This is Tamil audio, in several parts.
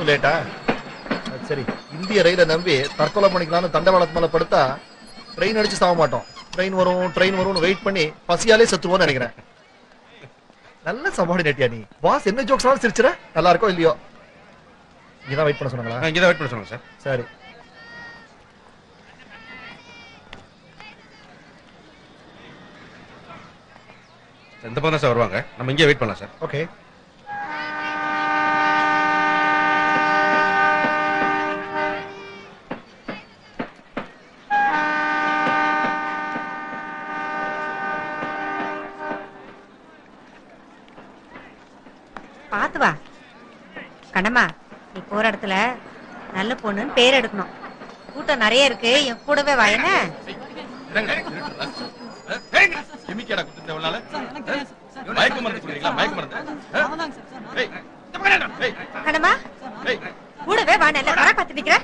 இன்னும் லேட்டா அது சரி இந்திய ரயிலை நம்பி தற்கொலை பண்ணிக்கலாம்னு தண்டவாளத்து மேல படுத்தா ட்ரெயின் அடிச்சு சாக மாட்டோம் ட்ரெயின் வரும் ட்ரெயின் வரும்னு வெயிட் பண்ணி பசியாலே செத்துருவோம்னு நினைக்கிறேன் நல்ல சபார்டினேட்டியா நீ பாஸ் என்ன ஜோக்ஸ் சிரிச்சுற நல்லா இருக்கோ இல்லையோ இங்கதான் வெயிட் பண்ண சொன்னாங்களா இங்கே தான் வெயிட் பண்ண சொல்லுங்க சார் சரி இந்த பக்கம் தான் சார் வருவாங்க நம்ம இங்கே வெயிட் பண்ணலாம் சார் ஓகே பாத்து வா கண்ணம்மா நீ போற இடத்துல நல்ல பொண்ணுன்னு பேர் எடுக்கணும் கூட்டம் நிறைய இருக்கு என் கூடவே வா என்ன கெமிக்கடா குத்துட்டு எவ்வளவு மயக்க மருந்து குடிக்கிறீங்களா மயக்க மருந்து ஏய், இந்த பக்கம் என்ன? ஏய், கண்ணம்மா ஏய், கூடவே வா நல்ல வர பார்த்து நிக்கிற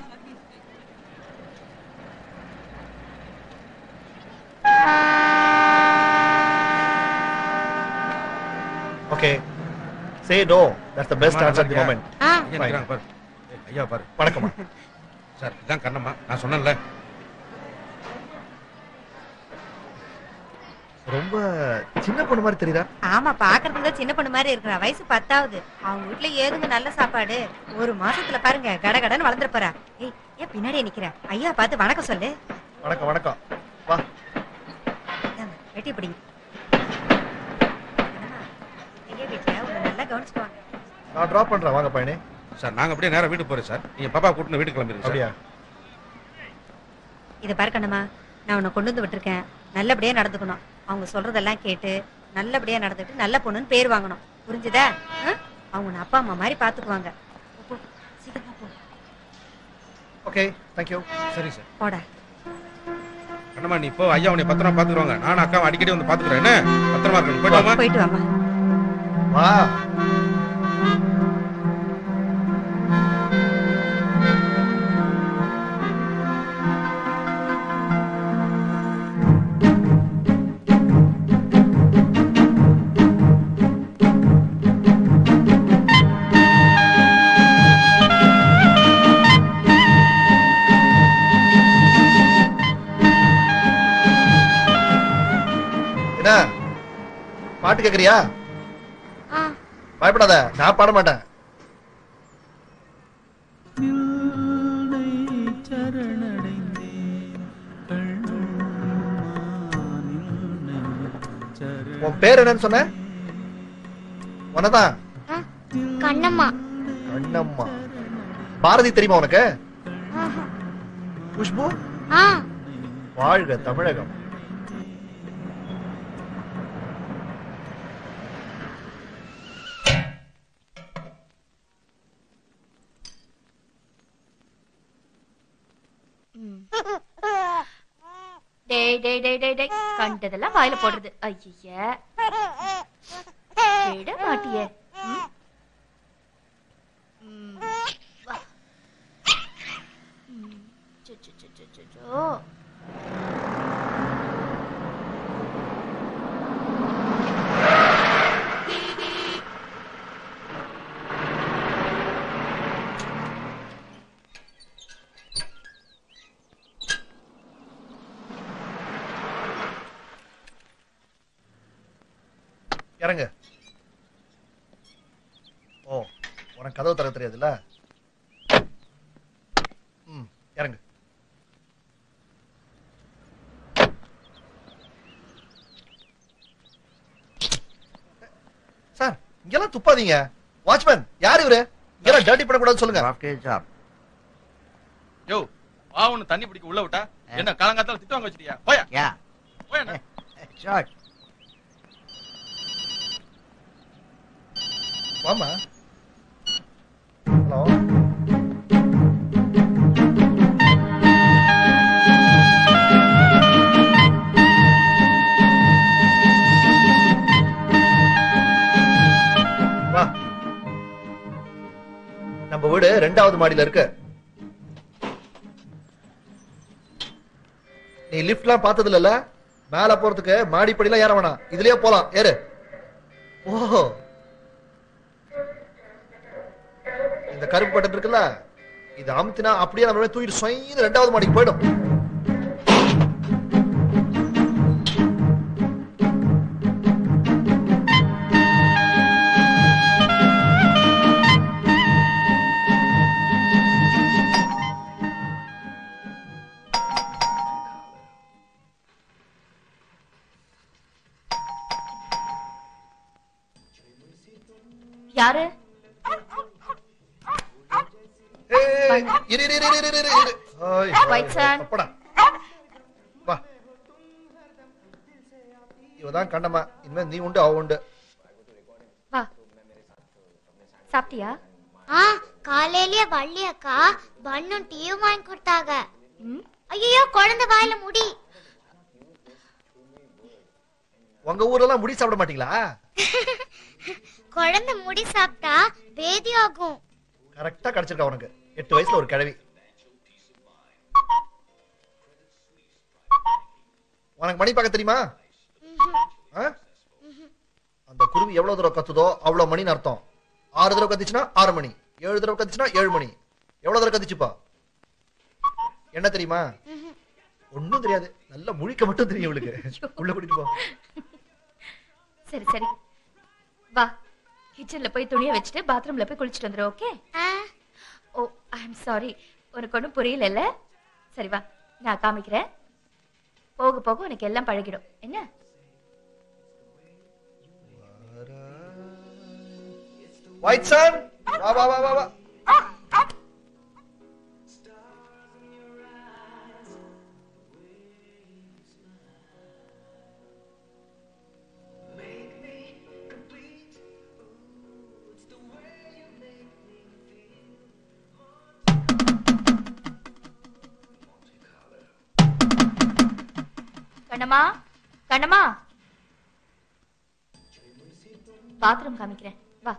okay say no that's the best அம்மா, ஆன்சர் தி நல்லா மொமெண்ட் ஆ ஐயா நிக்கிறாங்க பாரு ஏய், ஐயா பாரு வணக்கம்மா சார் இதான் கண்ணம்மா நான் சொன்னேன்ல ரொம்ப சின்ன பொண்ணு மாதிரி தெரியுதா ஆமா பாக்குறதுக்கு தான் சின்ன பொண்ணு மாதிரி இருக்கிறா வயசு பத்தாவது அவங்க வீட்ல ஏதுங்க நல்ல சாப்பாடு ஒரு மாசத்துல பாருங்க கடகடன்னு வளர்ந்துட போறா ஏய் ஏன் பின்னாடியே நிக்கிற ஐயா பார்த்து வணக்கம் சொல்லு வணக்கம் வணக்கம் வா இந்தாங்க, வெட்டி பிடிங்க என்னம்மா, ஐயா வீட்டுல உன்னை நல்லா கவனிச்சுக்குவாங்க நான் டிராப் பண்றேன் வாங்க பையனே சார் நாங்க அப்படியே நேரா வீட்டுக்கு போறோம் சார் நீங்க பாப்பா கூட்டிட்டு வீட்டுக்கு கிளம்பிடுங்க சார் அப்படியா இதை பாரு கண்ணம்மா நான் உன்னை கொண்டு வந்து விட்டுருக்கேன் நல்லபடியா நடந்துக்கணும் அவங்க சொல்றதெல்லாம் கேட்டு நல்லபடியா நடந்துட்டு நல்ல பொண்ணுன்னு பேர் வாங்கணும் புரிஞ்சுதா ஆ? அவங்க உன்னை அப்பா அம்மா மாதிரி பாத்துக்குவாங்க போ, போ, சீக்கிரமா போ ஓகே தேங்க் யூ சரி சார் போடா கண்ணம்மா நீ இப்போ ஐயா உன்னை பத்திரமா பாத்துக்குவாங்க நானும் அக்காவும் அடிக்கடி வந்து பாத்துக்கிறேன் என்ன பத்திரமா இருக்கணும் போயிட்டு வாமா போயிட்டு வாமா வா என்ன பாட்டு கேக்குறியா பயப்படாத நான் பாட மாட்டேன் உன் பேர் என்னன்னு சொன்ன உனதான் கண்ணம்மா கண்ணம்மா பாரதி தெரியுமா உனக்கு குஷ்பு ஆ வாழ்க தமிழகம் டேய் டேய் டேய் டேய் டேய் கண்டதெல்லாம் வாயில போடுறது ஐய விட மாட்டியே ம். ம், வா. ம், சு, சு, சு, சு, சு, சு. இறங்கு ஓ உனக்கு கதவு தர தெரியாதுல்ல ம் இறங்கு சார் இங்கெல்லாம் துப்பாதீங்க வாட்ச்மேன் யார் இவரு இங்கெல்லாம் டர்ட்டி பண்ணக்கூடாதுன்னு சொல்லுங்க யோ வா ஒண்ணு தண்ணி பிடிக்க உள்ள விட்டா என்ன காலங்காத்தால திட்டு வாங்க வச்சிட்டியா போயா Yeah, போயா sure. வாமா ஹலோ வா நம்ம வீடு ரெண்டாவது மாடியில இருக்கு நீ லிஃப்ட்லாம் பார்த்தது இல்லல மேல போறதுக்கு மாடிப்படிலாம் ஏற வேணாம் இதுலயே போலாம் ஏறு ஓ இந்த இந்த கருப்பு பட்டன் இருக்குல்ல இது அமுத்தினா அப்படியே நம்ம மேல தூக்கிட்டு சொயின்னு ரெண்டாவது மாடிக்கு போயிடும் யாரு ஏய், இரு, இரு, இரு, இரு, இரு, இரு, இரு. ஆய், White son. அப்படா. வா இவதான் கண்டமா இனிமே நீ உண்டு அவ உண்டு வா சாப்பிட்டியா ஆ காலையிலேயே வள்ளி அக்கா பண்ணும் டீயும் வாங்கி கொடுத்தாங்க ம் ஐயோ குழந்தை வாயில முடி உங்க ஊரெல்லாம் முடி சாப்பிட மாட்டீங்களா குழந்தை முடி சாப்பிட்டா பேதி ஆகும் கரெக்டா கிடைச்சிருக்கா உனக்கு எட்டு வயசுல ஒரு கிழவி உனக்கு மணி பார்க்க தெரியுமா ஆ? அந்த குருவி எவ்வளவு தூரம் கத்துதோ அவ்வளவு மணின்னு அர்த்தம் ஆறு தடவை கத்துச்சுன்னா ஆறு மணி ஏழு தடவை கத்துச்சுன்னா ஏழு மணி எவ்வளவு தடவை கத்துச்சுப்பா என்ன தெரியுமா ஒண்ணும் தெரியாது நல்லா முழிக்க மட்டும் தெரியும் இவளுக்கு உள்ள கூட்டிட்டு போ சரி சரி வா கிச்சன்ல போய் துணியை வச்சுட்டு பாத்ரூம்ல போய் குளிச்சுட்டு வந்துடும் ஓகே ஆ, ஓ ஐ எம் சாரி உனக்கு ஒன்றும் புரியல சரி வா நான் காமிக்கிறேன் போக போக உனக்கு எல்லாம் பழகிடும் என்ன ஒயிட் சன் வா வா வா வா வா கண்ணம்மா கண்ணம்மா பாத்ரூம் காமிக்கிறேன் வா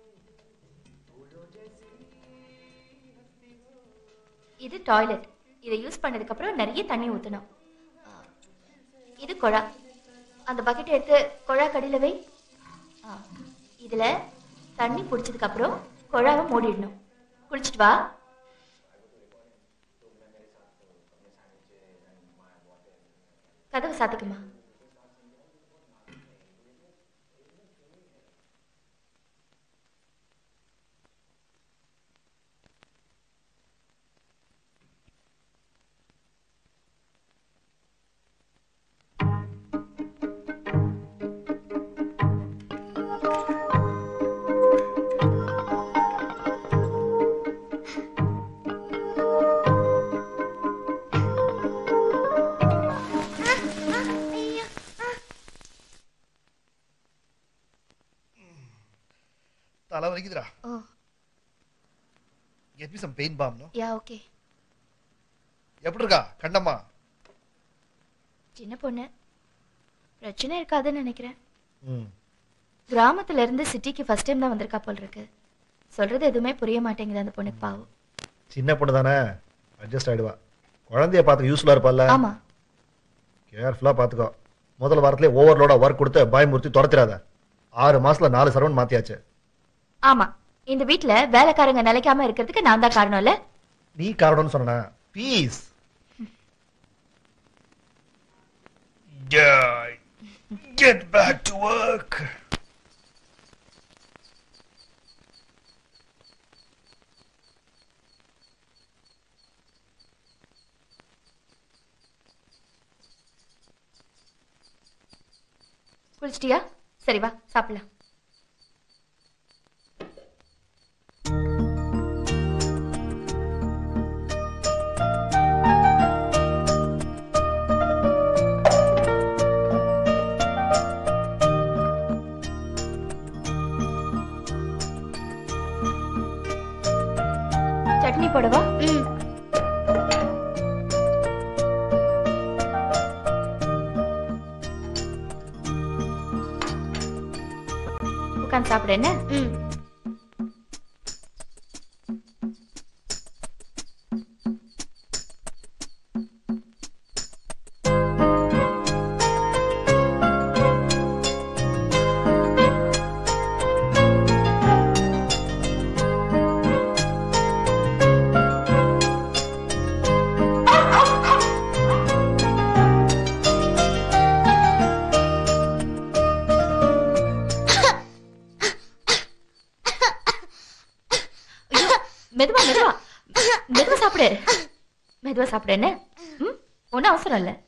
இது டாய்லெட் இதை யூஸ் பண்ணதுக்கு அப்புறம் நிறைய தண்ணி ஊத்தணும் ஆ, இது குழா அந்த பக்கெட் எடுத்து குழா கடியில வை ஆ, இதுல தண்ணி பிடிச்சதுக்கு அப்புறம் குழாவை மூடிடணும் குளிச்சுட்டு வா கதவு சாத்திக்குமா ஆ, ஐயோ, ஆ. தலை வலிக்குதுடா oh get me some pain balm no யா ஓகே எப்படி இருக்கா கண்டம்மா சின்ன பொண்ணு பிரச்சனை இருக்காதுன்னு நினைக்கிறேன் ம் கிராமத்துல இருந்து சிட்டிக்கு ஃபர்ஸ்ட் டைம் தான் வந்திருக்கா போல் இருக்கு சொல்றது எதுவுமே புரிய மாட்டேங்குது அந்த பொண்ணுக்கு பாவம் சின்ன பொண்ணு தானே அட்ஜஸ்ட் ஆயிடுவா குழந்தைய பார்த்துக்க யூஸ்ஃபுல்லா இருப்பால்ல ஆமா கேர்ஃபுல்லா பாத்துக்கோ முதல் வாரத்திலே ஓவர்லோடா ஒர்க் கொடுத்து பயமுறுத்தி துரத்திராத ஆறு மாசத்துல நாலு சரவண் மாத்தியாச்சு ஆமா இந்த வீட்ல வேலைக்காரங்க நிலைக்காம இருக்கிறதுக்கு நான் தான் காரணம் இல்ல நீ காரணம்னு சொன்னா பீஸ் Get back to work. குளிச்சிட்டியா சரி வா சாப்பிடலாம் சட்னி போடவா ம் உட்காந்து சாப்பிடு என்ன ம் மெதுவா சாப்பிடு என்ன ம் ஒன்றும் அவசரம் இல்லை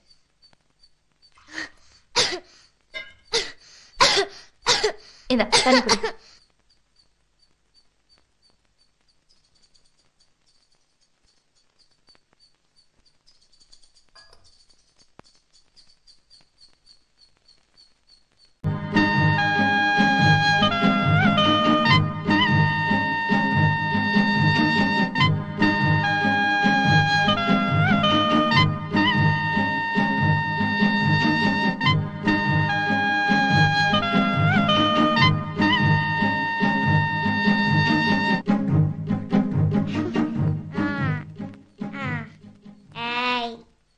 இந்த தண்ணி குடி ஏய்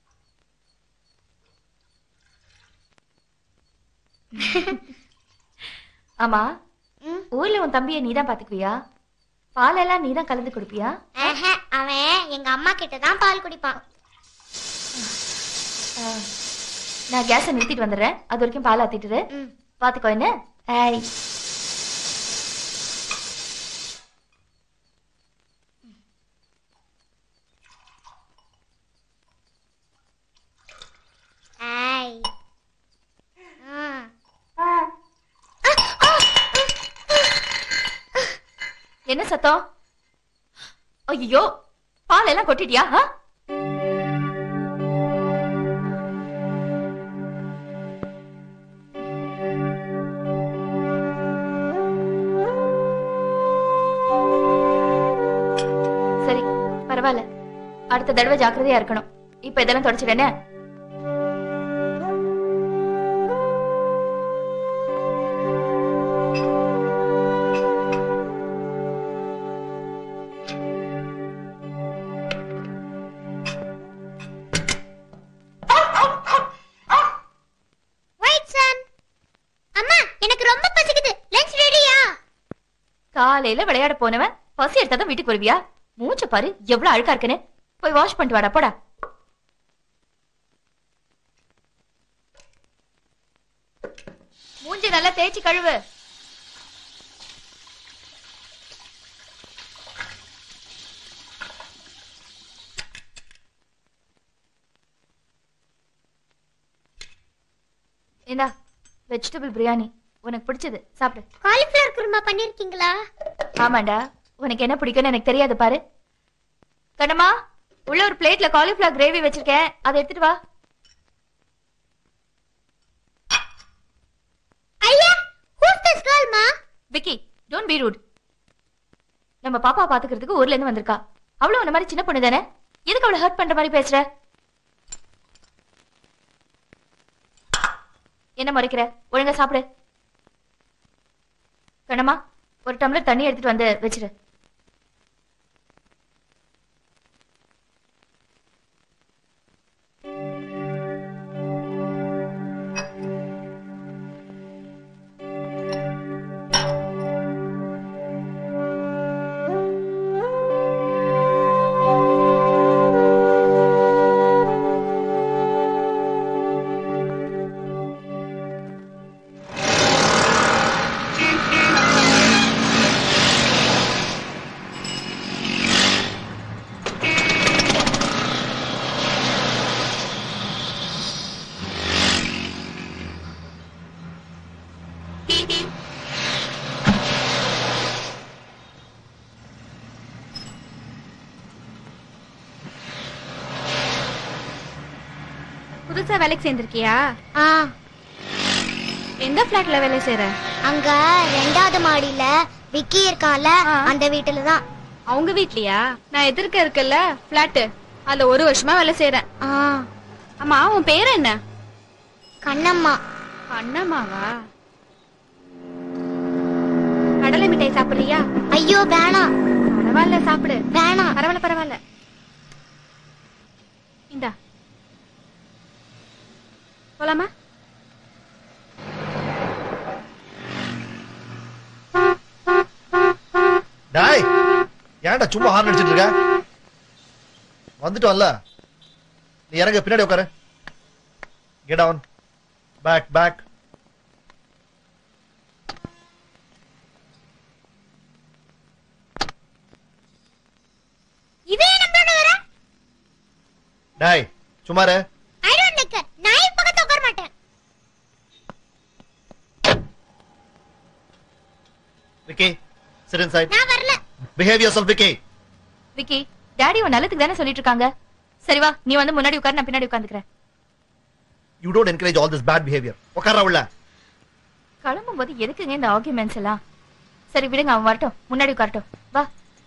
ஆமா ம். ஊர்ல உன் தம்பியை நீதான் பாத்துக்குவியா பாலெல்லாம் நீதான் கலந்து கொடுப்பியா ஆஹா, அவன் எங்க அம்மா கிட்ட தான் பால் குடிப்பான் ஆ, நான் கேஸை நிறுத்திட்டு வந்துடுறேன் அது வரைக்கும் பால் ஆத்திட்டுரு ம். பாத்துக்கோ என்ன ஏய் ஏய் ஆ. என்ன சத்தம் ஐயோ பால் எல்லாம் கொட்டிட்டியா ஆ? சரி பரவாயில்ல அடுத்த தடவை ஜாக்கிரதையா இருக்கணும் இப்ப இதெல்லாம் தொடச்சிடனே Wait, son. அம்மா எனக்கு ரொம்ப பசிக்குது லஞ்ச் ரெடியா காலையில விளையாட போனவன் பசி எடுத்தாதான் வீட்டுக்கு வருவியா மூஞ்ச பாரு எவ்வளவு அழுக்கா இருக்குன்னு போய் வாஷ் பண்ணிட்டு வாடா போடா மூஞ்சி நல்லா தேய்ச்சி கழுவு இந்தா வெஜிடபிள் பிரியாணி உனக்கு பிடிச்சது சாப்பிடு காலிஃப்ளவர் குருமா பண்ணிருக்கீங்களா ஆமாண்டா உனக்கு என்ன பிடிக்கும்னு எனக்கு தெரியாது பாரு கண்ணம்மா உள்ள ஒரு பிளேட்ல காலிஃபிளவர் கிரேவி வச்சிருக்கேன் அதை எடுத்துட்டு வா ஐயா who's this girl மா விக்கி டோன்ட் பி ரூட் நம்ம பாப்பா பாத்துக்கிறதுக்கு ஊர்ல இருந்து வந்திருக்கா அவளும் உன்ன மாதிரி சின்ன பொண்ணு தானே எதுக்கு அவளை ஹர்ட் பண்ற மாதிரி பேசுற என்ன முறைக்கிற ஒழுங்கா சாப்பிடு கண்ணம்மா ஒரு டம்ளர் தண்ணி எடுத்துட்டு வந்து வச்சிரு புதுசா வேலைக்கு சேர்ந்திருக்கியா ஆ எந்த பிளாட்ல வேலை செய்யற அங்க ரெண்டாவது மாடியில விக்கி இருக்கான்ல ஆ. அந்த வீட்டுல தான் அவங்க வீட்லயா நான் எதிர்க்க இருக்கல்ல பிளாட் அதுல ஒரு வருஷமா வேலை செய்யறேன் ஆ ஆமா உன் பேர் என்ன கண்ணம்மா அண்ணம்மாவா கடலை மிட்டாய் சாப்பிடுறியா ஐயோ வேணாம் பரவாயில்ல சாப்பிடு வேணாம் பரவாயில்ல பரவாயில்ல இந்தா போலாமா டாய் ஏன்டா சும்மா ஹார்ன் அடிச்சிட்டு இருக்க வந்துட்டோம்ல நீ இறங்க பின்னாடி உட்காரு கெட் ஆன் பேக் பேக் இவன் நம்மளோட வர சுமாரு ஐ டோன்ட் லைக் நான் இப்ப பக்கத்துல உட்கார மாட்டேன் விக்கி சிட் இன்சைட் நான் வரல behave yourself Vicky Vicky daddy உன் நல்லதுக்கு தானே சொல்லிட்டு இருக்காங்க சரி வா நீ வந்து முன்னாடி உட்காரு நான் பின்னாடி உட்காந்துக்கிறேன் you don't encourage all this bad behaviour உட்கார உள்ள கிளம்பும் போது எதுக்குங்க இந்த ஆர்குமெண்ட்ஸ் எல்லாம் சரி விடுங்க அவன் வரட்டும் முன்னாடி உட்காரட்டும் வா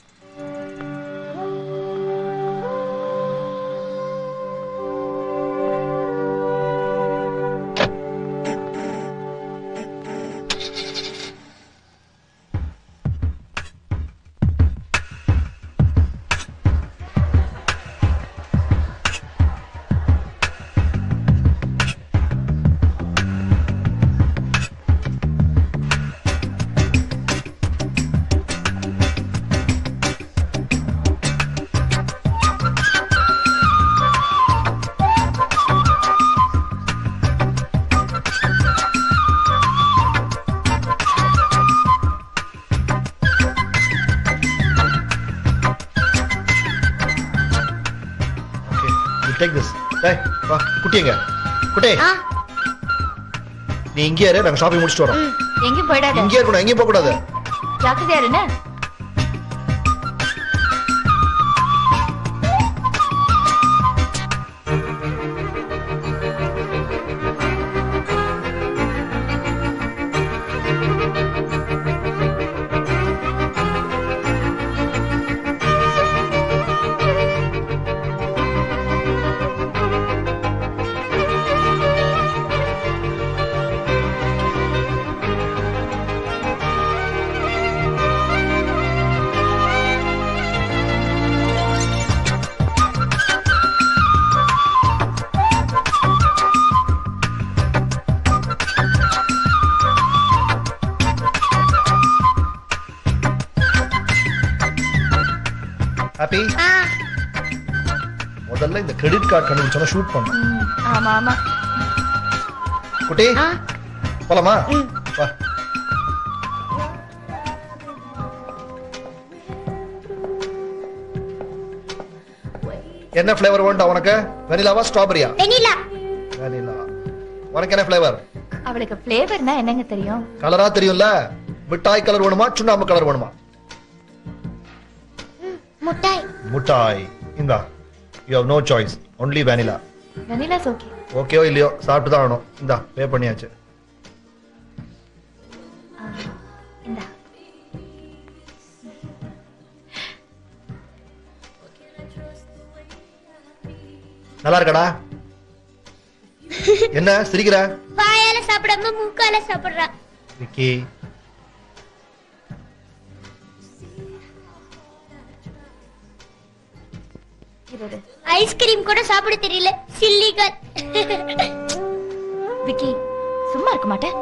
ஓகே யூ டேக் திஸ் டேய் வா குட்டி எங்க குட்டி ஆ நீ இங்கே இரு நாங்க ஷாப்பிங் முடிச்சிட்டு வரோம் எங்கேயும் போயிடாத இங்கே இருக்கணும் எங்கேயும் போக கூடாது ஜாக்கிரதையா இருன்னு ஹாப்பி ஆ முதல்ல இந்த கிரெடிட் கார்டு கண்டுபிடிச்சோன்னா ஷூட் பண்ணோம் ம், ஆமா ஆமா குட்டி ஆ போலாமா ம். வா என்ன ஃப்ளேவர் வேண்டாம் உனக்கு வெனிலாவா ஸ்ட்ராபெரியா வெனிலா வெனிலா உனக்கு என்ன ஃப்ளேவர் அவளுக்கு ஃபிளேவர்னா என்னங்க தெரியும் கலரா தெரியும்ல மிட்டாய் கலர் வேணுமா சுண்ணாம்பு கலர் வேணுமா முட்டாய் முட்டாய் இந்தா you have no choice only vanilla vanillas okay ஓகேவோ இல்லையோ சாப்பிட்டு தான் ஆகணும் இந்தா பே பண்ணியாச்சு இந்தா நல்லா இருக்கடா என்ன சிரிக்கிற வாயால சாப்பிடாம மூக்கால சாப்பிடுறா விக்கி இரு, இரு. ஐஸ்கிரீம் கூட சாப்பிட தெரியல சில்லிகள் விக்கி சும்மா இருக்க மாட்டேன்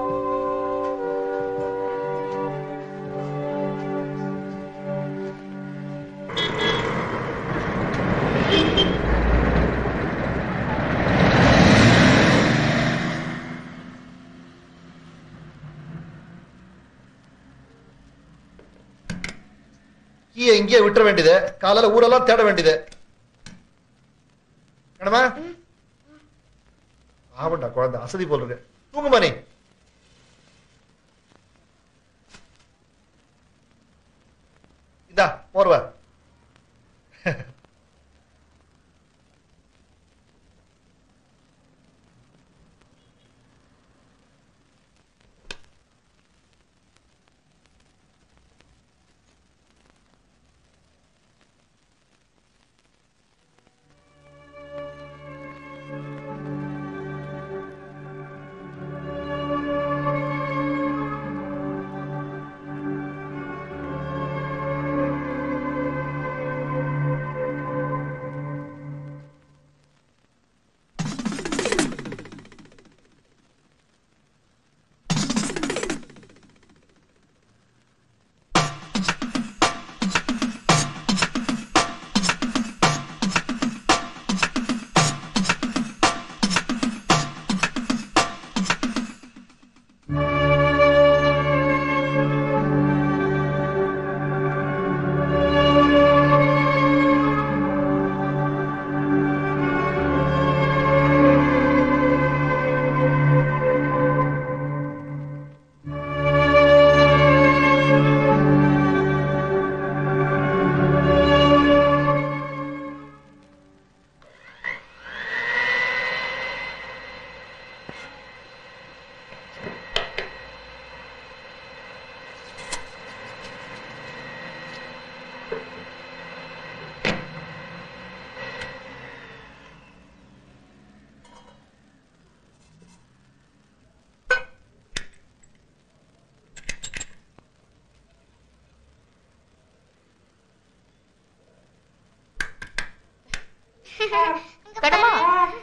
கீயை இங்கேயே விட்டுற வேண்டியது காலையில ஊரெல்லாம் தேட வேண்டியது என்னமா ஆமாண்டா குழந்தை அசதி போல் இருக்கு தூங்குமா நீ இதா போர்வ கடமா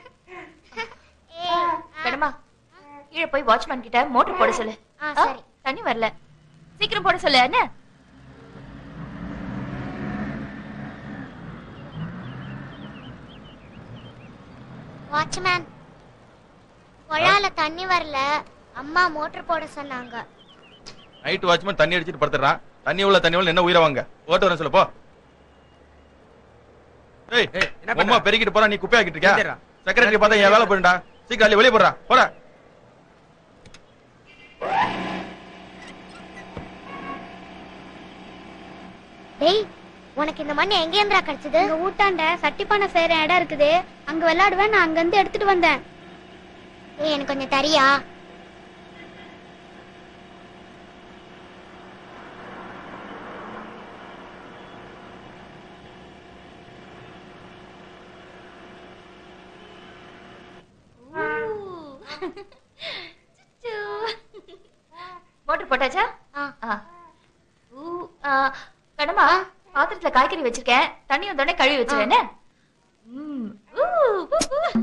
கடமா கீழே போய் வாட்ச்மேன் கிட்ட மோட்டர் போட சொல்லு ஆ, ஆ, சரி. தண்ணி வரல சீக்கிரம் போட சொல்லு என்ன வாட்ச்மேன் குழால தண்ணி வரல அம்மா மோட்டர் போட சொன்னாங்க நைட் வாட்ச்மேன் தண்ணி அடிச்சிட்டு படுத்துறான் தண்ணி உள்ள தண்ணி உள்ள என்ன உயிரை வாங்க ஓட்டு வரேன் சொல்லு போ ஏய் ஏய், என்ன பண்ற? அம்மா பெருக்கிட்டு போறா நீ குப்பையாக்கிட்டு இருக்கியா எந்திரா. செக்ரட்டரி பார்த்தா என் வேலை போயிடா சீக்கிரம் அள்ளி வெளியே போடுறா போடா டேய் உனக்கு இந்த மண் எங்க இருந்துடா கிடைச்சது எங்க ஊட்டாண்ட சட்டிப்பானை செய்யற இடம் இருக்குது அங்க விளையாடுவேன் நான் அங்க இருந்து எடுத்துட்டு வந்தேன் ஏய் எனக்கு கொஞ்சம் தரியா மோட்டர் போட்டாச்சா ஆ. ஆ. ஊ, ஆ, கடமா பாத்திரத்துல காய்கறி வச்சிருக்கேன் தண்ணி வந்தோடனே கழுவி வச்சிருவேன் என்ன? ம். ஊ, ஊ, ஊ.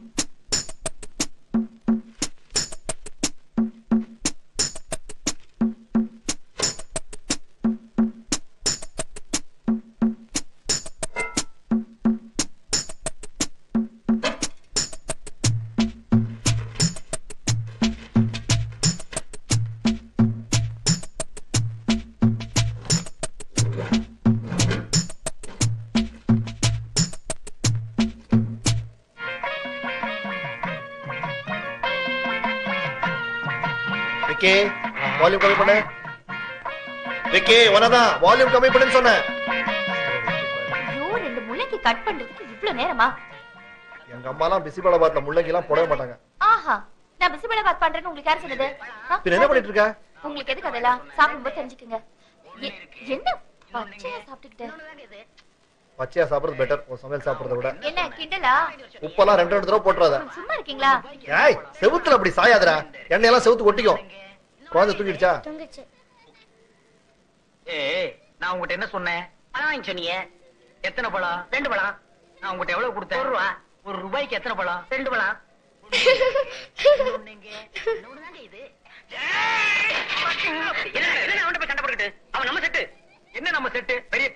விக்கி வால்யூம் கம்மி பண்ணு விக்கி உனதான் வால்யூம் கம்மி பண்ணுன்னு சொன்னேன் ஐயோ ரெண்டு முள்ளங்கி கட் பண்றதுக்கு இவ்ளோ நேரமா எங்க அம்மாலாம் பிசிபாலாபாத்ல முள்ளங்கி எல்லாம் போடவே மாட்டாங்க ஆஹா நான் பிசிபல பாத் பண்றேன்னு உங்களுக்கு யார் சொன்னது ஆ? பின்ன என்ன பண்ணிட்டு இருக்க உங்களுக்கு எதுக்கு அதெல்லாம் சாப்பிடும்போது தெரிஞ்சுக்குங்க எ- என்ன பச்சையா சாப்பிட்டுக்கிட்டு பச்சையா சாப்பிடுறது பெட்டர் உன் சமையல் சாப்பிடுறத விட என்ன கிண்டலா உப்பெல்லாம் ரெண்டு ரெண்டு தடவை போட்டுறாத சும்மா இருக்கீங்களா ஏய் செவுத்துல அப்படி சாயாதடா எண்ணெயெல்லாம் செவுத்து ஒட்டிக்கும் குழந்தை தூக்கிடுச்சா தொங்குச்சு ஏய் நான் உங்ககிட்ட என்ன சொன்னேன் பழம் வாங்கி சொன்னீங்க எத்தனை பழம் ரெண்டு பழம் நான் உங்ககிட்ட எவ்வளவு கொடுத்தேன் ஒரு ரூபா ஒரு ரூபாய்க்கு எத்தனை பழம் ரெண்டு பழம் இன்னொன்னு எங்க? இன்னொன்னு தாங்க இது என்ன என்ன அவன்கிட்ட போய் சண்டை போட்டுக்கிட்டு அவன் நம்ம செட்டு என்ன நம்ம செட்டு பெரிய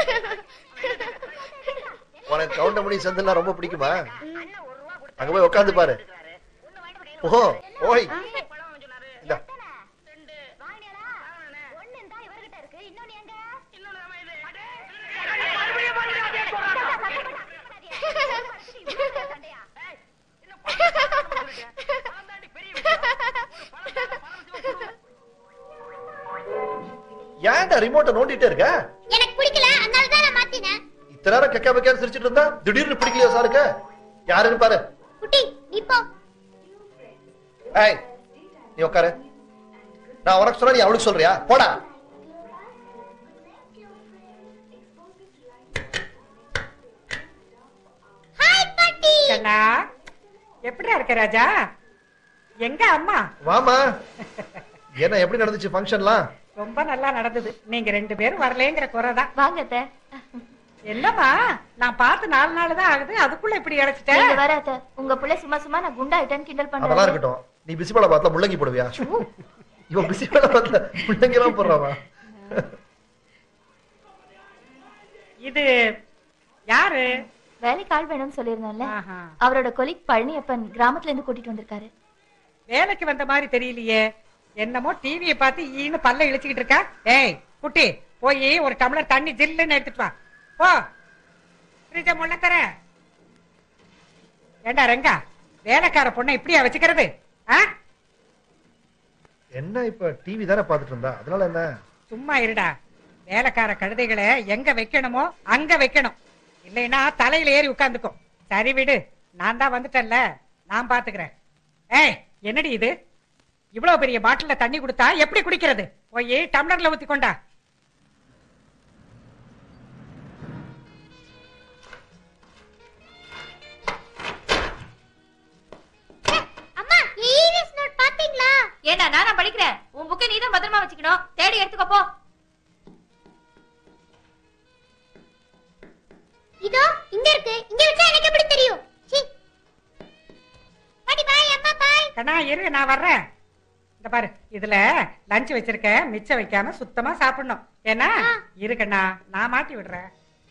உனக்கு கவுண்டமணி செந்தெல்லாம் ரொம்ப பிடிக்குமா அங்க போய் உட்காந்து பாரு ஓ ஓய் இந்தா ஏன்டா ரிமோட்டை நோண்டிட்டே இருக்க எனக்கு பிடிக்கல அதனால தான் நான் மாத்தினேன் இத்தனை நேரம் கக்கா பக்கா சிரிச்சிட்டு இருந்தா திடீர்னு பிடிக்கலையா சாருக்கு யாருன்னு பாரு குட்டி நீ போ ஏய் நீ உட்காரு நான் உனக்கு சொன்னா நீ அவளுக்கு சொல்றியா போடா கண்ணா எப்படிடா இருக்க ராஜா எங்க அம்மா வாமா என்ன எப்படி நடந்துச்சு ஃபங்க்ஷன்லாம் ரொம்ப நல்லா நடந்தது நீங்க ரெண்டு பேரும் வரலேங்கிற குறைதான் வாங்க அத்தை. என்னம்மா நான் பார்த்து நாலு நாள் தான் ஆகுது அதுக்குள்ள இப்படி நீங்க அடைச்சிட்டேன் வேற அத்தை. உங்க புள்ள சும்மா சும்மா நான் குண்டாயிட்டேன்னு கிண்டல் அதெல்லாம் பண்றேன் இருக்கட்டும் நீ பிசிபால பாத்துல முள்ளங்கி போடுவியா இவன் பிசிபால பாத்துல முள்ளங்கி எல்லாம் போடுறாவா இது யாரு வேலைக்கு ஆள் வேணும்னு சொல்லியிருந்தோம்ல ஆஹா. அவரோட கொலிக் பழனியப்பன் கிராமத்துல இருந்து கூட்டிட்டு வந்திருக்காரு வேலைக்கு வந்த மாதிரி தெரியலையே என்னமோ டிவியை பார்த்து ஈன்னு பல்ல இழிச்சுக்கிட்டு இருக்கா ஏய் குட்டி போய் ஒரு டம்ளர் தண்ணி ஜில்லுன்னு எடுத்துட்டு வா போ ஃப்ரிட்ஜ முன்ன தர ஏண்டா ரெங்கா வேலைக்கார பொண்ணை இப்படியா வச்சுக்கிறது ஆ என்ன இப்ப டிவி தானே பாத்துட்டு இருந்தா அதனால என்ன சும்மா இருடா வேலைக்கார கழுதைகளை எங்க வைக்கணுமோ அங்க வைக்கணும் இல்லைன்னா தலையில ஏறி உட்கார்ந்துக்கும் சரி விடு நான் தான் வந்துட்டேன்ல நான் பாத்துக்கிறேன் ஏய் என்னடி இது இவ்வளவு பெரிய பாட்டில்ல தண்ணி கொடுத்தா எப்படி குடிக்கிறது போய் டம்ளர்ல ஊத்தி கொண்டா அம்மா ஈவிஎஸ் நோட் பாத்தீங்களா ஏண்டா நானா படிக்கிறேன் உன் புக்கை நீ தான் பத்திரமா வச்சுக்கணும் தேடி எடுத்துக்கோ போ இதோ இங்க இருக்கு இங்க வச்சா எனக்கு எப்படி கண்ணா இரு நான் வர்றேன் இந்த பாரு இதுல லஞ்ச் வச்சிருக்கேன் மிச்சம் வைக்காம சுத்தமா சாப்பிடணும் ஏன்னா இரு கண்ணா நான் மாட்டி விடுறேன்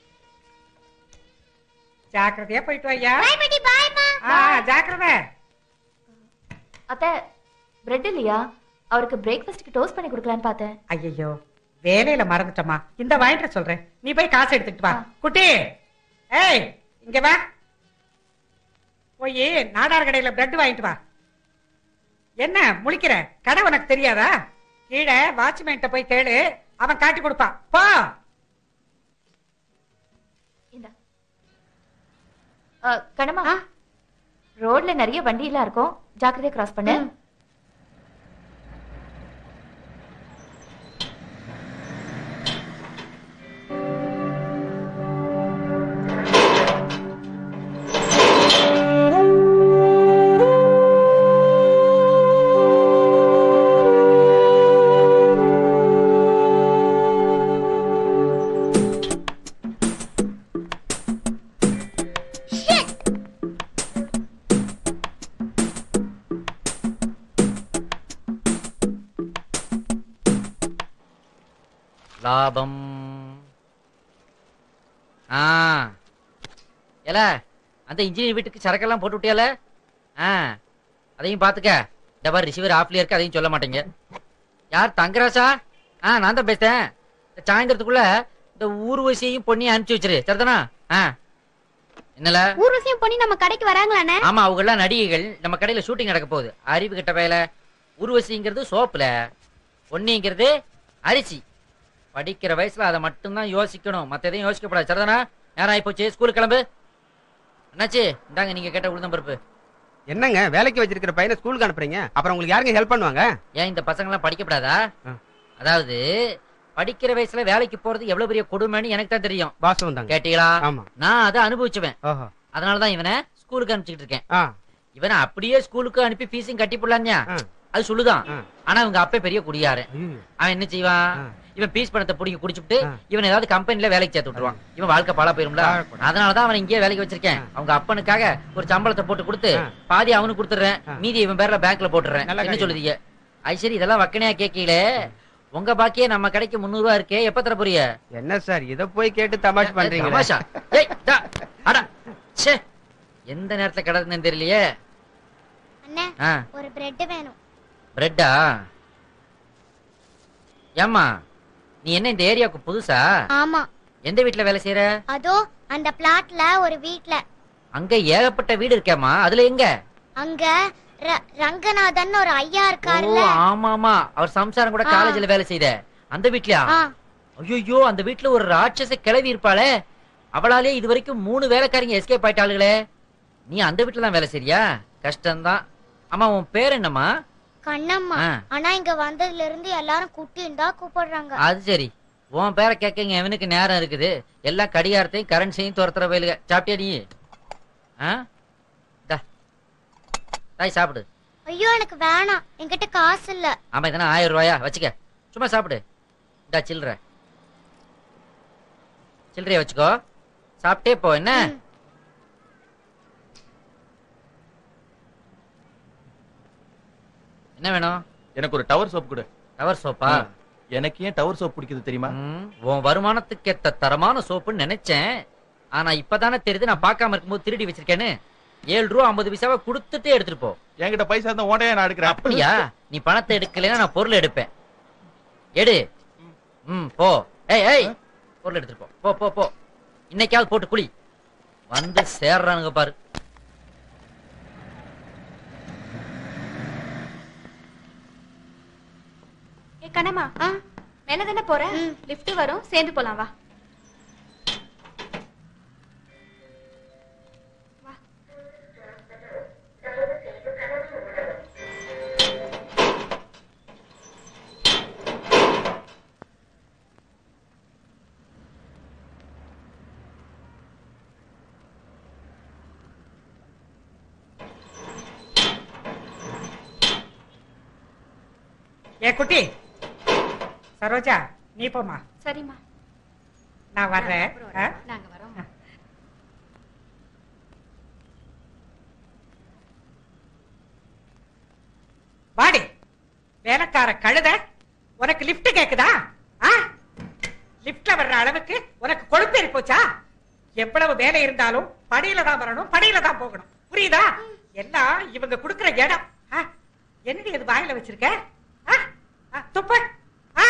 ஜாக்கிரதையா போயிட்டு வையா பாய் பாட்டி பாய்மா ஆ ஜாக்கிரதை அத்தை பிரெட் இல்லையா அவருக்கு பிரேக்ஃபாஸ்ட்க்கு டோஸ்ட் பண்ணி கொடுக்கலான்னு பார்த்தேன் ஐயோ வேலையில மறந்துட்டோமா இந்த வாங்கிட்டு வர சொல்றேன் நீ போய் காசு எடுத்துட்டு வா குட்டி ஏய் இங்க வா போய் நாடார் கடையில பிரெட் வாங்கிட்டு வா என்ன முழிக்கிற கடை உனக்கு தெரியாதா கீழே வாட்ச்மேன்ட்ட போய் கேளு அவன் காட்டி கொடுப்பான் போ இந்த கணமா ரோட்ல நிறைய வண்டி எல்லாம் இருக்கும் ஜாக்கிரதையா கிராஸ் பண்ணு லாபம் ஆ ஏல அந்த இன்ஜினியர் வீட்டுக்கு சரக்கெல்லாம் போட்டு விட்டியால ஆ அதையும் பார்த்துக்க இந்த மாதிரி ரிசீவர் ஆஃப்லயே இருக்கு அதையும் சொல்ல மாட்டீங்க யார் தங்கராசா ஆ நான் தான் பேசுறேன் இந்த சாயந்தரத்துக்குள்ள இந்த ஊர்வசியையும் பொண்ணையும் அனுப்பிச்சு வச்சிரு சரிதானா ஆ என்னல ஊர்வசியம் பண்ணி நம்ம கடைக்கு வராங்களாண்ணே ஆமா அவங்க எல்லாம் நடிகைகள் நம்ம கடையில ஷூட்டிங் நடக்க போகுது அறிவு கிட்ட வேலை உருவசிங்கிறது சோப்புல பொன்னிங்கிறது அரிசி படிக்கிற வயசுல அதை மட்டும்தான் யோசிக்கணும் மத்த எதையும் யோசிக்கப்படாது சரிதானா நேரம் ஆயிப்போச்சு ஸ்கூலுக்கு கிளம்பு என்னாச்சு இந்தாங்க நீங்க கேட்ட உளுந்தம் பருப்பு என்னங்க வேலைக்கு வச்சிருக்கிற பையனை ஸ்கூலுக்கு அனுப்புறீங்க அப்புறம் உங்களுக்கு யாருங்க ஹெல்ப் பண்ணுவாங்க ஏன் இந்த பசங்க எல்லாம் படிக்கப்படாதா ஆ. அதாவது படிக்கிற வயசுல வேலைக்கு போறது எவ்வளவு பெரிய கொடுமைன்னு எனக்கு தான் தெரியும் வாசம் தாங்க கேட்டீங்களா ஆமா நான் அதை அனுபவிச்சுவேன் ஓஹோ அதனாலதான் இவனை ஸ்கூலுக்கு அனுப்பிச்சுட்டு இருக்கேன் ஆ இவனை அப்படியே ஸ்கூலுக்கு அனுப்பி ஃபீஸும் கட்டி போடலாம்யா ஆ. அது சொல்லுதான் ஆ. ஆனா இவங்க அப்பே பெரிய குடியாரு ஐயோ. அவன் என்ன செய்வான் ஆ. இவன் பீஸ் பணத்தை பிடிக்க குடிச்சுட்டு ஆ. இவன் ஏதாவது கம்பெனில வேலைக்கு சேர்த்து விட்டுருவான் இவன் வாழ்க்கை பாழா போயிரும்ல பாழாப்படும். அதனாலதான் அவன் இங்கேயே வேலைக்கு வச்சிருக்கேன் ஆ. அவங்க அப்பனுக்காக ஒரு சம்பளத்தை போட்டு கொடுத்து ஆ. பாதி அவனுக்கு கொடுத்துறேன் ஆ. மீதி இவன் பேர்ல பேங்க்ல போட்டுறேன் நல்ல என்ன காரியம். சொல்லுதீங்க ஐ சரி இதெல்லாம் வக்கனையா கேட்கல உங்க பாக்கியே நம்ம கடைக்கு முந்நூறு ரூபா இருக்கே எப்ப தர போறிய என்ன சார் இத போய் கேட்டு தமாஷ் பண்றீங்க தமாஷா ஏய் டா அட ச்சே எந்த நேரத்துல கிடக்குன்னு தெரியலையே அண்ணே ஆ ஒரு பிரெட் வேணும் பிரெட்டா ஏம்மா நீ என்ன இந்த ஏரியாவுக்கு புதுசா ஆமா எந்த வீட்ல வேலை செய்யற அதோ அந்த பிளாட்ல ஒரு வீட்ல அங்க ஏகப்பட்ட வீடு இருக்கேம்மா அதுல எங்க அங்க ர- ரங்கநாதன் ஒரு ஐயா ஓ இருக்காருல்ல ஆமா ஆமா அவர் சம்சாரம் கூட ஆ. காலேஜ்ல வேலை செய்த அந்த வீட்லயா ஆ ஐயோ அந்த வீட்ல ஒரு ராட்சச கிளவி இருப்பாளே அவளாலே இது வரைக்கும் மூணு வேலைக்காரங்க எஸ்கேப் ஆயிட்டாளுகளே நீ அந்த வீட்ல தான் வேலை செய்றியா கஷ்டம்தான் ஆமா உன் பேர் என்னம்மா கண்ணம்மா ஆ. ஆனா இங்க வந்ததுல இருந்து எல்லாரும் குட்டின்னு தான் கூப்பிடுறாங்க அது சரி உன் பேரை கேட்கங்க எவனுக்கு நேரம் இருக்குது எல்லாம் கடிகாரத்தையும் கரன்சியும் துரத்துற வயலுக சாப்பிட்டியா நீ ஆ தா தாய் சாப்பிடு ஐயோ எனக்கு வேணாம் என்கிட்ட காசு இல்ல ஆமா இதனா ஆயிரம் ரூபாயா வச்சுக்க சும்மா சாப்பிடு இந்தா சில்லற சில்லறைய வச்சுக்கோ சாப்பிட்டே போ என்ன ம். என்ன வேணும் எனக்கு ஒரு டவர் சோப் கொடு டவர் சோப்பா எனக்கு ஏன் டவர் சோப் பிடிக்குது தெரியுமா ம், உன் வருமானத்துக்கு ஏத்த தரமான சோப்புன்னு நினைச்சேன் ஆனா இப்பதானே தெரியுது நான் பார்க்காம இருக்கும்போது திருடி வச்சிருக்கேன்னு ஏழு ரூபா ஐம்பது பைசாவை கொடுத்துட்டு எடுத்துட்டு போ என்கிட்ட பைசா இருந்தா ஓட்டையா நான் எடுக்கிறேன் அப்படியா நீ பணத்தை எடுக்கலைன்னா நான் பொருள் எடுப்பேன் எடு ம் போ ஏய் ஏய் பொருள் எடுத்துட்டு போ போ போ போ இன்னைக்காவது போட்டு குளி வந்து சேர்றானுங்க பாரு ஏ கண்ணம்மா மேல தானே போற லிஃப்ட் வரும் சேர்ந்து போலாம் வா ஏ குட்டி சரோஜா நீ போமா சரிம்மா நான் வர்றேன் ஆ? நாங்க வரோம் வாடி வேலைக்கார கழுத உனக்கு லிஃப்ட் கேக்குதா ஆ லிஃப்ட்ல வர்ற அளவுக்கு உனக்கு கொழுப்பேறி போச்சா எவ்வளவு வேலை இருந்தாலும் படியில தான் வரணும் படியில தான் போகணும் புரியுதா எல்லாம் இவங்க குடுக்கிற இடம் ஆ, என்னடி இது வாயில வச்சிருக்க ஆ, ஆ, துப்பு ஆ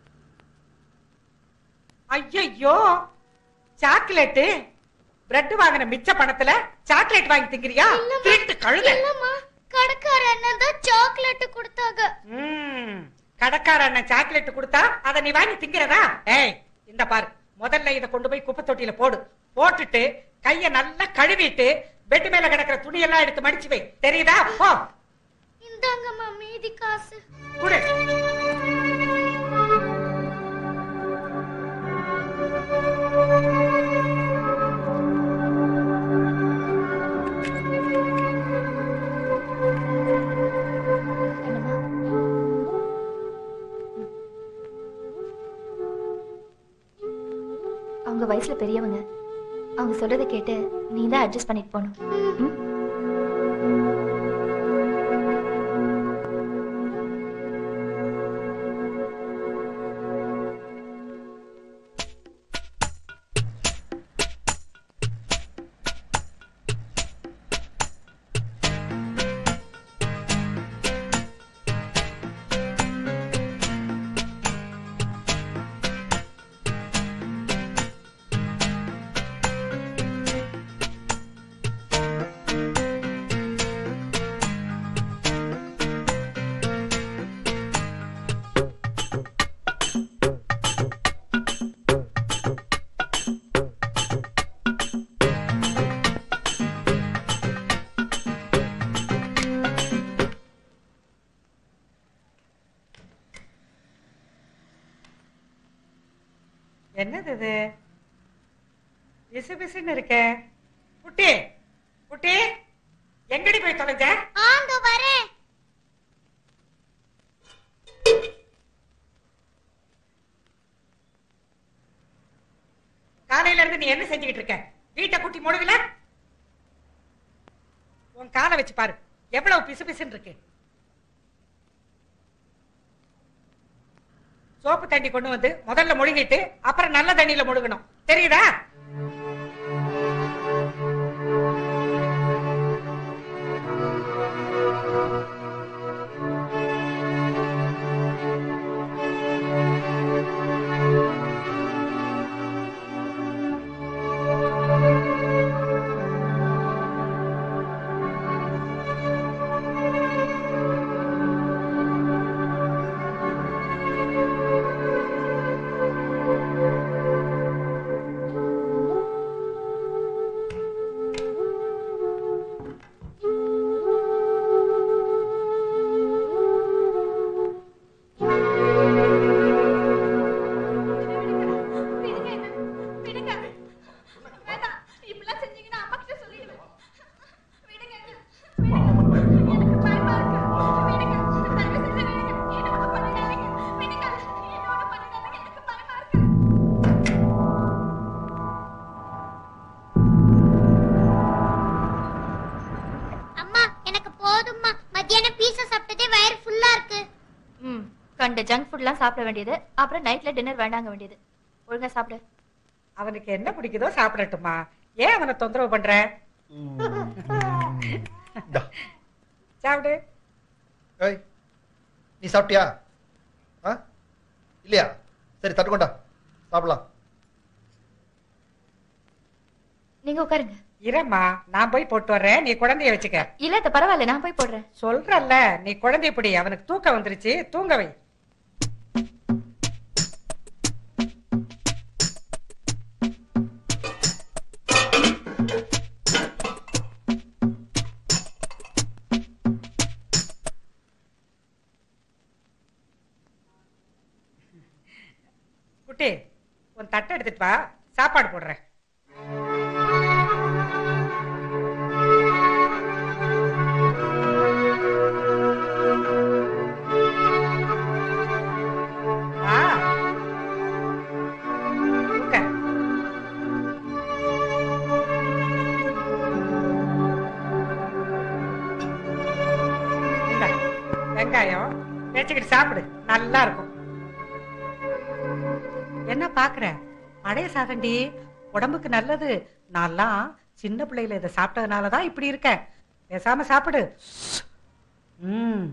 ஐயோ சாக்லேட்டு பிரெட் வாங்கின மிச்ச பணத்துல சாக்லேட் வாங்கி திங்கிறியா திருட்டு கழுத இல்லம்மா கடைக்கார அண்ணன் தான் சாக்லேட் கொடுத்தாங்க ம், கடைக்கார அண்ணன் சாக்லேட் கொடுத்தா அத நீ வாங்கி திங்கிறதா ஏய் இந்த பாரு முதல்ல இத கொண்டு போய் குப்பை தொட்டியில போடு போட்டுட்டு கைய நல்லா கழுவிட்டு பெட் மேல கிடக்கிற துணி எல்லாம் எடுத்து மடிச்சு வை தெரியுதா போ இந்தாங்கம்மா மீதி காசு குடு அவங்க வயசுல பெரியவங்க அவங்க சொல்றதை கேட்டு நீ தான் அட்ஜஸ்ட் பண்ணிட்டு போகணும் ம்? என்னது இது பிசு பிசுன்னு இருக்க குட்டி குட்டி எங்கடி போய் தொலைஞ்ச ஆங்க வரேன் காலையில இருந்து நீ என்ன செஞ்சுக்கிட்டு இருக்க வீட்டை குட்டி முழுகல உன் காலை வச்சு பாரு எவ்வளவு பிசு பிசுன்னு இருக்கு சோப்பு தண்ணி கொண்டு வந்து முதல்ல முழுகிட்டு அப்புறம் நல்ல தண்ணியில முழுகணும் தெரியுதா அம்மா எனக்கு போதும்மா மத்தியானம் பீஸா சாப்பிட்டதே வயிறு ஃபுல்லா இருக்கு ம் கண்ட ஜங்க் ஃபுட்லாம் சாப்பிட வேண்டியது அப்புறம் நைட்ல டின்னர் வேண்டாங்க வேண்டியது ஒழுங்கா சாப்பிடு அவனுக்கு என்ன பிடிக்குதோ சாப்பிடட்டுமா ஏன் அவனை தொந்தரவு பண்ற சாப்பிடு ஏய் நீ சாப்பிட்டியா ஆ இல்லையா சரி தட்டு கொண்டா சாப்பிடலாம் நீங்க உட்காருங்க இரம்மா நான் போய் போட்டு வர்றேன் நீ குழந்தைய வச்சுக்க இல்ல அத்தை, பரவாயில்ல நான் போய் போடுறேன் சொல்றல்ல நீ குழந்தைய பிடி அவனுக்கு தூக்கம் வந்துருச்சு தூங்க வை குட்டி உன் தட்டை எடுத்துட்டு வா சாப்பாடு போடுறேன் ஆ. உட்கார். இந்தா. வெங்காயம் வச்சுக்கிட்டு சாப்பிடு நல்லா இருக்கும் என்ன பாக்குற பழைய சாதண்டி உடம்புக்கு நல்லது நான்லாம் சின்ன பிள்ளையில இதை சாப்பிட்டதுனாலதான் இப்படி இருக்கேன் பேசாம சாப்பிடு ம்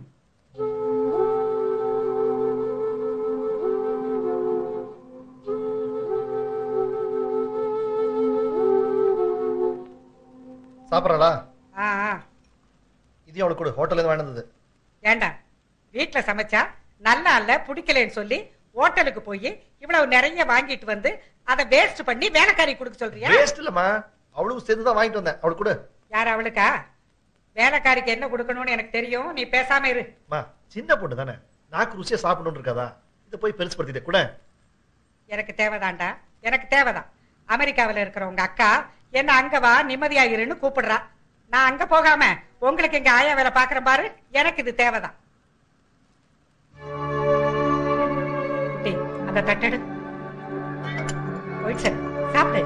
சாப்பிட்றாளா ஆ ஆ. இதையும் அவளுக்கு கொடு ஹோட்டல்ல இருந்து வாங்கினது ஏண்டா வீட்ல சமைச்சா நல்லா இல்ல பிடிக்கலன்னு சொல்லி ஹோட்டலுக்கு போய் இவ்வளவு நிறைய வாங்கிட்டு வந்து அதை வேஸ்ட் பண்ணி வேலைக்காரி கொடுக்க சொல்றியா வேஸ்ட் இல்லம்மா அவளுக்கு சேர்ந்து தான் வாங்கிட்டு வந்தேன் அவளுக்கு கொடு யார் அவளுக்கா வேலைக்காரிக்கு என்ன கொடுக்கணும்னு எனக்கு தெரியும் நீ பேசாம இரு அம்மா சின்ன பொண்ணு தானே நாக்கு ருசியா சாப்பிடணும்னு இருக்காதா இதை போய் பெருசுப்படுத்திட்டே கூட எனக்கு தேவைதான்டா எனக்கு தேவைதான் அமெரிக்காவில் இருக்கிற உங்க அக்கா என்ன அங்க வா நிம்மதியா இருன்னு கூப்பிடுறா நான் அங்க போகாம உங்களுக்கு இங்க ஆயா வேலை பாக்குறேன் பாரு எனக்கு இது தேவைதான் குட்டி, அந்த தட்டெடு போயிடுச்சு சாப்பிடு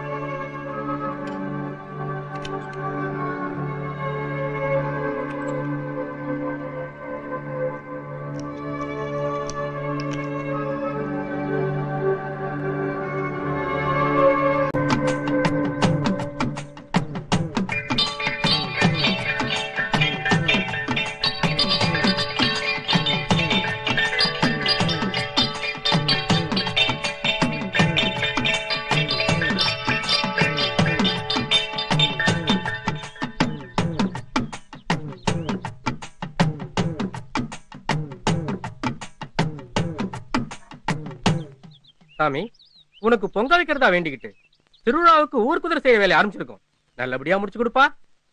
சாமி உனக்கு பொங்கல் வைக்கிறதா வேண்டிக்கிட்டு திருவிழாவுக்கு ஊர் குதிரை செய்ய வேலையை ஆரம்பிச்சிருக்கோம் நல்லபடியா முடிச்சு கொடுப்பா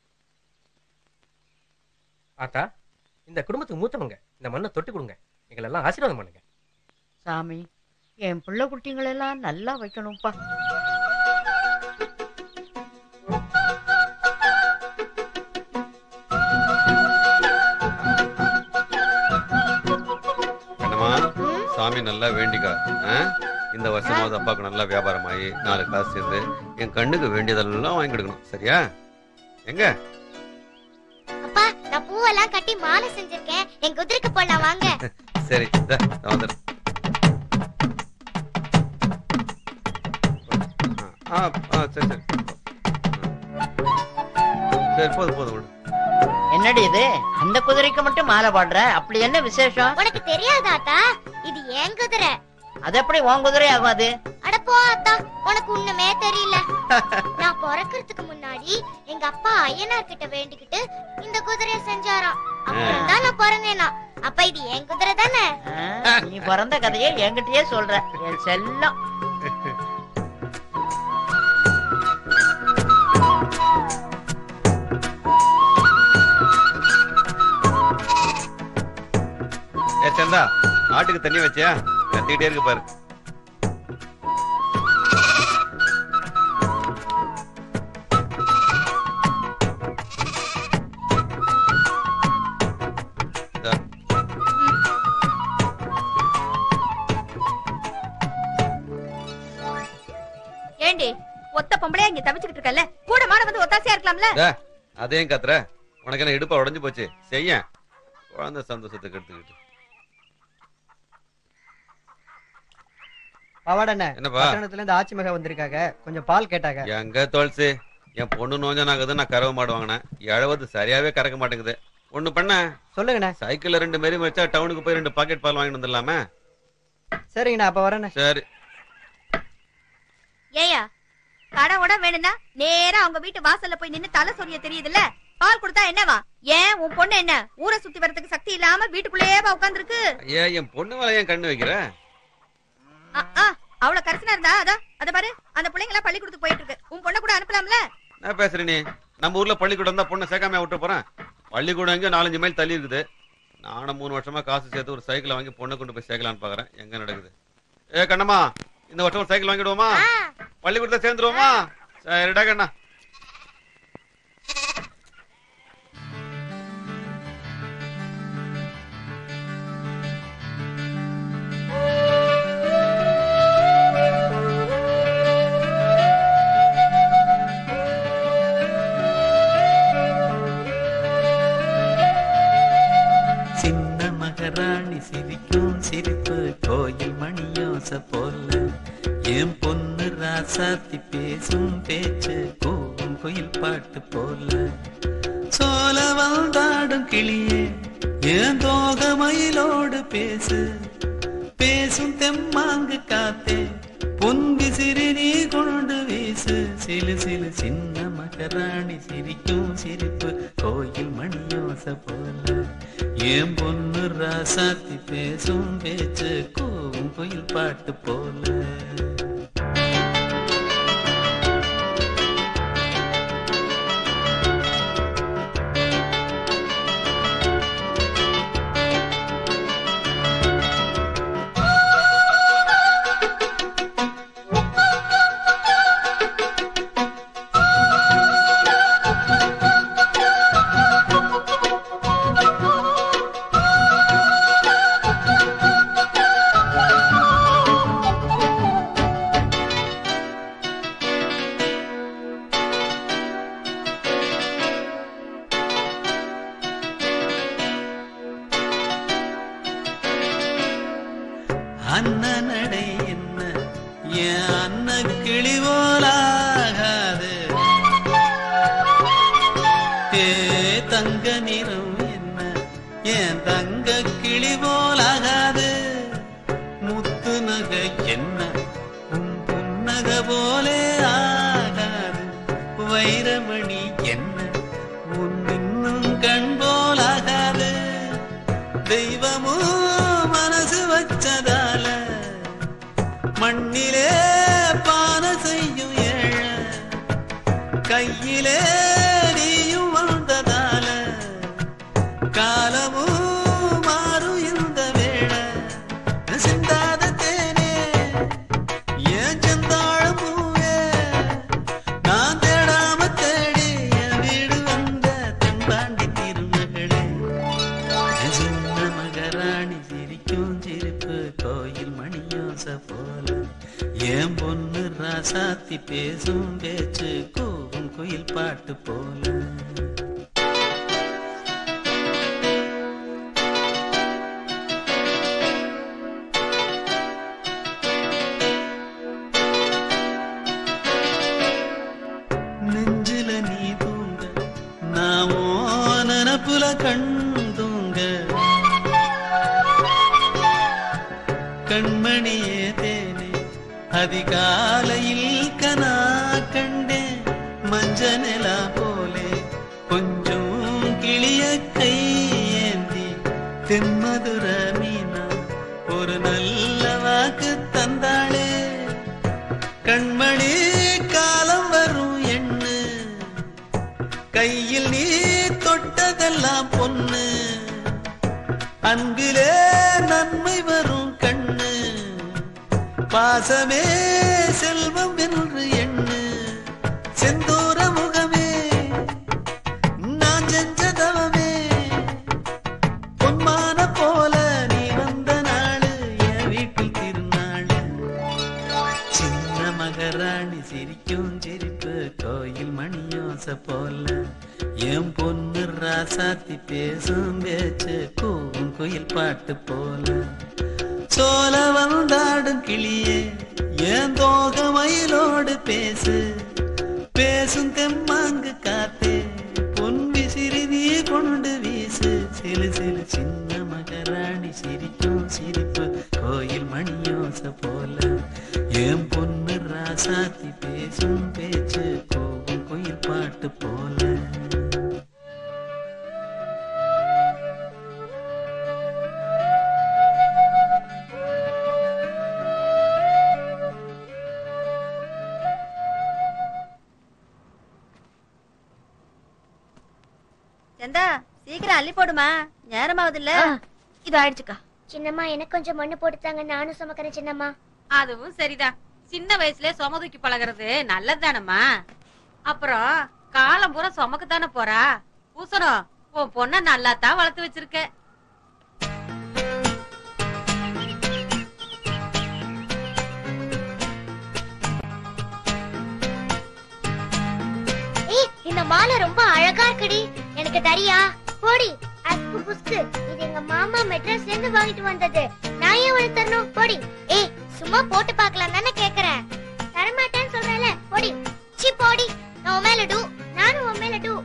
ஆத்தா இந்த குடும்பத்துக்கு மூத்தவங்க இந்த மண்ணை தொட்டு கொடுங்க எங்களை எல்லாம் ஆசீர்வாதம் பண்ணுங்க சாமி என் பிள்ளை குட்டிங்களெல்லாம் நல்லா வைக்கணும்ப்பா கண்ணம்மா சாமி நல்லா வேண்டிக்கா ஆ? இந்த வருஷமாவது அப்பாவுக்கு நல்லா வியாபாரம் ஆகி நாலு காசு சேர்ந்து என் கண்ணுக்கு வேண்டியதெல்லாம் வாங்கி கொடுக்கணும் சரியா எங்க அப்பா நான் பூவெல்லாம் கட்டி மாலை செஞ்சிருக்கேன் என் குதிரைக்கு போடலாம் வாங்க சரி இந்தா, நான் வந்துடுறேன் ஆ ஆ சரி சரி சரி போதும் போதும் விடு என்னடி இது அந்த குதிரைக்கு மட்டும் மாலை பாடுற அப்படி என்ன விசேஷம் உனக்கு தெரியாதாத்தா இது என் குதிரை அது எப்படி உன் குதிரை ஆகும் அது அட போ அத்தா உனக்கு ஒண்ணுமே தெரியல நான் பிறக்கறதுக்கு முன்னாடி எங்க அப்பா ஐயனார் கிட்ட வேண்டிக்கிட்டு இந்த குதிரைய செஞ்சாராம் அப்புறம் தான் நான் பிறந்தேனா அப்ப இது என் குதிரை தானே ஆ, நீ பிறந்த கதையை என்கிட்டயே சொல்ற என் செல்லம் ஏ சந்தா ஆட்டுக்கு தண்ணி வச்சியா கத்திக்கிட்டே இருக்கு பாரு இந்தா. ஏண்டி ஒத்த பொம்பளையா இங்க தவிச்சுக்கிட்டு இருக்கல கூட மாட வந்து ஒத்தாசையா இருக்கலாம்ல டே, அதையும் கத்துற உனக்கு என்ன இடுப்பா உடைஞ்சு போச்சு செய்ய குழந்தை சந்தோஷத்துக்கு எடுத்துக்கிட்டு பவாடண்ணே என்னப்பா? பட்டணத்துல இருந்து ஆச்சி மகா வந்திருக்காங்க கொஞ்சம் பால் கேட்டாங்க எங்க தோல்சு என் பொண்ணு நோஞ்சனாகுது நான் கறவை மாடு வாங்கினேன் எழுவது சரியாவே கறக்க மாட்டேங்குது ஒண்ணு பண்ண சொல்லுங்கண்ணே சைக்கிள்ல ரெண்டு மாரி வச்சா டவுனுக்கு போய் ரெண்டு பாக்கெட் பால் வாங்கிட்டு வந்துடலாமே சரிங்கண்ணா அப்ப வரேண்ணே சரி ஏயா கடை உட வேணும்னா நேரா அவங்க வீட்டு வாசல்ல போய் நின்னு தலை சொரிய தெரியுதுல்ல பால் கொடுத்தா என்னவா ஏன் உன் பொண்ணு என்ன ஊரை சுத்தி வரதுக்கு சக்தி இல்லாம வீட்டுக்குள்ளேயே உட்காந்துருக்கு ஐயா என் பொண்ணு மேல ஏன் கண்ணு வைக்கிற அவ்வளவு கரிசனா இருந்தா அதான் அத பாரு அந்த பிள்ளைங்க எல்லாம் பள்ளிக்கூடத்துக்கு போயிட்டு இருக்கு உன் பொண்ணை கூட அனுப்பலாம்ல நான் பேசுறேன் நீ நம்ம ஊர்ல பள்ளிக்கூடம் தான் பொண்ணை சேர்க்காம விட்டு போறேன் பள்ளிக்கூடம் எங்க நாலஞ்சு மைல் தள்ளி இருக்குது நானும் மூணு வருஷமா காசு சேர்த்து ஒரு சைக்கிள் வாங்கி பொண்ணை கொண்டு போய் சேர்க்கலான்னு பாக்குறேன் எங்க நடக்குது ஏ கண்ணம்மா இந்த வருஷம் ஒரு சைக்கிள் வாங்கிடுவோமா பள்ளிக்கூடத்துல சேர்ந்துருவோமா சரிடா கண்ணா சின்ன மகராணி சிரிக்கும் சிரிப்பு கோயில் மணியோச போல என் பொண்ணு ராசாத்தி பேசும் பேச்சு கூவும் குயில் பாட்டு போல சோல வந்தாடும் கிளியே என் தோக மயிலோடு பேசு பேசும் தெம்மாங்கு காத்தே பொன் விசிறி நீ கொண்டு வீசு சிலு சிலு சின்ன மகராணி சிரிக்கும் சிரிப்பு கோயில் மணியோச போல என் பொண்ணு ராசாத்தி பேசும் பேச்சு கூவும் குயில் பாட்டு போல அண்ணனடை என்ன என் அன்ன கிளி போலாகாது ஏ தங்க நிறம் என்ன என் தங்க கிளி போலாகாது முத்து நகை என்ன உன் புன்னக போலே ஆகாது வைரமணி என்ன உன் இன்னும் கண் போலாகாது தெய்வமும் மனசு வச்சதால மண்ணிலே பான செய்யும் ஏழ கையிலே நீயும் வந்ததால காலமும் மாறும் இந்த வேளை சிந்தாத தேனே ஏன் செந்தாழ பூவே நான் தேடாம தேடி என் வீடு வந்த தென்பாண்டி திருமகளே சின்ன மகராணி சிரிக்கும் சிரிப்பு கோயில் மணியோச போல என் பொண்ணு ராசாத்தி பேசும் பேச்சு கூவும் குயில் பாட்டு போல நெஞ்சில நீ தூங்க நான் ஓ நினப்புல கண் தூங்க கண்மணியே தேனே அதிகாலையில் கனா கண்டேன் மஞ்ச நிலா போலே கொஞ்சம் கிளிய கை ஏந்தி தென்மதுர மீனா ஒரு நல்ல வாக்கு தந்தாளே கண்மணி காலம் வரும் எண்ணு கையில் நீ தொட்டதெல்லாம் பொண்ணு அன்பிலே நன்மை வரும் கண்ணு பாசமே செல்வம் என்று எண்ணு செந்தூர முகமே நான் செஞ்ச தவமே பொன்மான போல நீ வந்த நாளு என் வீட்டில் திருநாளு சின்ன மகராணி சிரிக்கும் சிரிப்பு கோயில் மணியோச போல என் பொண்ணு ராசாத்தி பேசும் பேச்சு கூவும் குயில் பாட்டு போல சோல வந்தாடும் கிளியே என் தோக மயிலோடு பேசு பேசும் தெம்மாங்கு காத்தே பொன் விசிறி நீ கொண்டு வீசு சிலு சிலு சின்ன மகராணி சிரிக்கும் சிரிப்பு கோயில் மணியோச போல என் பொண்ணு ராசாத்தி பேசும் பேச்சு கோவும் குயில் பாட்டு போல சந்தா சீக்கிரம் அள்ளி போடுமா நேரமாவது இல்ல இது ஆயிடுச்சுக்கா சின்னம்மா எனக்கு கொஞ்சம் மண்ணு போட்டுத்தாங்க நானும் சுமக்கிறேன் சின்னம்மா அதுவும் சரிதான் சின்ன வயசுல சும தூக்கி பழகுறது நல்லதுதானம்மா அப்புறம் காலம் பூரா சுமக்கத்தானே போறா பூசணும் உன் பொண்ண நல்லா தான் வளர்த்து வச்சிருக்க ஏய் இந்த மாலை ரொம்ப அழகா இருக்குடி எனக்கு தரியா போடி அத்தை புஸ்கு புஸ்கு இது எங்க மாமா மெட்ராஸ்ல இருந்து வாங்கிட்டு வந்தது நான் ஏன் உனக்கு தரணும் போடி ஏய் சும்மா போட்டு பார்க்கலாம் தானே கேக்குறேன் தரமாட்டேன்னு சொல்றேன்ல போடி சி போடி நான் உன் மேல டூ நானும் உன் மேல டூ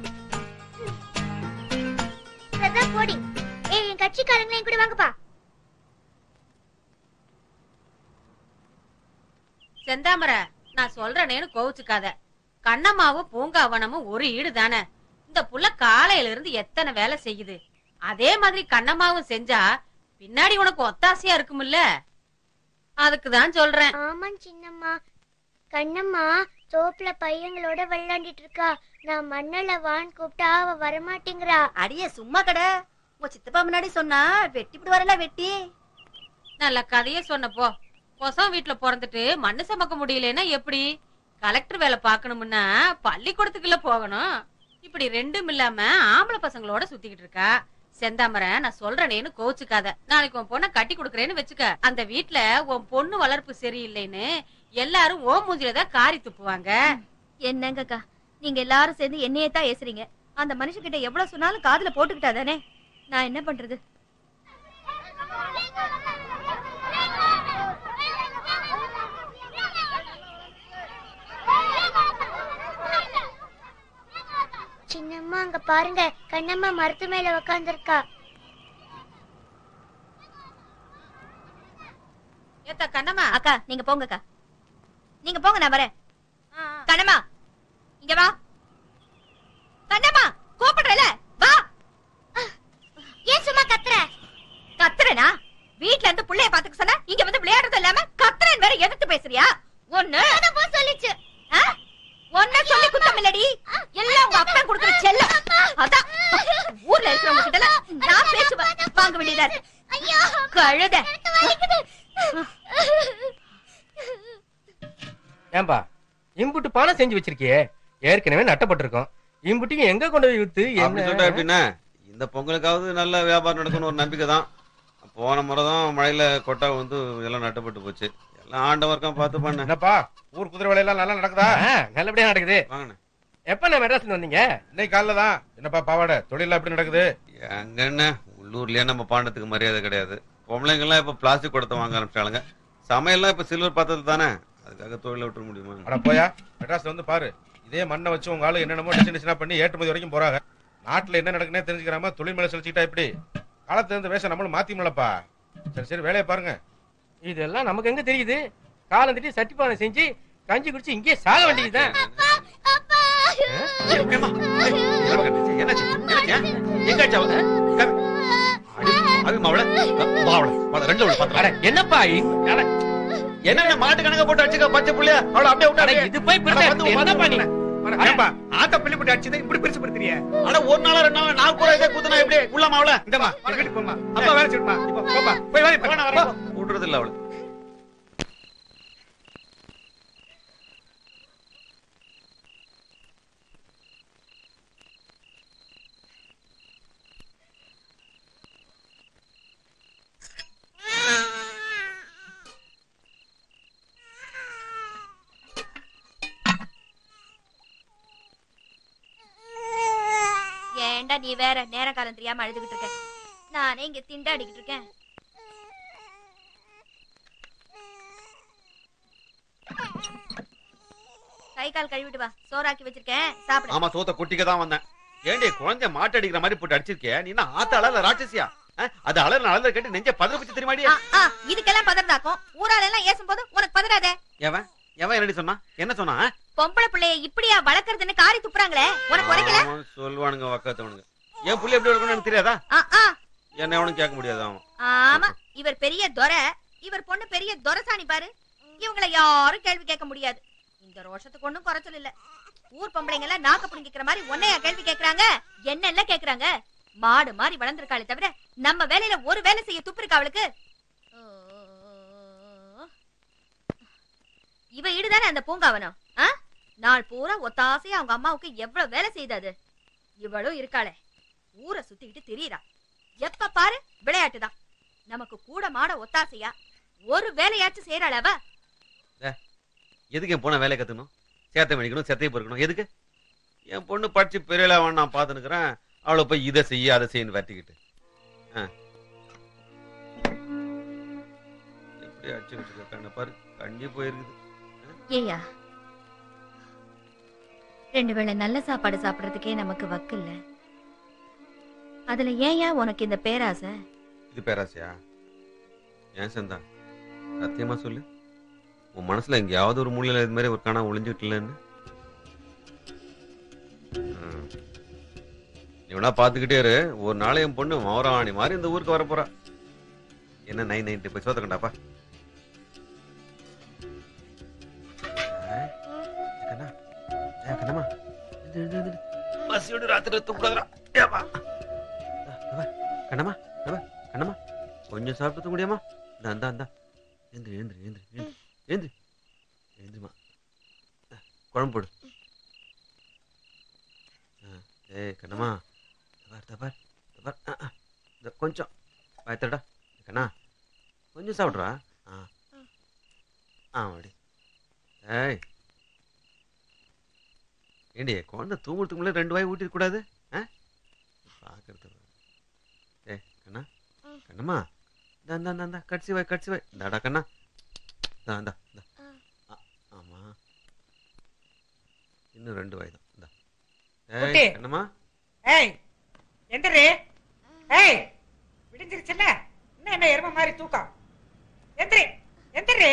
அதான் போடி ஏய் என் கட்சிக்காரங்களையும் கூட வாங்கப்பா செந்தாமரை நான் சொல்றேனேன்னு கோவிச்சுக்காத கண்ணம்மாவும் பூங்காவனமும் ஒரு ஈடு தானே இந்த புள்ள காலையில இருந்து எத்தனை வேலை செய்யுது அதே மாதிரி கண்ணம்மாவும் செஞ்சா பின்னாடி உனக்கு ஒத்தாசையா இருக்கும்ல அதுக்கு தான் சொல்றேன் ஆமா சின்னம்மா கண்ணம்மா தோப்புல பையங்களோட விளையாண்டிட்டு இருக்கா நான் மண்ணல வான்னு கூப்பிட்டா அவ வரமாட்டேங்கிறா அடியே சும்மா கடை உங்க சித்தப்பா முன்னாடி சொன்னா வெட்டி வரல வெட்டி நல்ல கதையே சொன்னப்போ பொசம் வீட்டுல பிறந்துட்டு மண்ணு சமக்க முடியலன்னா எப்படி கலெக்டர் வேலை பார்க்கணும்னா பள்ளிக்கூடத்துக்குள்ள போகணும் இப்படி ரெண்டும் இல்லாம ஆம்பளை பசங்களோட சுத்திக்கிட்டு இருக்கா செந்தாமரை நான் சொல்றேனேன்னு கோச்சுக்காத நாளைக்கு உன் பொண்ணை கட்டி கொடுக்கறேன்னு வச்சுக்க அந்த வீட்ல உன் பொண்ணு வளர்ப்பு சரியில்லைன்னு எல்லாரும் ஓ மூஞ்சில தான் காரி துப்புவாங்க என்னங்கக்கா நீங்க எல்லாரும் சேர்ந்து என்னையே தான் ஏசுறீங்க அந்த மனுஷகிட்ட எவ்வளவு சொன்னாலும் காதுல போட்டுக்கிட்டா தானே நான் என்ன பண்றது சின்னம்மா அங்க பாருங்க கண்ணம்மா மரத்து மேல உக்காந்துருக்கா ஏத்தா கண்ணம்மா அக்கா நீங்க போங்கக்கா நீங்க போங்க நான் வரேன் கண்ணம்மா இங்க வா கண்ணம்மா கூப்பிடுறல வா ஏன் சும்மா கத்துற கத்துறனா வீட்ல இருந்து புள்ளைய பாத்துக்க சொன்னா இங்க வந்து விளையாடுறது இல்லாம கத்துறேன் வேற எதிர்த்து பேசுறியா ஒண்ணு சொல்லிச்சு ஒன்ன சொல்லி குத்தம் இல்லடி எல்லாம் உங்க அப்பா கொடுக்குற செல்லம் அதான் ஊர்ல இருக்கிறவங்க கிட்ட எல்லாம் நான் பேச்சு வா- வாங்க வேண்டியதா இருக்கு கழுத ஏன்பா இம்புட்டு பானை செஞ்சு வச்சிருக்கியே ஏற்கனவே நட்டப்பட்டிருக்கோம் இம்புட்டையும் எங்க கொண்டு போய் வித்து அப்படி சொல்லிட்டா எப்படின்னா இந்த பொங்கலுக்காவது நல்ல வியாபாரம் நடக்கும்னு ஒரு நம்பிக்கை தான் போன முறை தான் மழையில கொட்டா வந்து எல்லாம் நட்டப்பட்டு போச்சு எல்லாம் ஆண்டவர்க்கம் பார்த்து பண்ண என்னப்பா ஊர் குதிரை வேலையெல்லாம் நல்லா நடக்குதா நல்லபடியா நடக்குது வாங்கண்ணே எப்ப நான் மெட்ராஸ்ல இருந்து வந்தீங்க இன்னைக்கு காலைல தான் என்னப்பா பாவாடை தொழிலாம் எப்படி நடக்குது எங்கண்ணே உள்ளூர்லயே நம்ம பாண்டத்துக்கு மரியாதை கிடையாது பொம்பளைங்கெல்லாம் இப்ப பிளாஸ்டிக் குடத்தை வாங்க ஆரம்பிச்சாளுங்க சமையல்லாம் இப்ப சில்வர் பாத்திரத்தில் தானே அதுக்காக தொழில விட்டுற முடியுமா அட போயா மெட்ராஸ்ல வந்து பாரு இதே மண்ணை வச்சு உங்க ஆளு என்னென்னமோ டிசைன் டிசைனா பண்ணி ஏற்றுமதி வரைக்கும் போறாங்க நாட்டுல என்ன நடக்குன்னே தெரிஞ்சுக்கிறாம தொழில் மேல செலுத்திக்கிட்டா எப்படி காலத்துல இருந்து வேஷம் நம்மளும் மாத்தி முடியலப்பா சரி சரி வேலையை பாருங்க இதெல்லாம் நமக்கு எங்க தெரியுது காலம் தட்டி சட்டி பானை செஞ்சு கஞ்சி குடிச்சு இங்கேயே சாக வேண்டியதுதான் என்னாச்சு என்னாச்சு எங்காச்சு அவ அது மாவள மாவள மாவள ரெண்டு அவள பாத்து என்னப்பா என்ன மாட்டு கணக்க போட்டு அடிச்சுக்க பச்சை புள்ளைய அவள அப்படியே விட்டாரு இது போய் பெருசா என்னப்பா நீ? ஏன்பா ஆத்த பள்ளி போட்டு அடிச்சதை இப்படி பெருசு படுத்துறிய ஆனா ஒரு நாளா ரெண்டு நாள் நாள் கூட இதே குத்துனா எப்படி உள்ள மாவள இந்தமா வீட்டுக்கு போமா அப்பா வேலை செய்யுமா இப்போ போப்பா போய் வேலை பாரு. விடுறது இல்ல அவள ஏன்டா நீ வேற நேர காலம் தெரியாம அழுதுகிட்டு இருக்க நானே இங்க திண்டாடிக்கிட்டு இருக்கேன் கை கால் கழுவிட்டு வா சோறாக்கி வச்சிருக்கேன் சாப்பிடு ஆமா சோத்த குட்டிக்க தான் வந்தேன் ஏண்டி குழந்தை மாட்டு அடிக்கிற மாதிரி போட்டு அடிச்சிருக்கே நீ என்ன ஆத்த அழல ராட்சசியா அஹ், அது அலற அலற கேட்டு நெஞ்ச பதற பிச்சு தெரியுமாடி ஆ, ஆ, இதுக்கெல்லாம் பதறதாக்கும் ஊரால எல்லாம் ஏசும் போது உனக்கு பதறாதே எவன் எவன் என்னடி சொன்னா என்ன சொன்னா அஹ்? பொம்பளை பிள்ளைய இப்படியா வளர்க்கறதுன்னு காரி துப்புறாங்களே உனக்கு உரைக்கல ஆமா, சொல்லுவானுங்க வக்காத்தவனுங்க என் புள்ளி எப்படி இருக்கணும்னு எனக்கு தெரியாதா ஆ, ஆ, என்ன எவனும் கேட்க முடியாது அவன் ஆமா இவர் பெரிய துரை இவர் பொண்ணு பெரிய துரசாணி பாரு இவங்கள யாரும் கேள்வி கேட்க முடியாது இந்த ரோஷத்துக்கு ஒண்ணும் குறைச்சல் இல்ல ஊர் பொம்பளைங்க எல்லாம் நாக்க புடிங்கிக்கிற மாதிரி உன்னையா கேள்வி கேக்குறாங்க என்ன எல்லாம் கேக்குறாங்க மாடு மாதிரி வளர்ந்துருக்காளே தவிர நம்ம வேலையில ஒரு வேலை செய்ய துப்பு இருக்கா அவளுக்கு இவ ஈடுதானே அந்த பூங்காவனம் ஆ? நாள் பூரா ஒத்தாசையா அவங்க அம்மாவுக்கு எவ்வளவு வேலை செய்தது இவளும் இருக்காளே ஊரை சுத்திக்கிட்டு திரியறா எப்ப பாரு விளையாட்டுதான் நமக்கு கூட மாட ஒத்தாசையா ஒரு வேலையாச்சும் செய்யறாள் அவ எதுக்கு என் பொண்ணை வேலை கத்துக்கணும் சேத்தை மணிக்கணும் செத்தையை பொறுக்கணும் எதுக்கு என் பொண்ணு படிச்சு பெரியல நான் பார்த்து நிக்கிறேன் அவளை போய் இதை செய்ய அதை செய்யன்னு வரட்டிக்கிட்டு ஆ. எப்படி அடிச்சு வச்சிருக்க கண்ணை பாரு கண்ணி போயிருக்குது ஏயா ரெண்டு வேளை நல்ல சாப்பாடு சாப்பிடுறதுக்கே நமக்கு வக்கு இல்ல அதுல ஏன்யா உனக்கு இந்த பேராசை இது பேராசையா ஏன் சந்தா சத்தியமா சொல்லு உன் மனசுல எங்கேயாவது ஒரு மூலையில இது மாதிரி ஒரு காணா ஒளிஞ்சுட்டு இல்லைன்னு ம். நீ வேணா பாத்துக்கிட்டே இரு ஒரு நாள் என் பொண்ணு மௌராணி மாதிரி இந்த ஊருக்கு வர போறா என்ன நைன் நைன்டி போய் சோத்த கண்டாப்பா கண்ணா ஏ, கண்ணம்மா எந்திரு, எந்திரு, எந்திரு. பசியோடு ராத்திரி தூக்கூடாதுடா ஏப்பா கண்ணம்மா கண்ணம்மா கண்ணம்மா கொஞ்சம் சாப்பிட்டு தூங்க முடியாமா இந்த அந்த அந்த ஏந்திரி ஏந்திரி ஏந்திரி ஏந்திரி ஏந்திரி ஏந்திரிமா அஹ், குழம்பு போடு அஹ், ஏய் கண்ணம்மா தபார் தபார் தபார் அஹ், அஹ். இந்த கொஞ்சம் பயத்தடா கண்ணா கொஞ்சம் சாப்பிட்றா ஆ ஆ வாடி ஏய் ஏண்டி குழந்தை தூங்குறதுக்கு முன்னாடி ரெண்டு வாய் ஊட்டிருக்க கூடாது ஆ பார்க்கறது ஏய் கண்ணா கண்ணம்மா இந்தா இந்தா இந்தா, இந்தா கடிச்சு வாய் கடிச்சு வாய் இந்தாடா கண்ணா இந்தா இந்தா இந்தா ஆ, ஆமா இன்னும் ரெண்டு வாய் தான் இந்தா குட்டி. ஏய் கண்ணம்மா ஏய் எந்திரு ஏய் விடிஞ்சிருச்சுல்ல இன்னும் என்ன எரும மாதிரி தூக்கம் எந்திரி எந்திரி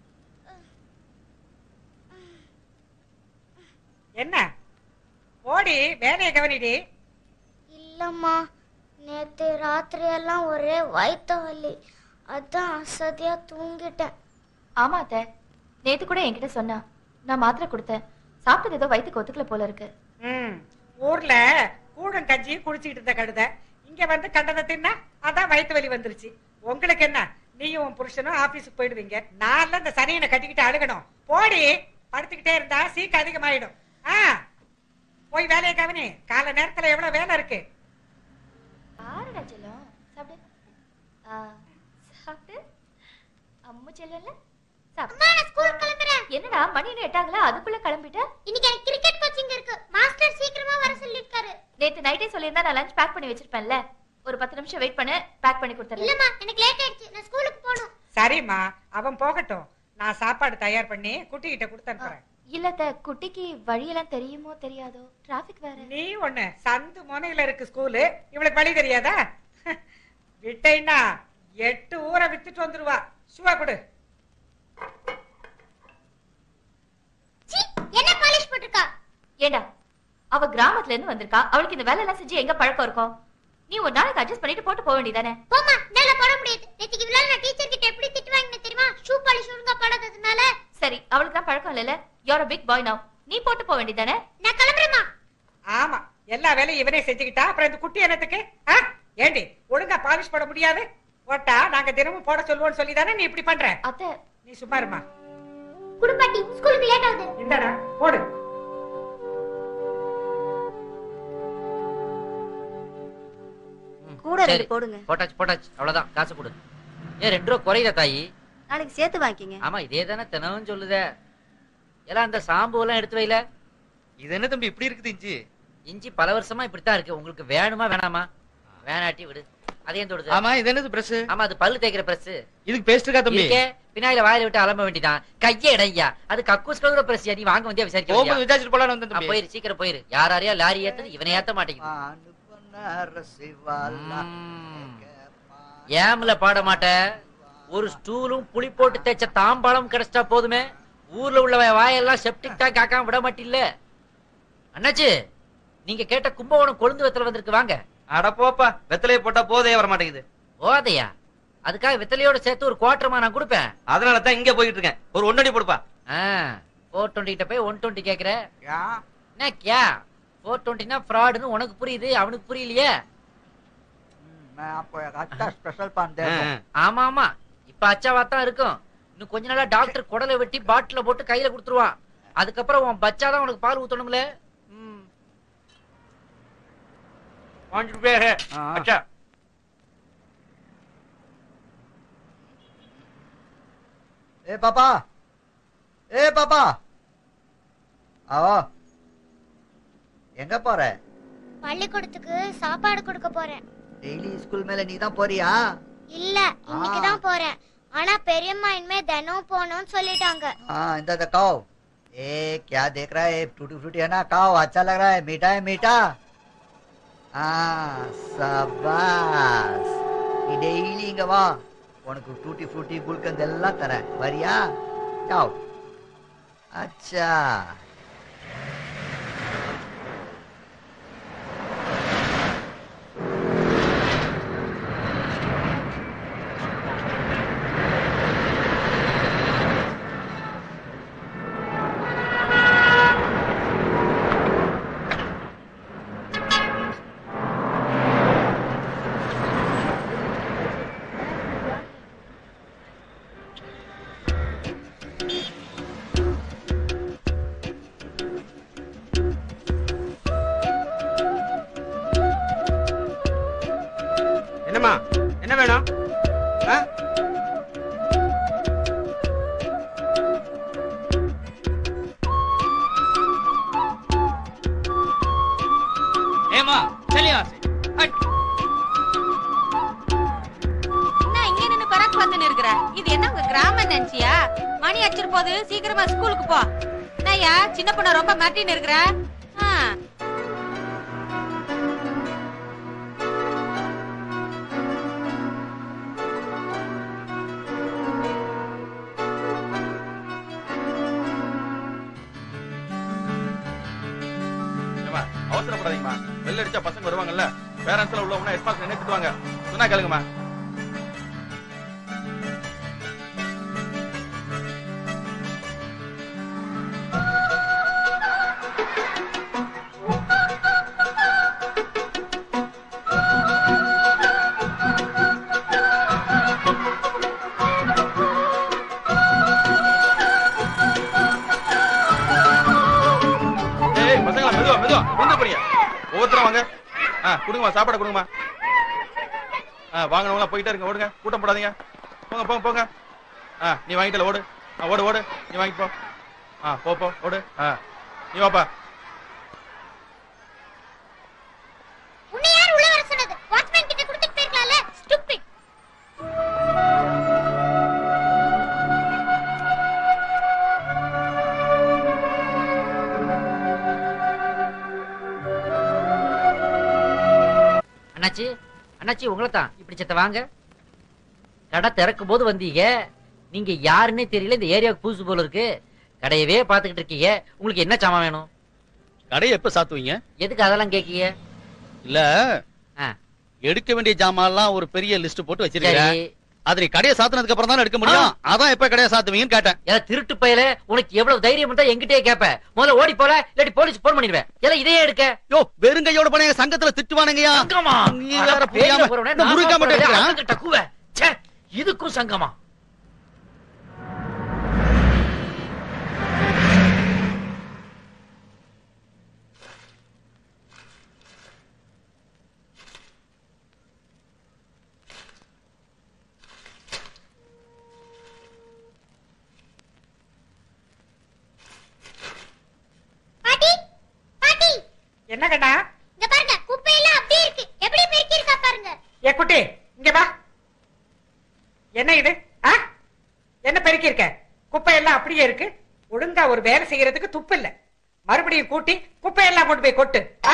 என்ன ஓடி வேலையை கவனிடி இல்லம்மா நேத்து ராத்திரி எல்லாம் ஒரே வயித்த வலி அதான் அசதியா தூங்கிட்டேன் ஆமா அத்தை நேத்து கூட என்கிட்ட சொன்னா நான் மாத்திரை கொடுத்தேன் சாப்பிட்டது ஏதோ வயித்துக்கு ஒத்துக்கல போல இருக்கு ம் ஊர்ல கூடும் கஞ்சி குடிச்சிட்டு இருந்த கழுத இங்க வந்து கண்டதை தின்னா அதான் வயித்து வலி வந்துருச்சு உங்களுக்கு என்ன நீயும் உன் புருஷனும் ஆபீஸுக்கு போயிடுவீங்க நான்ல இந்த சனியனை கட்டிக்கிட்டு அழுகணும் போடி படுத்துக்கிட்டே இருந்தா சீக்கு அதிகமாயிடும் ஆ போய் வேலையை கவனி காலை நேரத்துல எவ்வளவு வேலை இருக்கு பாருடா செல்லம் சாப்பிடு ஆ, சாப்பிட்டு அம்மு செல்லல என்னடா மணி இன்னும் எட்டாகல அதுக்குள்ள கிளம்பிட்ட இன்னைக்கு எனக்கு கிரிக்கெட் கோச்சிங் இருக்கு மாஸ்டர் சீக்கிரமா வர சொல்லிருக்காரு நேத்து நைட்டே சொல்லியிருந்தா நான் லஞ்ச் பேக் பண்ணி வச்சிருப்பேன்ல ஒரு பத்து நிமிஷம் வெயிட் பண்ணு பேக் பண்ணி கொடுத்துறேன் இல்லம்மா எனக்கு லேட் ஆயிடுச்சு நான் ஸ்கூலுக்கு போகணும் சரிம்மா அவன் போகட்டும் நான் சாப்பாடு தயார் பண்ணி குட்டிகிட்ட கொடுத்து அனுப்புறேன் இல்லத்த குட்டிக்கு வழியெல்லாம் தெரியுமோ தெரியாதோ டிராபிக் வேற நீ ஒண்ணு சந்து முனையில இருக்கு ஸ்கூலு இவளுக்கு வழி தெரியாதா விட்டேன்னா எட்டு ஊரை வித்துட்டு வந்துருவா சுவா கொடு என்ன பாலிஷ் போட்டிருக்கா ஏண்டா அவ கிராமத்துல இருந்து வந்திருக்கா அவளுக்கு இந்த வேலை எல்லாம் செஞ்சு எங்க பழக்கம் இருக்கும் நீ ஒரு நாளைக்கு அட்ஜஸ்ட் பண்ணிட்டு போட்டு போக வேண்டியதானே போமா நல்லா போட முடியாது நேத்துக்கு இவ்வளவு நான் டீச்சர் கிட்ட எப்படி திட்டு வாங்கினேன் தெரியுமா ஷூ பாலிஷ் ஒழுங்கா போடாததுனால சரி அவளுக்கு தான் பழக்கம் இல்லைல்ல யோர் பிக் பாய் நவ் நீ போட்டு போக வேண்டியதானே நான் கிளம்புறேம்மா ஆமா எல்லா வேலையும் இவனே செஞ்சுக்கிட்டா அப்புறம் இந்த குட்டி என்னத்துக்கு ஆ? ஏண்டி ஒழுங்கா பாலிஷ் போட முடியாது போட்டா நாங்க தினமும் போட சொல்லுவோம்னு சொல்லி தானே நீ இப்படி பண்ற அத்தை நீ சும்மா இருமா குடுப்பாட்டி ஸ்கூலுக்கு லேட் ஆகுது இந்தாடா போடு கூட சரி. ரெண்டு போடுங்க போட்டாச்சு போட்டாச்சு அவ்வளவுதான் காசு கொடு ஏன் ரெண்டு ரூபா குறையுதா தாயி நாளைக்கு சேர்த்து வாங்கிக்கிங்க ஆமா இதே தானே தினமும் சொல்லுதே எல்லாம் அந்த சாம்பு எல்லாம் எடுத்து வைல இது என்ன தம்பி இப்படி இருக்குது இஞ்சி இஞ்சி பல வருஷமா இப்படித்தான் இருக்கு உங்களுக்கு வேணுமா வேணாமா வேணாட்டி விடு அதையும் தொடுது ஆமா இது என்னது பிரஸ் ஆமா அது பல்லு தேய்க்கிற பிரஸ் இதுக்கு பேஸ்ட் இருக்கா தம்பி இருக்கே பின்னாயில வாயில விட்டு அலம்ப வேண்டியதான் கையே இடையா அது கக்கூஸ் கழுவுற பிரஸ் நீ வாங்க வந்தியா விசாரிக்க போகும்போது வந்தியா? விசாரிச்சுட்டு போலான்னு வந்தேன் ஆ, தம்பி போயிரு சீக்கிரம் போயிரு யார் யாரையா லாரி ஏத்தது இவனை ஏத்த மாட்டேங்குது ஏம்ல பாட மாட்ட ஒரு ஸ்டூலும் புளி போட்டு தேய்ச்ச தாம்பாளம் கிடைச்சிட்டா போதுமே ஊர்ல உள்ள வாயெல்லாம் செப்டிக் டேங்க் ஆக்காம விட மாட்டில்ல அண்ணாச்சி நீங்க கேட்ட கும்பகோணம் கொழுந்து வெத்தலை வந்திருக்கு வாங்க அட போப்பா வெத்தலையை போட்டா போதே வர மாட்டேங்குது ஓதையா அதுக்காக வெத்தலையோட சேர்த்து ஒரு குவார்டர்மா நான் கொடுப்பேன் அதனால தான் இங்க போயிட்டு இருக்கேன் ஒரு ஒன்னடி போடுப்பா ஃபோர் டுவெண்ட்டி கிட்ட போய் ஒன் டுவெண்ட்டி கேக்குற என்ன கியா ஃபோர் டுவெண்ட்டினா ஃப்ராடுன்னு உனக்கு புரியுது அவனுக்கு புரியலையே मैं आपको एक अच्छा स्पेशल पान दे दूं ஆமா ஆமா இப்ப அச்சாவா தான் இருக்கும் இன்னும் கொஞ்ச நாளா டாக்டர் குடலை வெட்டி பாட்டில போட்டு கையில கொடுத்துருவான் அதுக்கப்புறம் உன் பச்சாதான் உனக்கு பால் ஊத்தணும்ல पाँच रुपए है अच्छा ए पापा ए पापा आओ எங்க போற பள்ளிக்கூடத்துக்கு சாப்பாடு கொடுக்க போறேன் டெய்லி ஸ்கூல் மேல நீ தான் போறியா இல்ல இன்னைக்கு தான் போறேன் ஆனா பெரியம்மா இனிமே தினம் போகணும்னு சொல்லிட்டாங்க हाँ इंदा द काओ ए क्या देख रहा है टूटी फ्रूटी है ना काओ अच्छा लग रहा है मीठा है मीठा हाँ சபாஸ் நீ டெய்லி இங்க வா உனக்கு டூட்டி ஃப்ரூட்டி குல்கந்த் எல்லாம் தரேன் வரியா சாவ் அச்சா என்னம்மா என்ன வேணும் ஆ? ஏமா சலியா என்ன இங்க நின்னு பராக் பார்த்துன்னு இருக்கிற இது என்ன உங்க கிராமம் நினைச்சியா மணி அடிச்சிரு போது சீக்கிரமா ஸ்கூலுக்கு போ என்னய்யா சின்ன பொண்ணு ரொம்ப மாட்டின்னு இருக்கிற ஆ. ஏம்மா, அவசரப்படாதீங்கம்மா வெள்ள அடிச்சா பசங்க வருவாங்கல்ல பேரண்ட்ஸ் எல்லாம் உள்ளவங்க ஹெட் மாஸ்டர் என்ன திட்டுவாங்க சொன்னா கேளுங்கம்மா ஏய் பசங்களா மெதுவா மெதுவா கொண்டு போறீங்க ஒவ்வொருத்தரும் வாங்க ஆ கொடுங்கம்மா சாப்பாடு கொடுங்கம்மா ஆ வாங்கினவங்களாம் போயிட்டே இருங்க ஓடுங்க கூட்டம் போடாதீங்க போங்க போங்க போங்க ஆ நீ வாங்கிட்டல ஓடு ஆ ஓடு ஓடு நீ வாங்கிட்டு போ ஆ போ போ ஓடு ஆ நீ வாப்பா உன்னை யார் உள்ள வர சொன்னது வாட்ச்மேன் கிட்ட கொடுத்துட்டு போயிருக்கலாம்ல ஸ்டூபிட் அண்ணாச்சி அண்ணாச்சி உங்களை தான் இப்படி செத்த வாங்க கடை திறக்கும் போது வந்தீங்க நீங்க யாருன்னே தெரியல இந்த ஏரியாவுக்கு புதுசு போல இருக்கு கடையவே பாத்துக்கிட்டு இருக்கீங்க உங்களுக்கு என்ன சாமான் வேணும் கடையை எப்ப சாத்துவீங்க எதுக்கு அதெல்லாம் கேக்கீங்க இல்ல ஆ. எடுக்க வேண்டிய ஜாமான்லாம் ஒரு பெரிய லிஸ்ட் போட்டு வச்சிருக்கேன் சரி. அது நீ கடையை சாத்துனதுக்கு அப்புறம் தான் எடுக்க முடியும் அதான் எப்ப கடையை சாத்துவீங்கன்னு கேட்டேன் ஏதாவது திருட்டு பயல உனக்கு எவ்வளவு தைரியம் இருந்தா எங்கிட்டே கேப்ப முதல்ல ஓடி போல இல்லாட்டி போலீஸ் போன் பண்ணிடுவேன் ஏதாவது இதையே எடுக்க யோ வெறுங்கையோட போன எங்க சங்கத்துல திட்டுவானுங்கயா சங்கமா நீ வேற புரியாம இந்த முருகா மட்டும் எடுக்கிறான் டக்குவ ச்சே இதுக்கும் சங்கமா பாட்டி பாட்டி என்ன கண்ணா இங்க பாருங்க குப்பையெல்லாம் அப்படியே இருக்கு எப்படி பெருக்கி இருக்கா பாருங்க ஏ குட்டி இங்க வா என்ன இது ஆ என்ன பெருக்கி இருக்க குப்பையெல்லாம் அப்படியே இருக்கு ஒழுங்கா ஒரு வேலை செய்யறதுக்கு துப்பு இல்ல மறுபடியும் கூட்டி குப்பையெல்லாம் கொண்டு போய் கொட்டு ஆ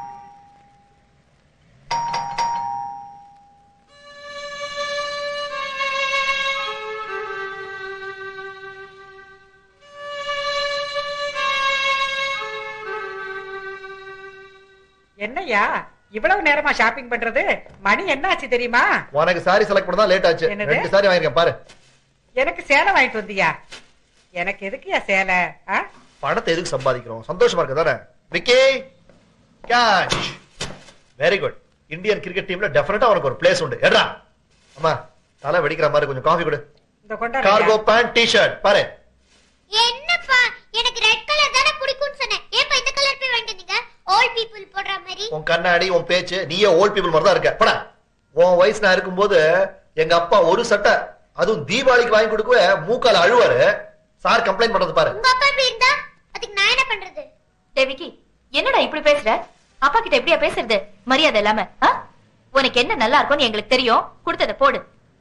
என்னய்யா இவ்வளவு நேரமா ஷாப்பிங் பண்றது மணி என்ன ஆச்சு தெரியுமா உனக்கு சாரி செலக்ட் பண்ண தான் லேட் ஆச்சு என்னது? ரெண்டு சாரி வாங்கிருக்கேன் பாரு எனக்கு சேலை வாங்கிட்டு வந்தியா எனக்கு எதுக்குயா சேலை ஆ? பணத்தை எதுக்கு சம்பாதிக்கிறோம் சந்தோஷமா இருக்கு தானே Vicky catch very good Indian cricket டீம்ல டெஃபினட்டா உனக்கு ஒரு பிளேஸ் உண்டு எட்ரா அம்மா தலை வெடிக்கிற மாதிரி கொஞ்சம் காஃபி கொடு இந்த கொண்டா கார்கோ பேண்ட் டி-ஷர்ட் பாரு என்னப்பா எனக்கு ரெட் கலர் தானே பிடிக்கும்னு சொன்னேன் ஏப்பா இந்த கலர் போய் வாங்கிட்டு வந்தீங்க ஓல்ட் பீப்புள் போடுற மாதிரி உன் கண்ணாடி உன் பேச்சு நீயே ஓல்ட் பீப்புள் மாதிரி தான் இருக்க படா உன் வயசு நான் இருக்கும்போது எங்க அப்பா ஒரு சட்டை அதுவும் தீபாவளிக்கு வாங்கி கொடுக்கவே மூக்கால அழுவாரு சார் கம்ப்ளைண்ட் பண்றது பாரு உங்க அப்பா இப்படி இருந்தா அதுக்கு நான் என்ன பண்றது தேவிக்கு என்னடா இப்படி பேசுற அப்பா கிட்ட எப்படியா பேசுறது மரியாதை இல்லாம ஆ? உனக்கு என்ன நல்லா இருக்கும்னு எங்களுக்கு தெரியும் கொடுத்தத போடு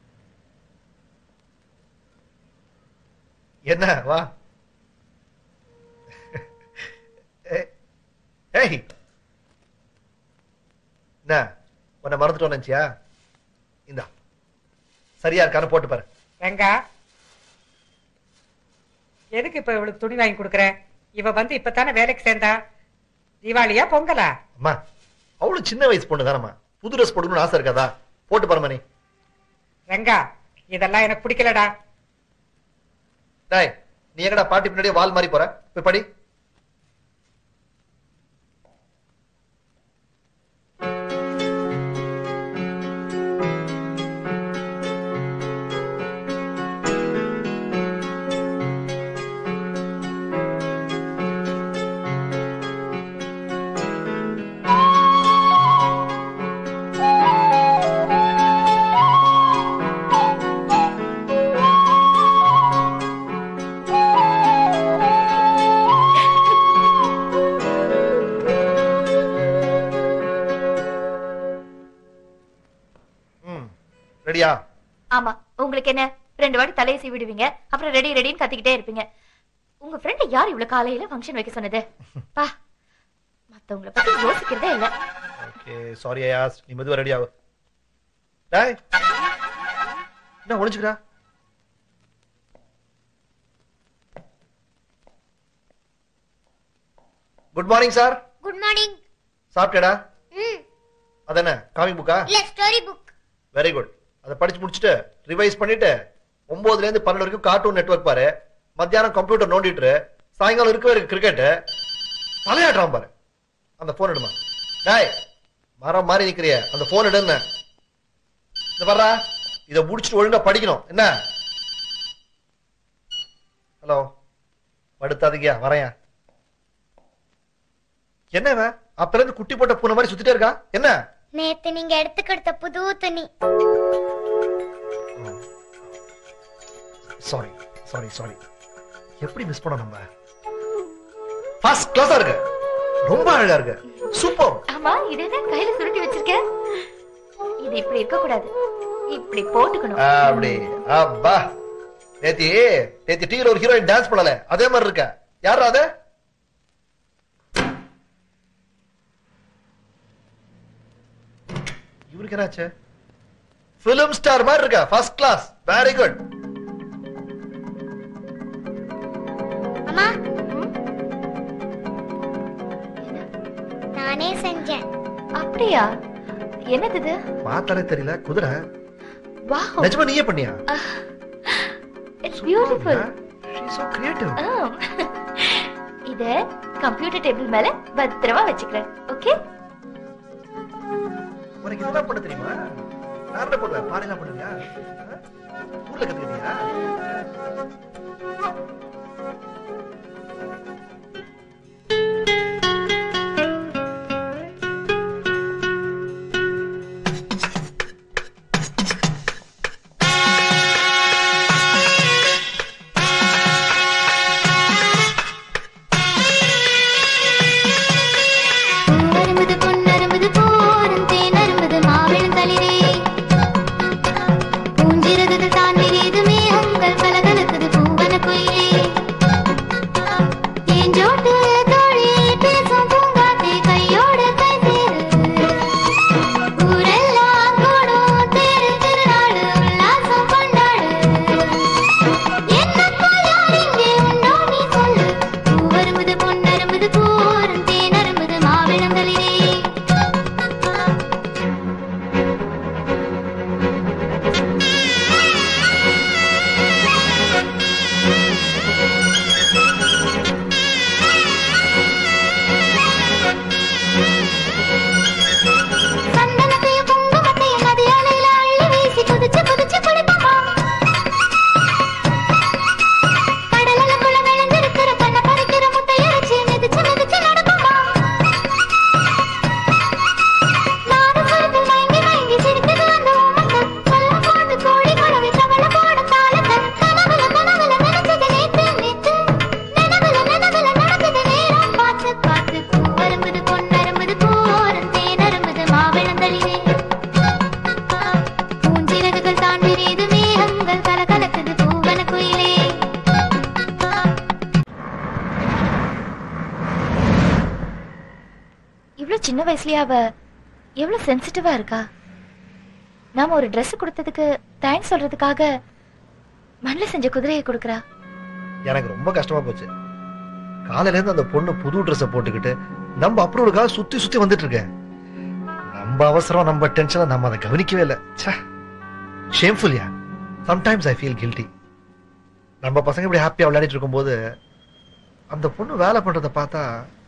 என்ன வா ஏ- ஏய் என்ன உன்னை மறந்துட்டு நினைச்சியா இந்தா சரியா இருக்கான்னு போட்டு பாரு ரெங்கா எதுக்கு இப்ப இவளுக்கு துணி வாங்கி கொடுக்குற இவ வந்து இப்பதானே வேலைக்கு சேர்ந்தா தீபாவளியா பொங்கலா அம்மா அவ்வளவு சின்ன வயசு பொண்ணு தானம்மா புது ட்ரெஸ் போடணும்னு ஆசை இருக்காதா போட்டு பாருமா நீ ரெங்கா இதெல்லாம் எனக்கு பிடிக்கலடா டேய் நீ எங்கடா பாட்டி பின்னாடியே வால் மாதிரி போற போய் படி ரெடியா ஆமா உங்களுக்கு என்ன ரெண்டு வாட்டி தலையை சீவி விடுவீங்க அப்புறம் ரெடி ரெடின்னு கத்திக்கிட்டே இருப்பீங்க உங்க ஃப்ரெண்ட் யார் இவ்வளவு காலையில ஃபங்க்ஷன் வைக்க சொன்னது பா மத்தவங்கள பத்தி யோசிக்கிறதே இல்ல ஓகே சாரி ஐயாஸ் நீ மெதுவா ரெடி ஆகு டேய் என்ன ஒளிஞ்சுக்கிறா good morning sir good morning சாப்பிட்டேடா ம் அதானே காமிக் புக்கா இல்ல ஸ்டோரி புக் வெரி குட் அதை படிச்சு முடிச்சுட்டு ரிவைஸ் பண்ணிட்டு ஒன்பதுல இருந்து பன்னெண்டு வரைக்கும் கார்ட்டூன் நெட்வொர்க் பாரு மத்தியானம் கம்ப்யூட்டர் நோண்டிட்டு சாயங்காலம் இருக்கவே இருக்கு கிரிக்கெட் தலையாடுறான் பாரு அந்த போன் எடுமா டேய் மரம் மாதிரி நிக்கிறிய அந்த போன் எடுன்னு இந்த வர்றா இதை முடிச்சுட்டு ஒழுங்கா படிக்கணும் என்ன ஹலோ படுத்தாதீங்க வரேன் என்ன இவன்? அப்பல இருந்து குட்டி போட்ட பூனை மாதிரி சுத்திட்டே இருக்கா என்ன நேத்து நீங்க எடுத்து கொடுத்த புது துணி சாரி சாரி சாரி எப்படி மிஸ் பண்ணோம் நம்ம ஃபர்ஸ்ட் கிளாஸா இருக்கு ரொம்ப அழகா இருக்கு சூப்பர் ஆமா இதுதான் கையில சுருட்டி வச்சிருக்க இது இப்படி இருக்க கூடாது இப்படி போட்டுக்கணும் அப்படி அப்பா நேத்தி நேத்தி டிவில ஒரு ஹீரோயின் டான்ஸ் பண்ணல அதே மாதிரி இருக்க யாரா அது இவருக்கு என்னாச்சு பிலிம் ஸ்டார் மாதிரி இருக்க ஃபர்ஸ்ட் கிளாஸ் வெரி குட் அம்மா நானே செஞ்சேன் அப்படியா என்னது இது பார்த்தாலே தெரியல குதிரை வாவ் நிஜமா நீயே பண்ணியா இட்ஸ் பியூட்டிஃபுல் சோ கிரியேட்டிவ் இத கம்ப்யூட்டர் டேபிள் மேல பத்திரமா வச்சுக்கிறேன் ஓகே உனக்கு இதெல்லாம் பண்ண தெரியுமா நான் என்ன பண்ணுவேன் பாருங்க பண்ணுவியா ஆ? ஊர்ல கத்துக்கிட்டியா அரும்புது பொன்னரும்புது போரும் தேன் அரும்புது மாவிளம் தளிரே பூஞ்சிறகுது தான் விரியுதுமே உங்கள் கலகலக்குது பூவன குயிலே ஏஞ்சோட்டு தோழி பேசும் பூங்காத்தே கையோடு கை சேரு ஊரெல்லாம் கூடும் தேரு திருநாடு உல்லாசம் கொண்டாடு என்ன போல் யார் இங்கே உண்டோ நீ சொல்லு பூவரும்புது பொன்னரும்புது போரும் தேன் அரும்புது மாவிளம் தளிரே சந்தனத்தையும் குங்குமத்தையும் நதியாலையில அள்ளி வீசி குதிச்சு குதிச்சு குளிப்போமா கடலுல குள்ள விளைஞ்சிருக்கிற பண்ண பறிக்கிற முட்டை இறைச்சி மிதிச்சு மிதிச்சு நடப்போமா நானும் கருப்பில் மயங்கி மயங்கி சிரிக்குது அந்த ஓமத்தை சொல்ல போது கோழி குழவி தவள போட தாளத்தை கனவுல கனவுல நினைச்சது நேத்து நேத்து நினைவுல நினைவுல நடந்தது நேரம் பார்த்து பார்த்து பூவரும்புது பொன்னரும்புது போரும் தேனரும்புது மாவிளந்தளிரே சீரியஸ்லி அவ எவ்வளவு சென்சிட்டிவா இருக்கா நாம ஒரு Dress கொடுத்ததுக்கு தேங்க்ஸ் சொல்றதுக்காக மண்ணில் செஞ்ச குதிரையை கொடுக்கறா எனக்கு ரொம்ப கஷ்டமா போச்சு காலையில இருந்து அந்த பொண்ணு புது ட்ரெஸ்ஸை போட்டுக்கிட்டு நம்ம அப்ரூவலுக்காக சுத்தி சுத்தி வந்துட்டு இருக்கேன் நம்ம அவசரம் நம்ம டென்ஷனை நம்ம அதை கவனிக்கவே இல்லை ஷேம்ஃபுல்யா சம்டைம்ஸ் ஐ ஃபீல் கில்ட்டி நம்ம பசங்க இப்படி ஹாப்பியா விளையாடிட்டு இருக்கும்போது அந்த பொண்ணு வேலை பண்றதை பார்த்தா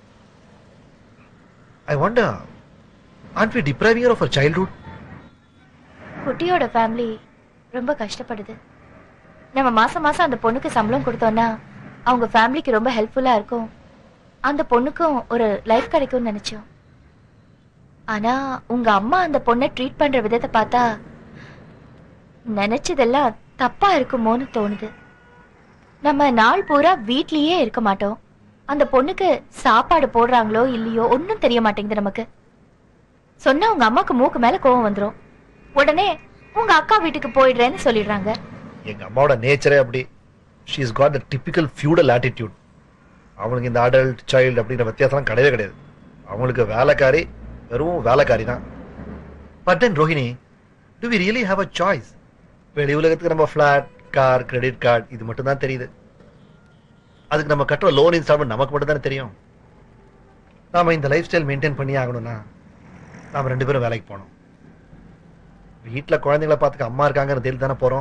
I wonder aren't we depriving her of her childhood குட்டியோட ஃபேமிலி ரொம்ப கஷ்டப்படுது நம்ம மாசம் மாசம் அந்த பொண்ணுக்கு சம்பளம் கொடுத்தோம்னா அவங்க ஃபேமிலிக்கு ரொம்ப ஹெல்ப்ஃபுல்லா இருக்கும் அந்த பொண்ணுக்கும் ஒரு லைஃப் கிடைக்கும்னு நினைச்சோம் ஆனா உங்க அம்மா அந்த பொண்ணை ட்ரீட் பண்ற விதத்தை பார்த்தா நினைச்சதெல்லாம் தப்பா இருக்குமோன்னு தோணுது நம்ம நாள் பூரா வீட்லயே இருக்க மாட்டோம் அந்த பொண்ணுக்கு சாப்பாடு போடுறாங்களோ இல்லையோ ஒன்றும் தெரிய மாட்டேங்குது நமக்கு சொன்னா உங்க அம்மாக்கு மூக்கு மேல கோவம் வந்துரும் உடனே உங்க அக்கா வீட்டுக்கு போயிடுறேன்னு சொல்லிடுறாங்க எங்க அம்மாவோட நேச்சரே அப்படி she is got the typical feudal attitude அவங்களுக்கு இந்த அடல்ட் சைல்டு அப்படிங்கிற வித்தியாசம் கிடையவே கிடையாது அவங்களுக்கு வேலைக்காரி வெறும் வேலைக்காரி தான் but then Rohini do we really have a choice வெளி உலகத்துக்கு நம்ம ஃபிளாட் கார் கிரெடிட் கார்டு இது மட்டும் தான் தெரியுது அதுக்கு நம்ம கட்டுற லோன் இன்ஸ்டால்மெண்ட் நமக்கு மட்டும் தானே தெரியும் நாம இந்த லைஃப் ஸ்டைல் மெயின்டைன் பண்ணி ஆகணும்னா நாம ரெண்டு பேரும் வேலைக்கு போகணும் வீட்டில் குழந்தைங்களை பார்த்துக்க அம்மா இருக்காங்கன்னு தெரிஞ்சு தானே போகிறோம்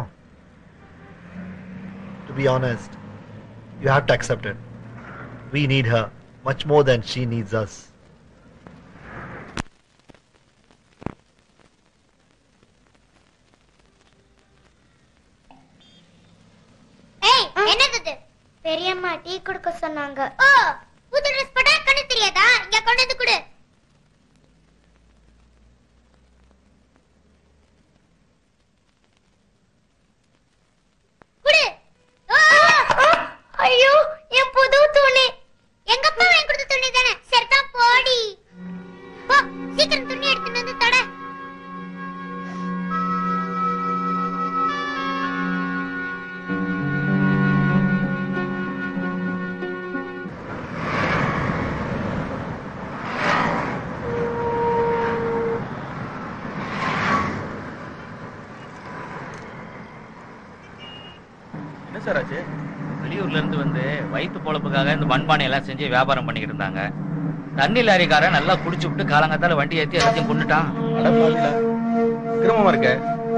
to be honest, you have to accept it. We need her much more than she needs us. ஏய் என்னது இது பெரியம்மா டீ குடுக்க சொன்னாங்க ஓ புது ட்ரெஸ் போட்டா கண்ணு தெரியாதா இங்க கொண்டு வந்து கொடு குடு ஆ, ஆ, ஐயோ என் புது துணி எங்க அப்பா வாங்கி கொடுத்த துணி தானே சரிதான் போடி போ சீக்கிரம் துணி எடுத்துட்டு வந்து தொட என்ன சார் ஆச்சு வெளியூர்ல இருந்து வந்து வயிற்று பொழப்புக்காக இந்த மண்பானை எல்லாம் செஞ்சு வியாபாரம் பண்ணிக்கிட்டு இருந்தாங்க தண்ணி லாரிக்காரன் நல்லா குடிச்சு விட்டு காலங்காத்தால வண்டி ஏத்தி எல்லாத்தையும் கொண்டுட்டான் கிரமமா இருக்க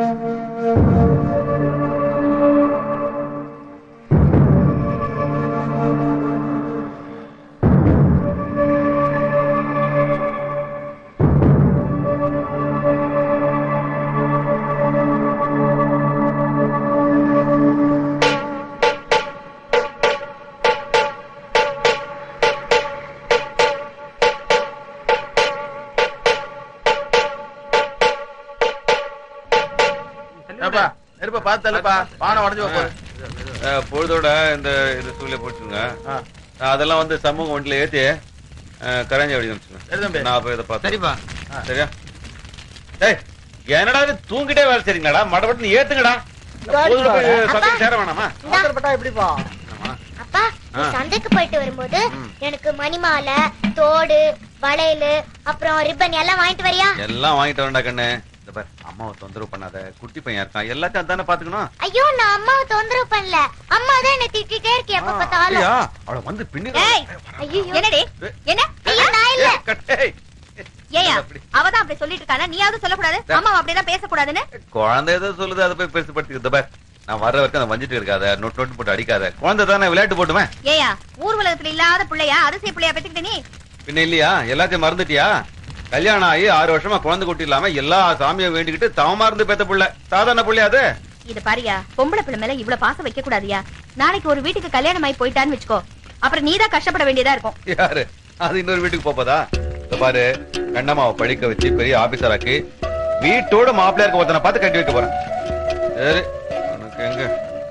ஏப்பா நெருப்ப பார்த்து தள்ளுப்பா பானை உடஞ்சு வைப்பா அஹ், பொழுதோட இந்த இது சூழ்நிலை போட்டுருங்க அதெல்லாம் வந்து சமூக வண்டியில ஏத்தி அஹ், கரைஞ்சி அப்படி சரி தம்பி. அனுப்பிச்சுங்க நான் போய் இதை பார்த்து சரிப்பா. சரியா டேய் என்னடா இது தூங்கிட்டே வேலை சரிங்களாடா மடப்பட்டு ஏத்துங்கடா பொழுதோட போய் சந்தைக்கு சேர வேணாமா அவசரப்பட்டா எப்படிப்பா அப்பா நீ சந்தைக்கு போயிட்டு வரும்போது எனக்கு மணிமாலை தோடு வளையல் அப்புறம் ரிப்பன் எல்லாம் வாங்கிட்டு வரியா எல்லாம் வாங்கிட்டு வரேன்டா கண்ணு இந்த பார் அம்மாவை தொந்தரவு பண்ணாத குட்டி பையன் இருக்கான் எல்லாத்தையும் அதானே பாத்துக்கணும் ஐயோ நான் அம்மாவை தொந்தரவு பண்ணல அம்மா தான் என்ன திட்டிட்டே இருக்கே எப்ப பார்த்தாலும் அப்படியா அவளை வந்து பின்னி ஏய் ஐயோ என்னடி என்ன ஐயோ நான் இல்ல ஏய், ஏயா அவதான் அப்படி சொல்லிட்டு இருக்கானா நீயாவது சொல்லக்கூடாது அம்மா அப்படியெல்லாம் பேசக்கூடாதுன்னு குழந்தை ஏதோ சொல்லுது அதை போய் பெருசுப்படுத்திக்க இந்த பார் நான் வர்ற வரைக்கும் அதை வஞ்சிட்டு இருக்காத நொட்டு நொட்டு போட்டு அடிக்காத குழந்தை தானே விளையாட்டு போட்டுவேன் ஏயா ஊர் உலகத்துல இல்லாத பிள்ளையா அதிசய பிள்ளையா பெத்துக்கிட்ட நீ பின்ன இல்லையா எல்லாத்தையும் மறந்துட்டியா கல்யாணம் ஆகி ஆறு வருஷமா குழந்தை குட்டி இல்லாம எல்லா சாமியும் வேண்டிக்கிட்டு தவமா இருந்து பெத்த புள்ள சாதாரண புள்ளையா அது இது பாரியா பொம்பளை பிள்ளை மேல இவ்வளவு பாசம் வைக்க கூடாதியா நாளைக்கு ஒரு வீட்டுக்கு கல்யாணம் ஆகி போயிட்டான்னு வச்சுக்கோ அப்புறம் நீதான் கஷ்டப்பட வேண்டியதா இருக்கும் யாரு அது இன்னொரு வீட்டுக்கு போப்பதா இந்த பாரு கண்ணம்மாவை படிக்க வச்சு பெரிய ஆபீசர் ஆக்கி வீட்டோட மாப்பிள்ளையா இருக்க ஒருத்தனை பார்த்து கட்டி வைக்க போறேன் சரி உனக்கு எங்க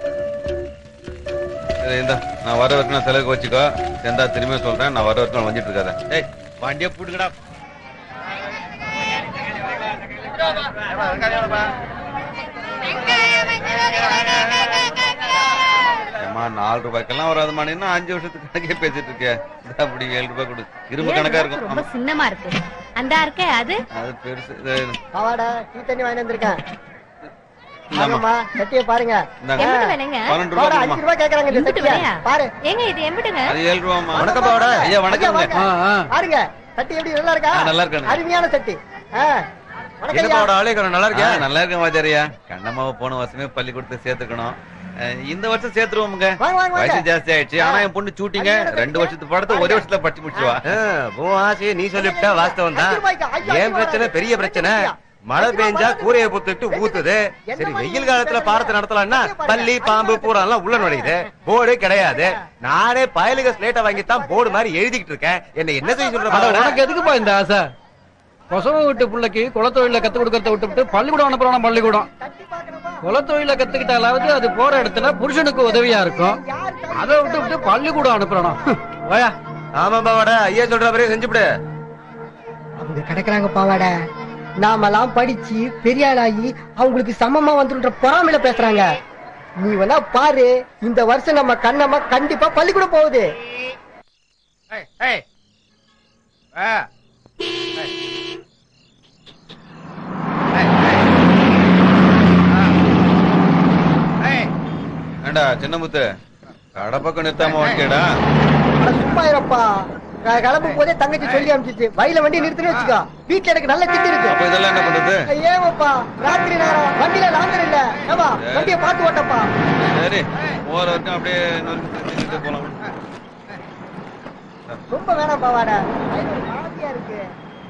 சரி இந்தா நான் வர வரைக்கும் நான் செலவுக்கு வச்சுக்கோ எந்தா திரும்பியும் சொல்றேன் நான் வர வரைக்கும் நான் வந்துட்டு இருக்காத ஏய் வண்டியை போட்டுக்கடா ஏம்மா நாலு ரூபாய்க்கெல்லாம் வராதுமா இன்னும் அஞ்சு வருஷத்துக்கு கணக்கே பேசிட்டு இருக்கேன் இந்தா அப்படி ஏழு ரூபாய் கொடு இரும்பு கணக்கா ரொம்ப இருக்கும் சின்னமா இருக்கு அந்த இருக்க அது அது பெருசு இது- பாவாடா டீ தண்ணி வாங்கி வந்திருக்கேன் இந்தாம்மா. வாங்கம்மா சட்டியை பாருங்க இந்தாங்க. எம்பிட்டு விலைங்க? பன்னெண்டு ரூபா பாவாடா, கொடும்மா. அஞ்சு ரூபாய் கேக்குறாங்க இந்த எம்பிட்டு சட்டியை. விலையா? பாரு ஏங்க இது எம்பிட்டுங்க அது ஏழு ரூபாமா வணக்கம் பாவாடா. ஐயா வணக்கம் ஐயா, வாங்க. பாருங்க சட்டி எப்படி நல்லா இருக்கா ஆ, நல்லா இருக்கானே. அருமையான சட்டி ஆ, வணக்கம் என்னப்பா ஐயா. ஆளே நல்லா இருக்கியா நல்லா இருக்கேன் வாத்தியாரியா கண்ணம்மாவை போன வருஷமே பள்ளிக்கூடத்துக்கு சேர்த்துக்கணும் அஹ், இந்த வருஷம் சேர்த்துருவோமுங்க வாங்க, வாங்க, வாங்க. வயசு ஜாஸ்தி ஆயிடுச்சு ஆனா என் பொண்ணு சூட்டிங்க ரெண்டு வருஷத்து படத்தை ஒரே வருஷத்துல படிச்சு முடிச்சுவா உன் ஆசையை நீ சொல்லிவிட்டா வாஸ்தவம் தான் அஞ்சு ரூபாய்க்கு, ஐயா, ஏன் அஞ்சு பிரச்சனை ரூபாய். பெரிய பிரச்சனை ஐயா. மழை பெஞ்சா கூரையை புத்துட்டு ஊத்துது சரி வெயில் காலத்துல பாரத்தை நடத்தலாம்னா பள்ளி பாம்பு பூரா எல்லாம் உள்ள நுழையுது போர்டு கிடையாது நானே பயலுக ஸ்லேட்டை வாங்கித்தான் போர்டு மாதிரி எழுதிக்கிட்டு இருக்கேன் என்ன என்ன செய்ய சொல்ற அட, பாவாடா? உனக்கு எதுக்குப்பா இந்த ஆசை கொசவ விட்டு பிள்ளைக்கு குலத்தொழில கத்து கொடுக்கறத விட்டுவிட்டு பள்ளிக்கூடம் அனுப்புறான பள்ளிக்கூடம் குலத்தொழில கத்துக்கிட்டாலாவது அது போற இடத்துல புருஷனுக்கு உதவியா இருக்கும் அதை விட்டு விட்டு பள்ளிக்கூடம் அனுப்புறானோ ஓயா ஆமா பாவாடா ஐயா சொல்ற மாதிரியே செஞ்சுவிடு அவங்க கிடக்குறாங்க பாவாடா நாமெல்லாம் படிச்சு பெரிய ஆளாகி அவங்களுக்கு சமமா வந்துன்ற பொறாமையில பேசுறாங்க நீ வேணா பாரு இந்த வருஷம் நம்ம கண்ணம்மா கண்டிப்பா பள்ளிக்கூடம் போகுது ஏண்டா சின்னமுத்து கடை பக்கம் நிறுத்தாம வண்டியடா அட சும்மா இருப்பா நான் கிளம்பும் போதே தங்கச்சி சொல்லி அனுப்பிச்சிச்சு வயல வண்டி நிறுத்துன்னு வச்சுக்கோ வீட்டுல எனக்கு நல்ல திட்டு இருக்கு அப்ப இதெல்லாம் என்ன பண்றது ஏமாப்பா ராத்திரி நேரம் வண்டியில லாங்கர் இல்ல ஏவா வண்டியை பார்த்து ஓட்டப்பா சரி போற வரைக்கும் அப்படியே நிறுத்திட்டு போலாம் ரொம்ப வேணாம் பாவாடா வயல் ஒரு மாதிரியா இருக்கு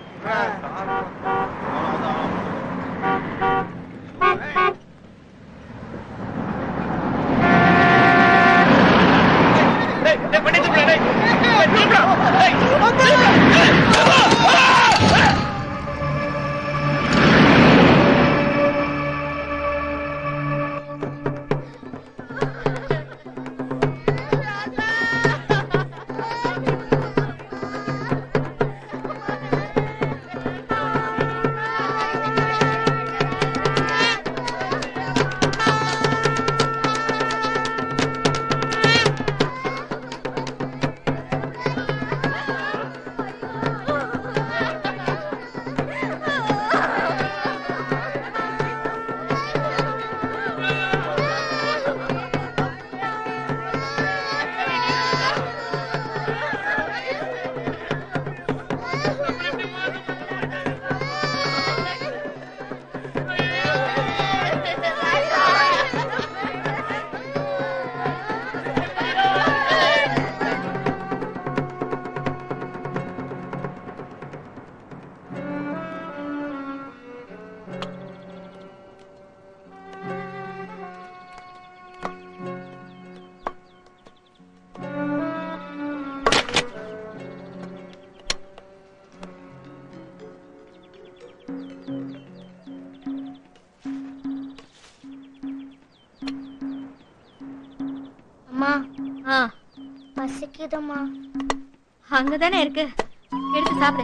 அம்மா ஆ பசிக்குதுமா அங்கதானே இருக்கு எடுத்து சாப்பிடு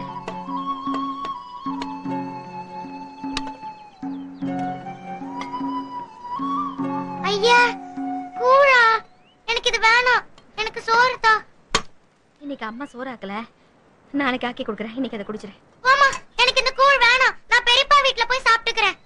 ஐயா கூழா எனக்கு இது வேணாம் எனக்கு சோறு தா இன்னைக்கு அம்மா சோறாக்கல நாளைக்கு ஆக்கி கொடுக்குறேன் இன்னைக்கு அதை குடிச்சிரு ஆமா எனக்கு இந்த கூழ் வேணாம் நான் பெரியப்பா வீட்ல போய் சாப்பிட்டுக்கிறேன்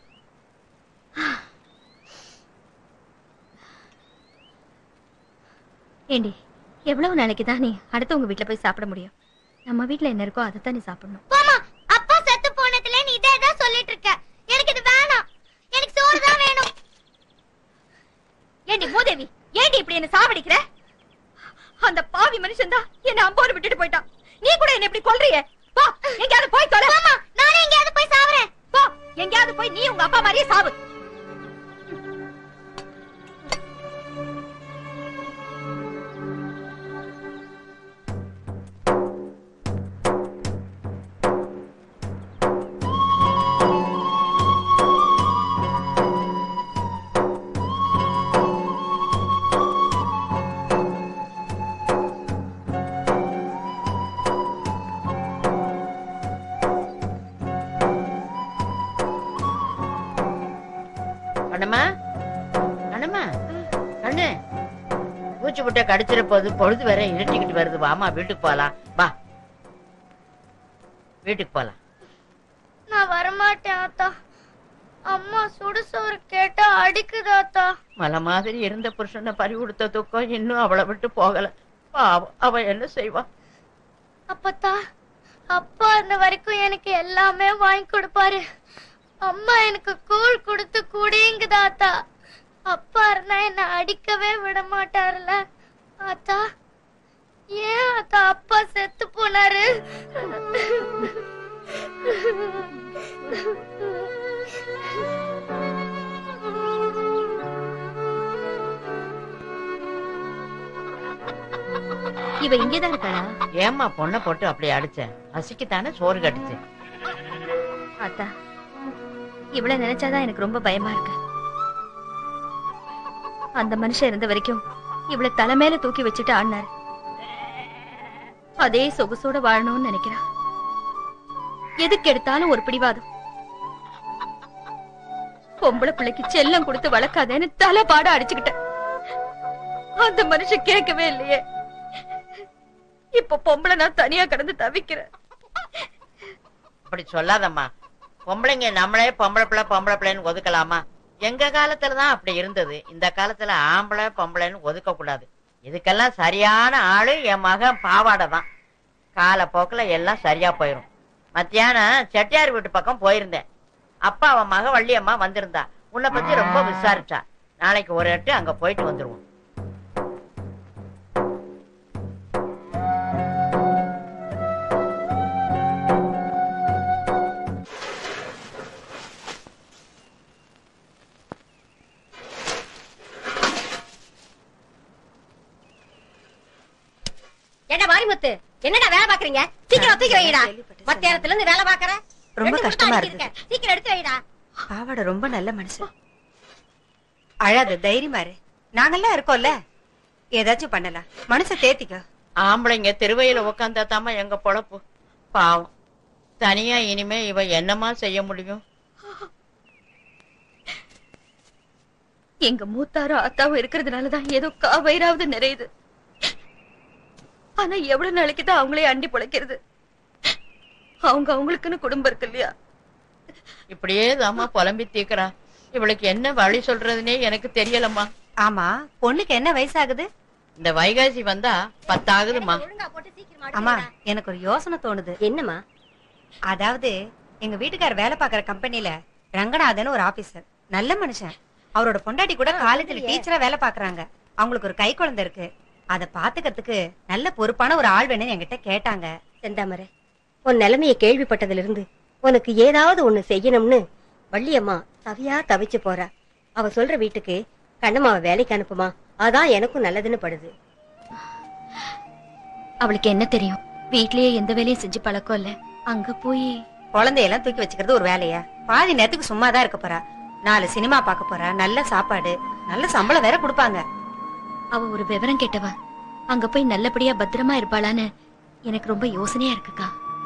ஏண்டி எவ்வளவு நாளைக்கு தான் நீ அடுத்தவங்க வீட்ல போய் சாப்பிட முடியும் நம்ம வீட்ல என்ன இருக்கோ அதை தான் நீ சாப்பிடணும் போமா அப்பா செத்து போனதுல நீ இதே தான் சொல்லிட்டு இருக்க எனக்கு இது வேணாம் எனக்கு சோறு தான் வேணும் ஏண்டி மூதேவி ஏண்டி இப்படி என்ன சாவடிக்கிற அந்த பாவி மனுஷன் தான் என்ன அம்போடு விட்டுட்டு போயிட்டான் நீ கூட என்ன இப்படி கொல்றியே போ எங்கயாவது போய் தொலை ஆமா நானே எங்கேயாவது போய் சாவறேன் போ எங்கயாவது போய் நீ உங்க அப்பா மாதிரியே சாவு கண்ணம்மா கண்ணம்மா கண்ணு பூச்சி முட்டை கடிச்சிட போது பொழுது வேற இருட்டிக்கிட்டு வருது வாமா வீட்டுக்கு போலாம் வா வீட்டுக்கு போலாம் நான் வரமாட்டேன் ஆத்தா அம்மா சுடுசோறு கேட்டா அடிக்குது ஆத்தா மலை மாதிரி இருந்த புருஷனை பறி கொடுத்த துக்கம் இன்னும் அவளை விட்டு போகல பாவம் அவ என்ன செய்வா அப்பத்தா அப்பா இருந்த வரைக்கும் எனக்கு எல்லாமே வாங்கி கொடுப்பாரு அம்மா எனக்கு கூழ் கொடுத்து குடிங்குது ஆத்தா அப்பா இருந்தா என்ன அடிக்கவே விட மாட்டாருல ஆத்தா ஏன் ஆத்தா அப்பா செத்து போனாரு இவ இங்கேதான் இருக்காளா ஏம்மா பொண்ணை போட்டு அப்படி அடிச்ச பசிக்குத்தானே சோறு கட்டுச்சு அத்தா இவ்வளவு நினைச்சாதான் எனக்கு ரொம்ப பயமா இருக்கு அந்த மனுஷன் இருந்த வரைக்கும் இவளை தலைமையில தூக்கி வச்சுட்டு ஆடினாரு அதே சொகுசோட வாழணும்னு நினைக்கிறான் எதுக்கு எடுத்தாலும் ஒரு பிடிவாதம் பொம்பளை பிள்ளைக்கு செல்லம் கொடுத்து வளர்க்காதேன்னு தலை பாட அடிச்சுக்கிட்டேன் அந்த மனுஷன் கேட்கவே இல்லையே இப்ப பொம்பளை நான் தனியா கிடந்து தவிக்கிறேன் அப்படி சொல்லாதம்மா பொம்பளைங்க நம்மளே பொம்பளை பிள்ளை பொம்பளை பிள்ளைன்னு ஒதுக்கலாமா எங்க காலத்துல தான் அப்படி இருந்தது இந்த காலத்துல ஆம்பளை பொம்பளைன்னு ஒதுக்க கூடாது இதுக்கெல்லாம் சரியான ஆளு என் மகன் பாவாடை தான் காலப்போக்குல எல்லாம் சரியா போயிரும் மத்தியானம் செட்டியார் வீட்டு பக்கம் போயிருந்தேன் அப்பா அவன் மக வள்ளியம்மா வந்திருந்தா உன்னை பத்தி ரொம்ப விசாரிச்சா நாளைக்கு ஒரு எட்டு அங்க போயிட்டு வந்துருவோம் ஏடா மாரிமுத்து என்னடா வேலை பாக்குறீங்க சீக்கிரம் தூக்கி வைடா மத்தியானத்துல இருந்து வேலை பாக்குற ரொம்ப ரெண்டு கஷ்டமா முட்டை இருக்குது. அடிக்கிருக்க. சீக்கிரம் எடுத்து வைடா பாவாடை ரொம்ப நல்ல மனுஷன் அழாத தைரியமா இரு நாங்கெல்லாம் இருக்கோம்ல ஏதாச்சும் பண்ணலாம் மனசை தேத்திக்க ஆம்பளைங்க திருவையில உட்காந்தா தாமா எங்க பொழப்பு பாவம் தனியா இனிமே இவ என்னமா செய்ய முடியும் எங்க மூத்தாரும் அத்தாவும் இருக்கிறதுனாலதான் ஏதோ காவயிறாவது நிறையுது ஆனா எவ்வளவு நாளைக்கு தான் அவங்களே அண்டி பொழைக்கிறது அவங்க அவங்களுக்குன்னு குடும்பம் இருக்கு இல்லையா இப்படியே தாமா புலம்பி தீக்குறா இவளுக்கு என்ன வழி சொல்றதுனே எனக்கு தெரியலம்மா ஆமா பொண்ணுக்கு என்ன வயசாகுது இந்த வைகாசி வந்தா பத்தாகுதுமா அம்மா எனக்கு ஒரு யோசனை தோணுது என்னம்மா அதாவது எங்க வீட்டுக்காரர் வேலை பார்க்கற கம்பெனில ரங்கநாதன் ஒரு ஆபீசர் நல்ல மனுஷன் அவரோட பொண்டாட்டி கூட காலேஜ்ல டீச்சரா வேலை பாக்குறாங்க அவங்களுக்கு ஒரு கை குழந்தை இருக்கு அத பாத்துக்கிறதுக்கு நல்ல பொறுப்பான ஒரு ஆள் வேணும்னு என்கிட்ட கேட்டாங்க செந்தாமரை உன் நிலைமைய கேள்விப்பட்டதுல இருந்து உனக்கு ஏதாவது ஒண்ணு செய்யணும்னு வள்ளியம்மா தவியா தவிச்சு போறா அவ சொல்ற வீட்டுக்கு கண்ணம்மாவை வேலைக்கு அனுப்புமா அதான் எனக்கும் நல்லதுன்னு படுது அவளுக்கு என்ன தெரியும் வீட்லயே எந்த வேலையும் செஞ்சு பழக்கம் இல்ல அங்க போய் குழந்தையெல்லாம் தூக்கி வச்சுக்கிறது ஒரு வேலையா பாதி நேரத்துக்கு சும்மா தான் இருக்க போறா நாலு சினிமா பார்க்க போறா நல்ல சாப்பாடு நல்ல சம்பளம் வேற கொடுப்பாங்க அவ ஒரு விவரம் கேட்டவ அங்க போய் நல்லபடியா பத்திரமா இருப்பாளான்னு எனக்கு ரொம்ப யோசனையா இருக்குக்கா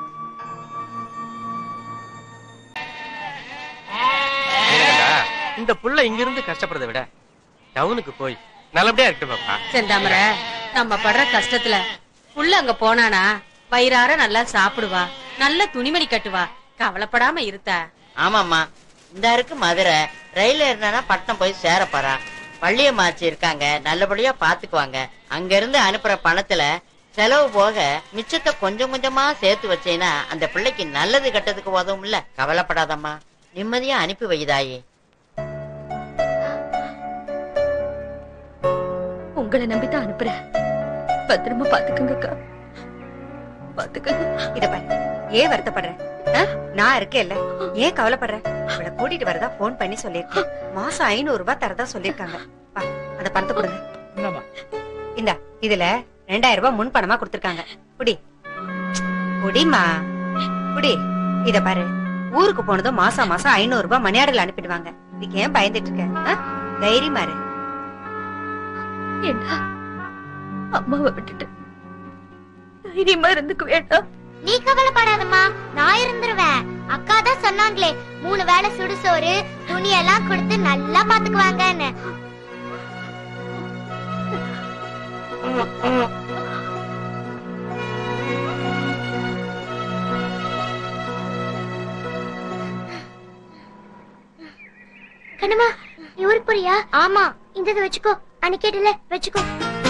ஏண்டா, இந்த புள்ள இங்க இருந்து கஷ்டப்படுறதை விட டவுனுக்கு போய் நல்லபடியா இருக்கட்டும் பாப்பா செந்தாமரை நம்ம படுற கஷ்டத்துல புள்ள அங்க போனானா வயிறார நல்லா சாப்பிடுவா நல்ல துணிமணி கட்டுவா கவலைப்படாம இருத்தா ஆமாம்மா இந்த இருக்கு மதுரை ரயில் ஏறினா பட்டம் போய் சேர போறா பள்ளியம்மாச்சி இருக்காங்க நல்லபடியா பாத்துக்குவாங்க அங்க இருந்து அனுப்புற பணத்துல செலவு போக மிச்சத்தை கொஞ்சம் கொஞ்சமா சேர்த்து வச்சேன்னா அந்த பிள்ளைக்கு நல்லது கெட்டதுக்கு உதவும் இல்ல கவலைப்படாதம்மா நிம்மதியா அனுப்பி வைதாயே உங்களை நம்பிதான் அனுப்புறேன் பத்திரமா பாத்துக்கங்கக்கா பாத்துக்கங்க இத பாரு ஏன் வருத்தப்படுற ஆ? நான் இருக்கேன்ல ஏன் கவலைப்படுற இவளை கூட்டிட்டு வரதா போன் பண்ணி சொல்லிருக்கேன் மாசம் ஐநூறு ரூபாய் தரதா சொல்லிருக்காங்க வா, அந்த பணத்தை கொடுங்க இந்தா இதுல ரெண்டாயிரம் ரூபாய் முன் பணமா கொடுத்திருக்காங்க குடி குடிமா குடி இத பாரு ஊருக்கு போனதும் மாசம் மாசம் ஐநூறு ரூபாய் மணியாடல அனுப்பிடுவாங்க இதுக்கு ஏன் பயந்துட்டு இருக்க ஆ? தைரியமா இரு ஏண்டா அம்மாவை விட்டுட்டு தைரியமா இருந்துக்க வேண்டாம் நீ கவலைப்படாதம்மா நான் இருந்துருவேன் அக்கா தான் சொன்னாங்களே மூணு வேளை சுடுசோறு துணி எல்லாம் கொடுத்து நல்லா பாத்துக்குவாங்கன்னு கண்ணம்மா நீ ஊருக்கு போறியா ஆமா இந்த இதை வச்சுக்கோ அன்னைக்கு கேட்டல வச்சுக்கோ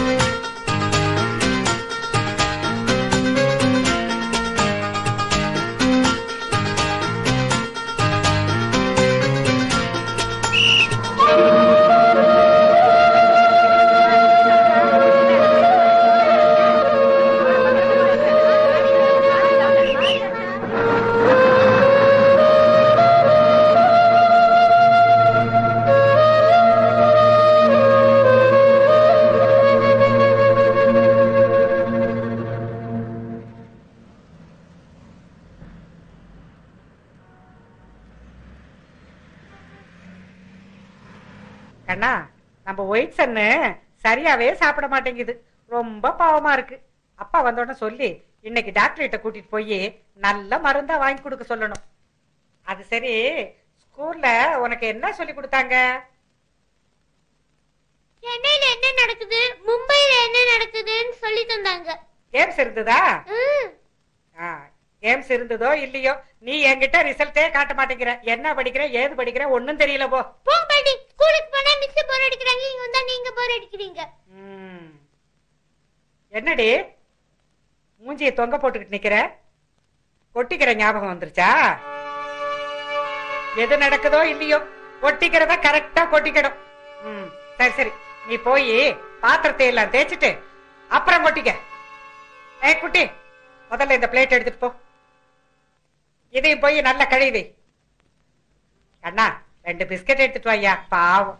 கண்ணா நம்ம ஒயிட் சன்னு சரியாவே சாப்பிட மாட்டேங்குது ரொம்ப பாவமா இருக்கு அப்பா வந்தோடனே சொல்லி இன்னைக்கு டாக்டர் கிட்ட கூட்டிட்டு போய் நல்ல மருந்தா வாங்கி கொடுக்க சொல்லணும் அது சரி ஸ்கூல்ல உனக்கு என்ன சொல்லி கொடுத்தாங்க சென்னையில என்ன நடக்குது மும்பைல என்ன நடக்குதுன்னு சொல்லி தந்தாங்க கேம்ஸ் இருந்ததா கேம்ஸ் இருந்ததோ இல்லையோ நீ என்கிட்ட ரிசல்ட்டே காட்ட மாட்டேங்கிற என்ன படிக்கிற ஏது படிக்கிற ஒண்ணும் தெரியல போ போங்க பாட்டி ஸ்கூலுக்கு போனா மிஸ் போர் அடிக்கிறாங்க இங்க வந்தா நீங்க போர் அடிக்கிறீங்க ம். என்னடி மூஞ்சிய தொங்க போட்டுக்கிட்டு நிக்கிற கொட்டிக்கிற ஞாபகம் வந்துருச்சா எது நடக்குதோ இல்லையோ கொட்டிக்கிறத கரெக்டா கொட்டிக்கணும் ம், சரி சரி நீ போய் பாத்திரத்தை எல்லாம் தேய்ச்சிட்டு அப்புறம் கொட்டிக்க ஏய் குட்டி முதல்ல இந்த பிளேட் எடுத்துட்டு போ இதையும் போய் நல்லா கழுவி அண்ணா ரெண்டு பிஸ்கட் எடுத்துட்டு வாயா பாவம்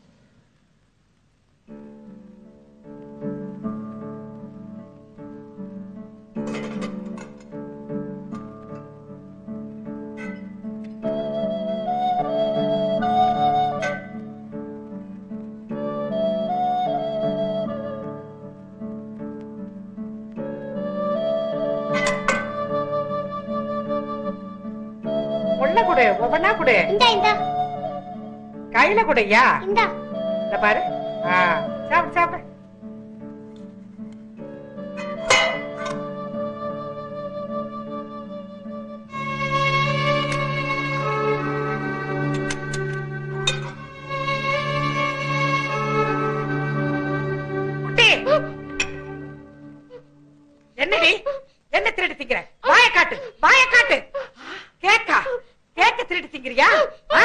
உள்ள கொடு ஒவ்வொன்னா கொடு இந்த இந்த கையில கொடுயா இந்த இந்த பாரு ஆ சாப்பிடு சாப்பிடு குட்டி என்னடி என்ன திருடி திங்கிற வாய காட்டு வாய காட்டு கேக்கா கேக்க திருடி திங்கிறியா ஆ?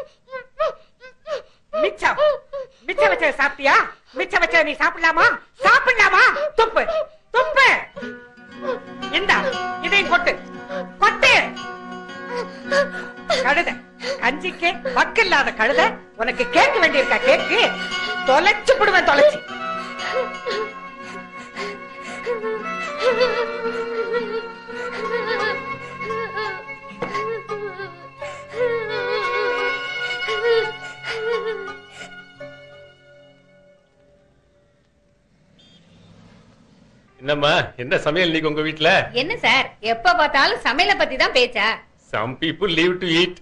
மிச்சம் மிச்சம் வச்ச சாப்பிட்டியா மிச்சம் வச்ச நீ சாப்பிடலாமா சாப்பிடலாமா துப்பு துப்பு இந்தா இதையும் கொட்டு கொட்டு கழுத கஞ்சிக்கு வக்கு இல்லாத கழுத உனக்கு கேட்க வேண்டியிருக்கா கேக்கு தொலைச்சு விடுவேன் தொலைச்சு என்னம்மா என்ன சமையல் இன்னைக்கு உங்க வீட்ல என்ன சார் எப்ப பார்த்தாலும் சமையல பத்தி தான் பேச்சா some people live to eat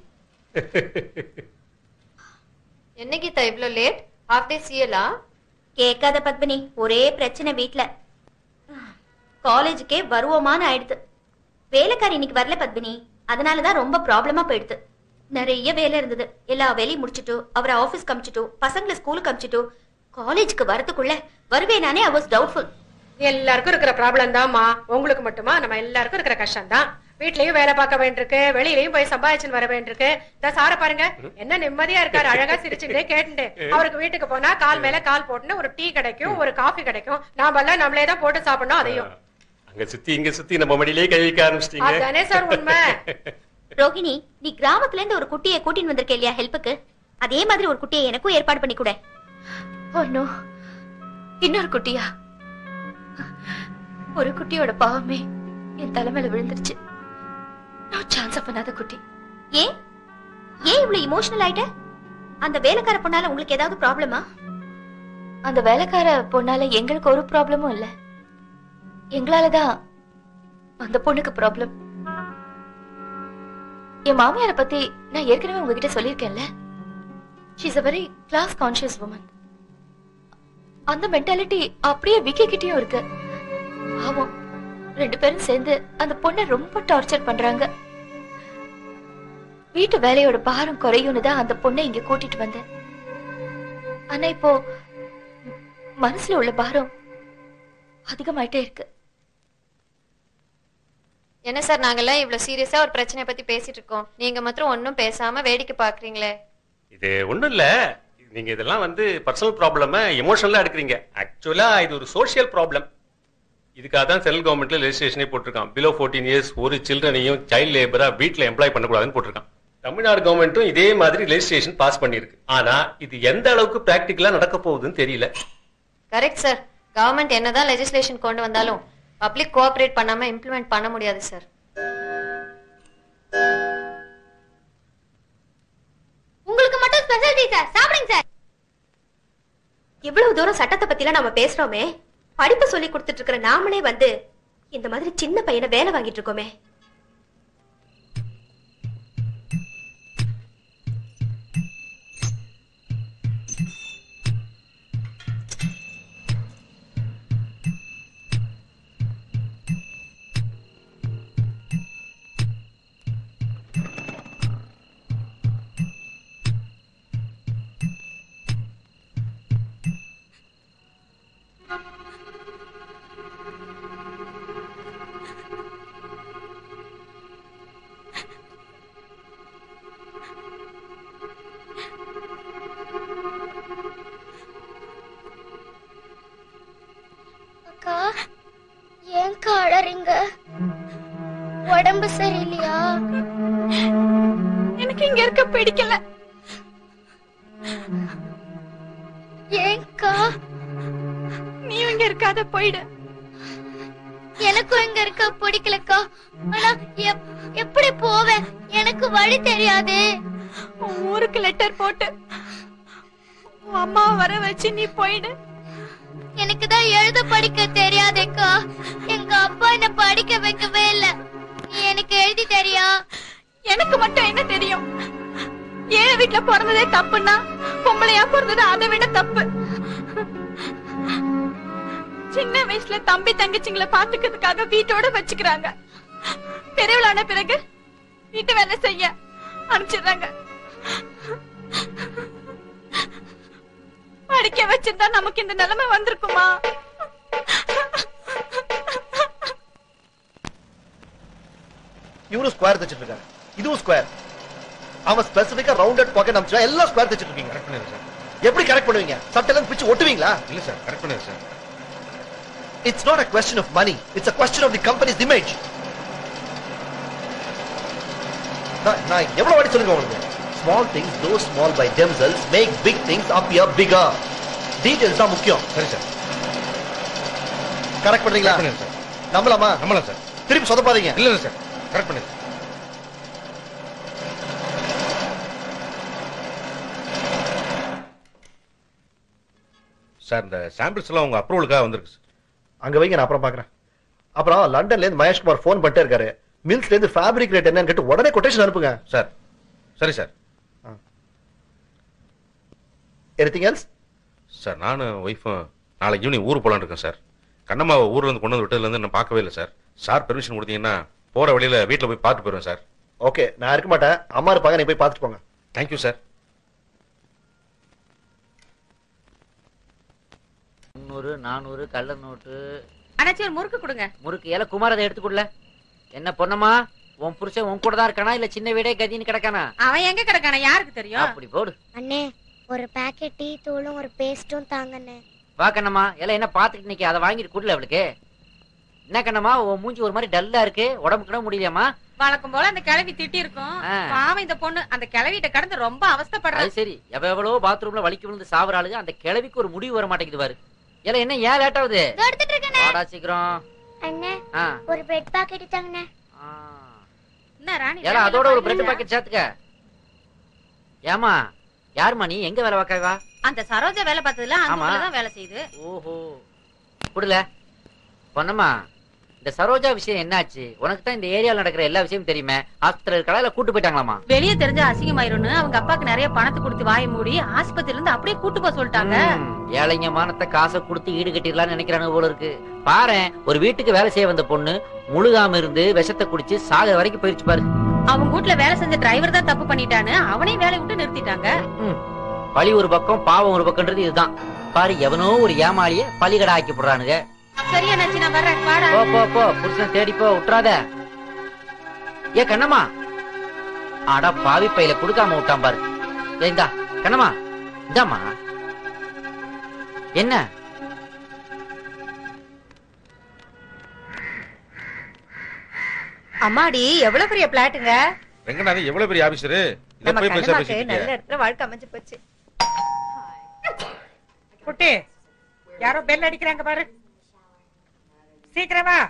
என்னைக்கு தான் இவ்ளோ லேட் ஹாஃப் டே சியலா கேட்காத பத்மினி ஒரே பிரச்சனை வீட்ல காலேஜுக்கே வருவோமான்னு ஆயிடுது வேலைக்காரி இன்னைக்கு வரல பத்மினி அதனாலதான் ரொம்ப ப்ராப்ளமா போயிடுது நிறைய வேலை இருந்தது எல்லா வேலையும் முடிச்சிட்டோ அவரை ஆபீஸ்க்கு அமிச்சிட்டோ பசங்களை ஸ்கூலுக்கு அமிச்சிட்டோ காலேஜுக்கு வரதுக்குள்ள வருவேனானே ஐ வாஸ் டவுட்ஃபுல் எல்லாருக்கும் இருக்கிற ப்ராப்ளம் தான்மா உங்களுக்கு மட்டுமா நம்ம எல்லாருக்கும் இருக்கிற கஷ்டம் தான் வீட்லயும் வேலை பார்க்க வேண்டியிருக்கு வெளியிலயும் போய் சம்பாதிச்சுன்னு வர வேண்டியிருக்கு இந்த சார பாருங்க என்ன நிம்மதியா இருக்காரு அழகா சிரிச்சுட்டே கேட்டுட்டு அவருக்கு வீட்டுக்கு போனா கால் மேல கால் போட்டுன்னு ஒரு டீ கிடைக்கும் ஒரு காஃபி கிடைக்கும் நாம எல்லாம் நம்மளே தான் போட்டு சாப்பிடணும் அதையும் அங்க சுத்தி இங்க சுத்தி நம்ம மடியிலே கை வைக்க ஆரம்பிச்சிட்டீங்க அதானே சார் உண்மை ரோகிணி நீ கிராமத்துல இருந்து ஒரு குட்டியை கூட்டின்னு வந்திருக்க இல்லையா ஹெல்ப்புக்கு அதே மாதிரி ஒரு குட்டியை எனக்கும் ஏற்பாடு பண்ணி கொடு ஒன்னோ இன்னொரு குட்டியா ஒரு குட்டியோட பாவமே என் தலைமையில விழுந்துருச்சு நோ சான்ஸ் ஆஃப் another குட்டி ஏன் ஏன் இவ்வளவு இமோஷனல் ஆயிட்ட அந்த வேலைக்கார பொண்ணால உங்களுக்கு ஏதாவது ப்ராப்ளமா அந்த வேலைக்கார பொண்ணால எங்களுக்கு ஒரு ப்ராப்ளமும் இல்ல எங்களாலதான் அந்த பொண்ணுக்கு ப்ராப்ளம் என் மாமியாரை பத்தி நான் ஏற்கனவே உங்ககிட்ட சொல்லியிருக்கேன்ல she's a very class conscious woman அந்த மென்டாலிட்டி அப்படியே விக்கி கிட்டயும் இருக்கு ஆமாம் ரெண்டு பேரும் சேர்ந்து அந்த பொண்ணை ரொம்ப டார்ச்சர் பண்றாங்க வீட்டு வேலையோட பாரம் குறையும்னு தான் அந்த பொண்ணை இங்க கூட்டிட்டு வந்தேன் ஆனா இப்போ மனசுல உள்ள பாரம் அதிகமாயிட்டே இருக்கு என்ன சார் நாங்கெல்லாம் இவ்வளவு சீரியஸா ஒரு பிரச்சனையை பத்தி பேசிட்டு இருக்கோம் நீங்க மாத்திரம் ஒன்னும் பேசாம வேடிக்கை பாக்குறீங்களே இது ஒண்ணும் இல்ல நீங்க இதெல்லாம் வந்து பர்சனல் ப்ராப்ளம எமோஷனலா எடுக்கிறீங்க ஆக்சுவலா இது ஒரு சோஷியல் ப்ராப்ளம் இதுக்காக தான் சென்ட்ரல் கவர்மெண்ட்ல லெஜிஸ்லேஷனே போட்டிருக்கான் பிலோ 14 இயர்ஸ் ஒரு சில்ட்ரனையும் சைல்ட் லேபரா வீட்ல எம்ப்ளாய் பண்ணக்கூடாதுன்னு போட்டிருக்கான் தமிழ்நாடு கவர்மெண்ட்டும் இதே மாதிரி லெஜிஸ்லேஷன் பாஸ் பண்ணிருக்கு ஆனா இது எந்த அளவுக்கு பிராக்டிக்கலா நடக்க போகுதுன்னு தெரியல கரெக்ட் சார் கவர்மெண்ட் என்னதான் லெஜிஸ்லேஷன் கொண்டு வந்தாலும் பப்ளிக் கோஆபரேட் பண்ணாம இம்ப்ளிமெண்ட் பண்ண முடியாது சார் உங்களுக்கு மட்டும் ஸ்பெஷல் டீ சார் சாப்பிடுங்க சார் இவ்வளவு தூரம் சட்டத்தை பத்திலாம் நம்ம பேசுறோமே படிப்பு சொல்லி கொடுத்துட்டு இருக்கிற நாமளே வந்து இந்த மாதிரி சின்ன பையனை வேலை வாங்கிட்டு இருக்கோமே அக்கா ஏன்க்கா அழறீங்க உடம்பு சரியில்லையா எனக்கு இங்க இருக்க பிடிக்கல ஏன்க்கா நீ இங்க இருக்காத போயிடு எனக்கும் இங்க இருக்க பிடிக்கலக்கா ஆனா எப்- எப்படி போவேன் எனக்கு வழி தெரியாது உன் ஊருக்கு லெட்டர் போட்டு உன் அம்மா வர வச்சு நீ போயிடு எனக்கு தான் எழுத படிக்க தெரியாதேக்கா எங்க அப்பா என்ன படிக்க வைக்கவே இல்ல நீ எனக்கு எழுதி தெரியா எனக்கு மட்டும் என்ன தெரியும் ஏழை வீட்டுல பிறந்ததே தப்புன்னா பொம்பளையா பிறந்தது அதை விட தப்பு சின்ன வயசுல தம்பி தங்கச்சிங்களை பாத்துக்கிறதுக்காக வீட்டோட வச்சுக்கிறாங்க பெரியவளான பிறகு வீட்டு வேலை செய்ய அனுப்பிச்சிடுறாங்க படிக்க வச்சிருந்தா நமக்கு இந்த நிலைமை வந்திருக்குமா இவரும் ஸ்கொயர் தச்சிட்டு இருக்காரு இதுவும் ஸ்கொயர் அவன் ஸ்பெசிபிக்கா ரவுண்டட் பாக்கெட் அமிச்சா எல்லாம் ஸ்கொயர் தச்சிட்டு இருக்கீங்க கரெக்ட் பண்ணுங்க சார் எப்படி கரெக்ட் பண்ணுவீங்க சட்டெல்லாம் பிச்சு ஒட்டுவீங்களா இல்ல சார் கரெக்ட் பண்ணுங்க sir it's not a question of money it's a question of the company's image நான் எவ்வளவு வாட்டி சொல்லுங்க உங்களுக்கு small things though small by themselves make big things appear bigger details தான் முக்கியம் சரி சார் கரெக்ட் பண்றீங்களா பண்ணுங்க சார் நம்பலாமா நம்பலாம் சார் திருப்பி சொதப்பாதீங்க இல்ல இல்ல சார் கரெக்ட் பண்ணுங்க சார் இந்த சாம்பிள்ஸ் எல்லாம் உங்க அப்ரூவலுக்காக வந்திருக்கு சார் அங்க வைங்க நான் அப்புறம் பாக்குறேன் அப்புறம் லண்டன்ல இருந்து மகேஷ் குமார் ஃபோன் பண்ணிட்டே இருக்காரு மில்ஸ்ல இருந்து ஃபேப்ரிக் ரேட் என்னன்னு கேட்டு உடனே கொட்டேஷன் அனுப்புங்க சார் சரி சார் எனிதிங் எல்ஸ் சார் நானும் ஒய்ஃபும் நாளைக்கு ஈவினிங் ஊர் போலான்னு இருக்கேன் சார் கண்ணம்மாவை ஊர்ல இருந்து கொண்டு வந்து விட்டதுலேருந்து நான் பார்க்கவே இல்லை சார் சார் பெர்மிஷன் கொடுத்தீங்கன்னா போற வழியில வீட்டில் போய் பார்த்து போயிடுவேன் சார் ஓகே நான் இருக்க மாட்டேன் அம்மா இருப்பாங்க நீ போய் பார்த்துட்டு போங்க தேங்க்யூ சார் முந்நூறு நானூறு கள்ள நோட்டு அண்ணாச்சி ஒரு முறுக்கு கொடுங்க முறுக்கு ஏல குமார் அதை எடுத்துக்கூடல என்ன பொண்ணம்மா உன் புருஷன் உன் கூட தான் இருக்கானா இல்ல சின்ன வீடே கதின்னு கிடக்கானா அவன் எங்க கிடக்கான யாருக்கு தெரியும் அப்படி போடு அண்ணே ஒரு பாக்கெட் டீ தூளும் ஒரு பேஸ்டும் தாங்கண்ணே வா கண்ணம்மா எல்லாம் என்ன பாத்துக்கிட்டு நிக்க அதை வாங்கிட்டு கூடல அவளுக்கு என்ன கண்ணம்மா உன் மூஞ்சி ஒரு மாதிரி டல்லா இருக்கு உடம்பு கூட முடியலையாமா வழக்கம் போல அந்த கிழவி திட்டி இருக்கும் ஆ. பாவம் இந்த பொண்ணு அந்த கிழவிட்ட கடந்து ரொம்ப அவஸ்தைப்படுறா அது சரி எவ எவ்வளோ பாத்ரூம்ல வலிக்கு விழுந்து சாவர ஆளுங்க அந்த கிழவிக்கு ஒரு முடிவு வர மாட்டேங்குது பாரு ஏல என்ன ஏன் லேட் ஆகுது எடுத்துட்டு இருக்கேனே வாடா சீக்கிரம் அண்ணே ஆ ஒரு பெட் பாக்கெட் தாங்கண்ணே என்ன ராணி ஏல வேலையில அதோட ஒரு பாருங்க. பிரெட் பாக்கெட் சேர்த்துக்க ஏமா யாரும்மா நீ எங்க வேலை பார்க்கவா அந்த சரோஜா வேலை பார்த்ததுல அந்த ஆமா. தான் வேலை செய்யுது ஓஹோ குடுல பொன்னம்மா இந்த சரோஜா விஷயம் என்னாச்சு உனக்கு தான் இந்த ஏரியால நடக்கிற எல்லா விஷயமும் தெரியுமே ஆஸ்பத்திரி இருக்கா இல்ல கூட்டு போயிட்டாங்களாமா வெளியே தெரிஞ்ச அசிங்கமாயிரும்னு அவங்க அப்பாக்கு நிறைய பணத்தை கொடுத்து வாய மூடி ஆஸ்பத்திரியில இருந்து அப்படியே கூட்டு போக சொல்லிட்டாங்க ம், ஏழைங்க மானத்தை காசை கொடுத்து ஈடு கட்டிடலாம்னு நினைக்கிறானுங்க போல இருக்கு பாரேன் ஒரு வீட்டுக்கு வேலை செய்ய வந்த பொண்ணு முழுகாம இருந்து விஷத்தை குடிச்சு சாக வரைக்கும் போயிருச்சு பாரு அவங்க வீட்ல வேலை செஞ்ச டிரைவர் தான் தப்பு பண்ணிட்டான்னு அவனையும் வேலையை விட்டு நிறுத்திட்டாங்க பழி ஒரு பக்கம் பாவம் ஒரு பக்கம்ன்றது இதுதான் பாரு எவனோ ஒரு ஏமாளிய பழிகடை ஆக்கி போடுறானுங்க சரி அண்ணாச்சி நான் வர்றேன் வாடா போ போ போ புருஷன் தேடி போ விட்டுறாத ஏ கண்ணம்மா அட பாவி பையில கொடுக்காம விட்டான் பாரு ஏ, இந்தா கண்ணம்மா இந்தாம்மா என்ன அம்மாடி எவ்வளவு பெரிய பிளாட்டுங்க ரெங்கநாதன் எவ்வளவு பெரிய ஆபீசரு இத நம்ம போய் பெருசா கண்ணமாக்கு பேசிட்டு நல்ல இருக்கியே. இடத்துல வாழ்க்கை அமைஞ்சு போச்சு குட்டி யாரோ பெல் அடிக்கிறாங்க பாரு சீக்கிரம் வா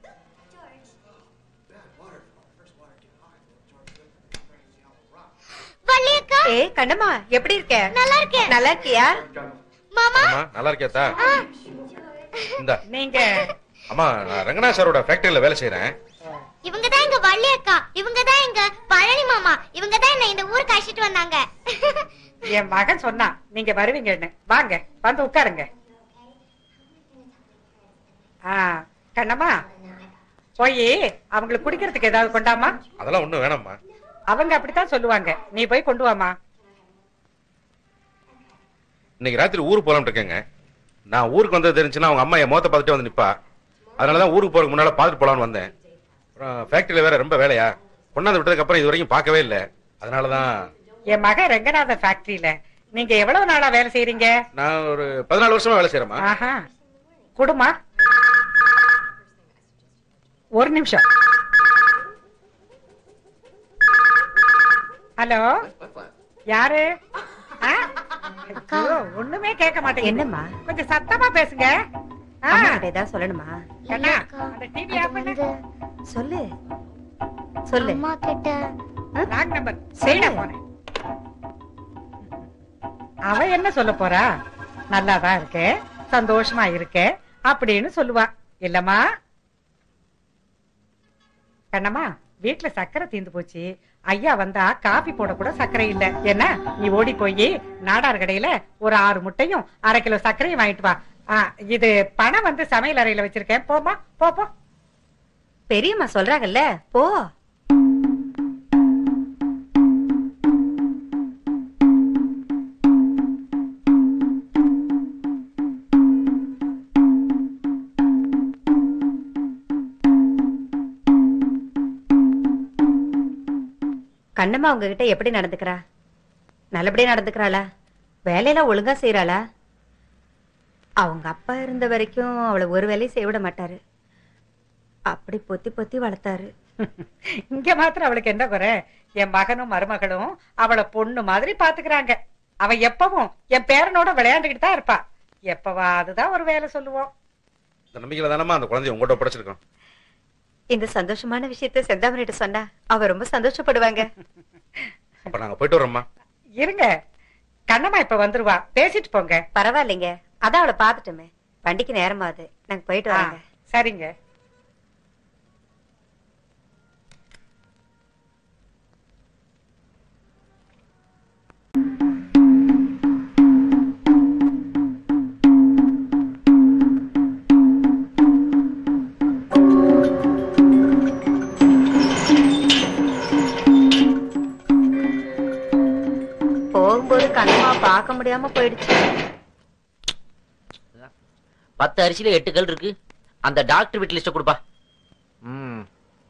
வள்ளியக்கா ஏ கண்ணம்மா எப்படி இருக்க நல்லா இருக்கேன் நல்லா இருக்கியா மாமா அம்மா நல்லா இருக்கியாத்தா இந்த நீங்க அம்மா நான் ரங்கநாத் சாரோட ஃபேக்டரியில வேலை செய்யறேன் இவங்க தான் எங்க வள்ளியக்கா இவங்க தான் எங்க பழனி மாமா இவங்க தான் என்ன இந்த ஊருக்கு அழைச்சிட்டு வந்தாங்க என் மகன் சொன்னான் நீங்க வருவீங்கன்னு வாங்க வந்து உட்காருங்க ஆ கண்ணம்மா போய் அவங்களுக்கு குடிக்கிறதுக்கு ஏதாவது கொண்டாமா அதெல்லாம் ஒண்ணும் வேணாம்மா அவங்க அப்படித்தான் சொல்லுவாங்க நீ போய் கொண்டு வாமா இன்னைக்கு ராத்திரி ஊருக்கு போலாம்னு இருக்கேங்க நான் ஊருக்கு வந்தது தெரிஞ்சுன்னா அவங்க அம்மா என் முகத்தை பார்த்துட்டு வந்து நிப்பா அதனாலதான் ஊருக்கு போறதுக்கு முன்னால பார்த்துட்டு போலாம்னு வந்தேன் அப்புறம் ஃபேக்டரியில வேற ரொம்ப வேலையா கொண்டாந்து விட்டதுக்கு அப்புறம் இது வரைக்கும் பார்க்கவே இல்லை அதனாலதான் என் மகன் ரெங்கநாத ஃபேக்டரியில நீங்க எவ்வளவு நாளா வேலை செய்றீங்க நான் ஒரு பதினாலு வருஷமா வேலை செய்யறேம்மா ஆஹா குடுமா ஒரு நிமிஷம் ஹலோ யாரு ஆ? ஐயோ, ஒண்ணுமே கேட்க மாட்டேங்குது என்னம்மா? கொஞ்சம் சத்தமா பேசுங்க ஆ, அம்மா கிட்ட ஏதாவது சொல்லணுமா கண்ணா அந்த டிவி ஆஃப் பண்ணு சொல்லு சொல்லு அம்மா கிட்ட ராங் நம்பர் சரிடா போனேன் அவ என்ன சொல்ல போறா நல்லாதான் இருக்கே சந்தோஷமா இருக்கே அப்படின்னு சொல்லுவா இல்லம்மா கண்ணம்மா வீட்டுல சக்கரை தீந்து போச்சு ஐயா வந்தா காபி போட கூட சர்க்கரை இல்ல என்ன நீ ஓடி போய் நாடார் கடையில ஒரு ஆறு முட்டையும் அரை கிலோ சர்க்கரையும் வாங்கிட்டு வா ஆ, இது பணம் வந்து சமையல் அறையில வச்சிருக்கேன் போமா போ போ பெரியம்மா சொல்றாங்கல்ல போ கண்ணம்மா உங்ககிட்ட எப்படி நடந்துக்கிறா நல்லபடியா நடந்துக்கிறாளா வேலையெல்லாம் ஒழுங்கா செய்யறாளா அவங்க அப்பா இருந்த வரைக்கும் அவளை ஒரு வேலையும் செய்ய விட மாட்டாரு அப்படி பொத்தி பொத்தி வளர்த்தாரு இங்க மாத்திரம் அவளுக்கு என்ன குறை என் மகனும் மருமகளும் அவளை பொண்ணு மாதிரி பாத்துக்கிறாங்க அவ எப்பவும் என் பேரனோட விளையாண்டுகிட்டு தான் இருப்பா எப்பவா அதுதான் ஒரு வேலை சொல்லுவோம் இந்த நம்பிக்கையில தானம்மா அந்த குழந்தைய உங்கள்கிட்ட படைச்சிருக்கோம் இந்த சந்தோஷமான விஷயத்த செந்தாமரிட்ட சொன்னா அவ ரொம்ப சந்தோஷப்படுவாங்க அப்ப நாங்க போயிட்டு வரோம்மா இருங்க கண்ணம்மா இப்ப வந்துருவா பேசிட்டு போங்க பரவாயில்லைங்க அதான் அவளை பாத்துட்டோமே வண்டிக்கு நேரமாகுது நாங்க போயிட்டு ஆ, வரோங்க சரிங்க போகும்போது கண்ணம்மா பார்க்க முடியாம போயிடுச்சு பத்து அரிசியில எட்டு கல் இருக்கு அந்த டாக்டர் வீட்டு லிஸ்ட கொடுப்பா ம்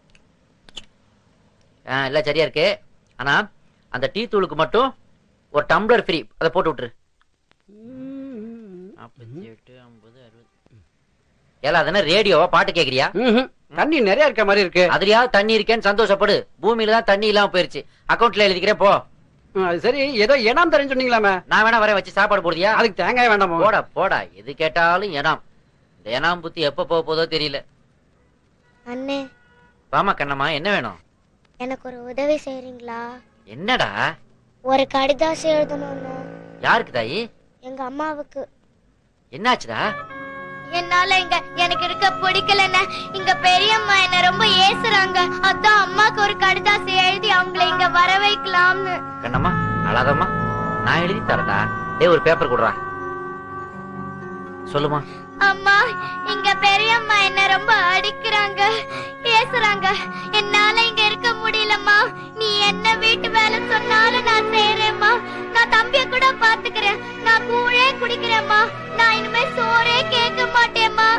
ஆ, எல்லாம் சரியா இருக்கு ஆனா அந்த டீ தூளுக்கு மட்டும் ஒரு டம்ளர் ஃப்ரீ அதை போட்டு விட்டுரு நாற்பத்தி எட்டு ஐம்பது அறுபது ஏல அதென்ன ரேடியோவா பாட்டு கேக்குறியா தண்ணி நிறைய இருக்க மாதிரி இருக்கு அதுலயாவது தண்ணி இருக்கேன்னு சந்தோஷப்படு பூமியில தான் தண்ணி இல்லாம போயிருச்சு அக்கவுண்ட்ல எழுதிக்கிறேன் போ ம், அது சரி ஏதோ இடம் தெரிஞ்சு சொன்னீங்களாமே நான் வேணா வர வச்சு சாப்பாடு போடுறியா அதுக்கு தேங்காய் வேண்டாமா போடா போடா எது கேட்டாலும் ஏனாம் இந்த ஏனாம் புத்தி எப்ப போக போதோ தெரியல அண்ணே வாமா கண்ணம்மா என்ன வேணும் எனக்கு ஒரு உதவி செய்றீங்களா என்னடா ஒரு கடிதாசி எழுதணும்னு யாருக்கு தாயி எங்க அம்மாவுக்கு என்னாச்சுடா என்னால இங்க எனக்கு இருக்க பிடிக்கலன்னு இங்க பெரியம்மா என்ன ரொம்ப ஏசுறாங்க அதான் அம்மாக்கு ஒரு கடிதாசி எழுதி அவங்கள இங்க வர வைக்கலாம்னு கண்ணம்மா அழாதம்மா நான் எழுதி தரடா டேய் ஒரு பேப்பர் கொடுறா சொல்லுமா அம்மா இங்க பெரியம்மா என்ன ரொம்ப அடிக்கிறாங்க பேசுறாங்க என்னால இங்க இருக்க முடியலம்மா நீ என்ன வீட்டு வேலை சொன்னாலும் நான் செய்யறேம்மா நான் தம்பிய கூட பாத்துக்கிறேன் நான் கூழே குடிக்கிறேம்மா நான் இனிமே சோறே கேட்க மாட்டேம்மா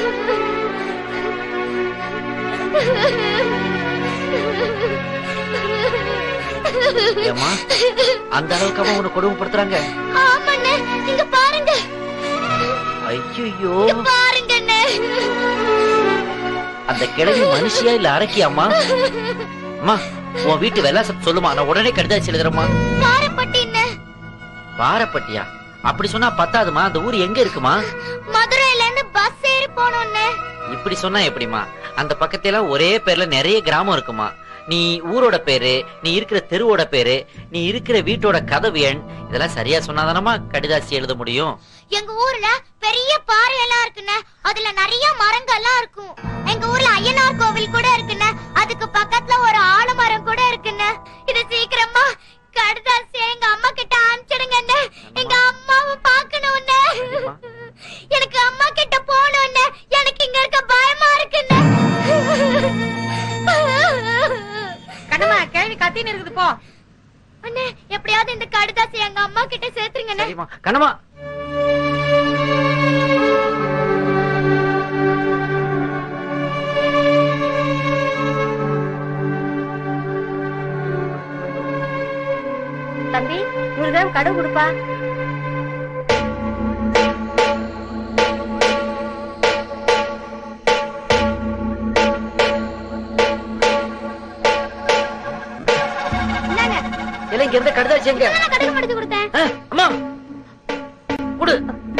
ஏம்மா அந்த அளவுக்கு அவன் உன்னை கொடுமைப்படுத்துறாங்க ஆமாண்ணே இங்க பாருங்க ஐயோ இங்க பாருங்கண்ணே அந்த கிழவி மனுஷியா இல்ல அரக்கியாம்மா அம்மா உன் வீட்டு விலாசத்தை சொல்லுமா நான் உடனே கடிதாச்சு எழுதுறேம்மா காரப்பட்டின்னு பாரப்பட்டியா அப்படி சொன்னா பத்தாதுமா அந்த ஊர் எங்க இருக்குமா மதுரையில இருந்து பஸ் ஏறி போனோம்னு இப்படி சொன்னா எப்படிமா அந்த பக்கத்துல ஒரே பேர்ல நிறைய கிராமம் இருக்குமா நீ ஊரோட பேரு நீ இருக்கிற தெருவோட பேரு நீ இருக்கிற வீட்டோட கதவு எண் இதெல்லாம் சரியா சொன்னாதானமா கடிதாசி எழுத முடியும் எங்க ஊர்ல பெரிய பாறை எல்லாம் இருக்குண்ணே அதுல நிறைய மரங்கள்லாம் இருக்கும் எங்க ஊர்ல ஐயனார் கோவில் கூட இருக்குண்ணே அதுக்கு பக்கத்துல ஒரு ஆலமரம் கூட இருக்குண்ணே இது சீக்கிரமா கடுதாசி எங்க அம்மா கிட்ட அனுப்பிச்சிடுங்கண்ணே எங்க அம்மாவை பாக்கணும்ண்ணே எனக்கு அம்மா கிட்ட போகணும்ண்ணே எனக்கு இங்க இருக்க பயமா இருக்குண்ணே கண்ணம்மா கேள்வி கத்தின்னு இருக்குது போ அண்ணே எப்படியாவது இந்த கடுதாசி எங்க அம்மா கிட்ட சேர்த்துருங்கண்ணே சரிம்மா கண்ணம்மா தம்பி நூறு கிராம் கடுகு கொடுப்பா இல்ல இங்க இருந்த கடிதாசி எங்க கடுகு மடிச்சு கொடுத்தேன் அம்மா கொடு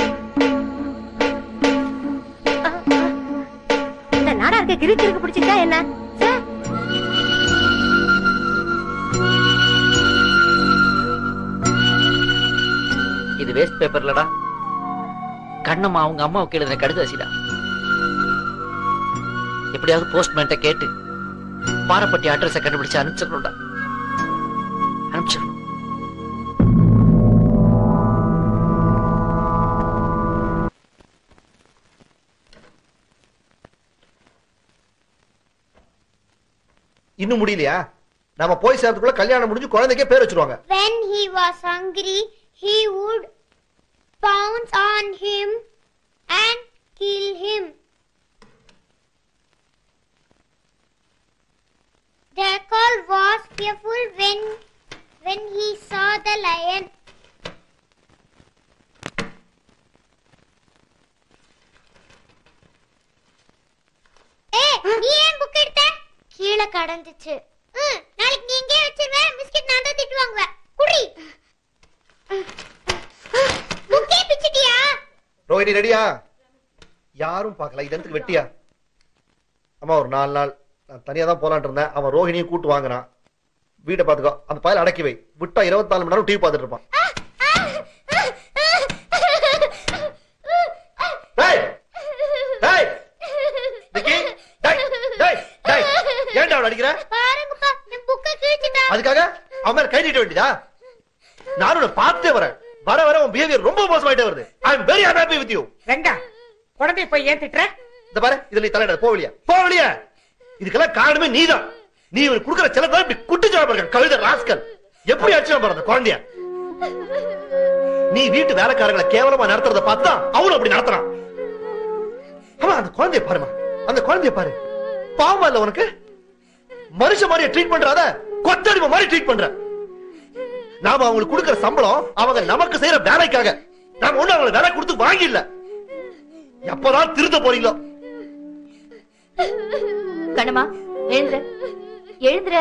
இந்த நாடா இருக்க கிரிச்சு இருக்கு பிடிச்சிருக்கா என்ன ச்சே. இது வேஸ்ட் பேப்பர்லடா கண்ணம்மா அவங்க அம்மாவுக்கு எழுதின கடிதாசிடா எப்படியாவது போஸ்ட்மேன்ட்ட கேட்டு பாரப்பட்டி அட்ரஸ கண்டுபிடிச்சு அனுப்பிச்சிடணும்டா அனுப்பிச்சிடணும் இன்னும் முடியலையா நம்ம போய் சேர்றதுக்குள்ள கல்யாணம் முடிஞ்சு குழந்தைக்கே பேர் வச்சிருவாங்க When he was hungry, he would pounce on him and kill him. The jackal was fearful when when he saw the lion. ஏய் நீ ஏன் புக் எடுத்த கீழே கடந்துச்சு ம், நாளைக்கு நீ எங்கேயே வச்சிருவேன் பிஸ்கட் நான் தான் திட்டு வாங்குவேன் குடி புக்கே பிச்சிட்டியா ரோஹிணி ரெடியா யாரும் பார்க்கல இது எனக்கு வெட்டியா அம்மா ஒரு நாலு நாள் நான் தனியா தான் போலான்ட்டு இருந்தேன் அவன் ரோஹிணியும் கூட்டு வாங்குறான் வீட்டை பாத்துக்கோ அந்த பயல அடக்கி வை விட்டா இருபத்தி நாலு மணி நேரம் டிவி பார்த்துட்டு இருப்பான் டேய் டேய் நிக்கி டேய் டேய் டேய் ஏன்டா அவளை அடிக்கிற பாருங்கப்பா என் புக்கை கிழிச்சிட்டா அதுக்காக அவன் மேல கை நீட்ட வேண்டியதா நானும் உன்னை பார்த்தே வரேன் வர வர உன் பிஹேவியர் ரொம்ப மோசமாயிட்டே வருது I am very unhappy with you Ranga குழந்தைய போய் ஏன் திட்டுற இந்த பாரு இதுல நீ தலையிட போவலியா போவலியா இதுக்கெல்லாம் காரணமே நீதான் நீ இவனுக்கு கொடுக்குற செலவு இப்படி குட்டிச்சா பாருங்க கழுத ராஸ்கல் எப்படி அடிச்சு பாரு அந்த குழந்தைய நீ வீட்டு வேலைக்காரங்களை கேவலமா நடத்துறத பார்த்தா அவனும் அப்படி நடத்துறான் ஆமா அந்த குழந்தைய பாருமா அந்த குழந்தைய பாரு பாவமா இல்ல உனக்கு மனுஷ மாதிரியே ட்ரீட் பண்றாத கொத்தடிமை மாதிரி ட்ரீட் பண்ற நாம அவங்களுக்கு கொடுக்கிற சம்பளம் அவங்க நமக்கு செய்யற வேலைக்காக நாம ஒண்ணு அவங்களை வேலை கொடுத்து வாங்கி இல்ல எப்பதான் திருத்த போறீங்களோ கண்ணம்மா எழுந்துற எழுந்துற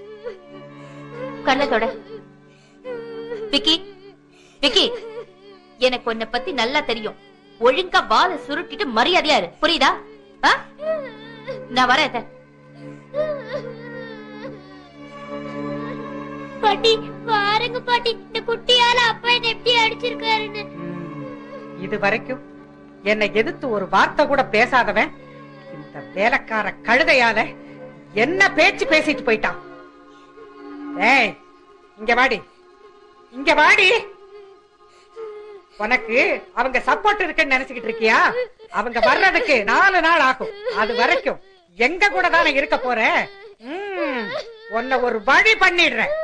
கண்ணை தொட விக்கி விக்கி எனக்கு உன்னை பத்தி நல்லா தெரியும் ஒழுங்கா வாலை சுருட்டிட்டு மரியாதையா இரு புரியுதா ஆ? நான் வரேன் அத்தை. பாட்டி பாருங்க பாட்டி இந்த குட்டியால அப்பா என்ன எப்படி அடிச்சிருக்காருன்னு இது வரைக்கும் என்னை எதிர்த்து ஒரு வார்த்தை கூட பேசாதவன் இந்த வேலைக்கார கழுதையால என்ன பேச்சு பேசிட்டு போயிட்டான் ஏய் இங்க வாடி இங்க வாடி உனக்கு அவங்க சப்போர்ட் இருக்குன்னு நினைச்சுக்கிட்டு இருக்கியா அவங்க வர்றதுக்கு நாலு நாள் ஆகும் அது வரைக்கும் எங்க கூட தானே இருக்க போற ம், உன்னை ஒரு வழி பண்ணிடுறேன்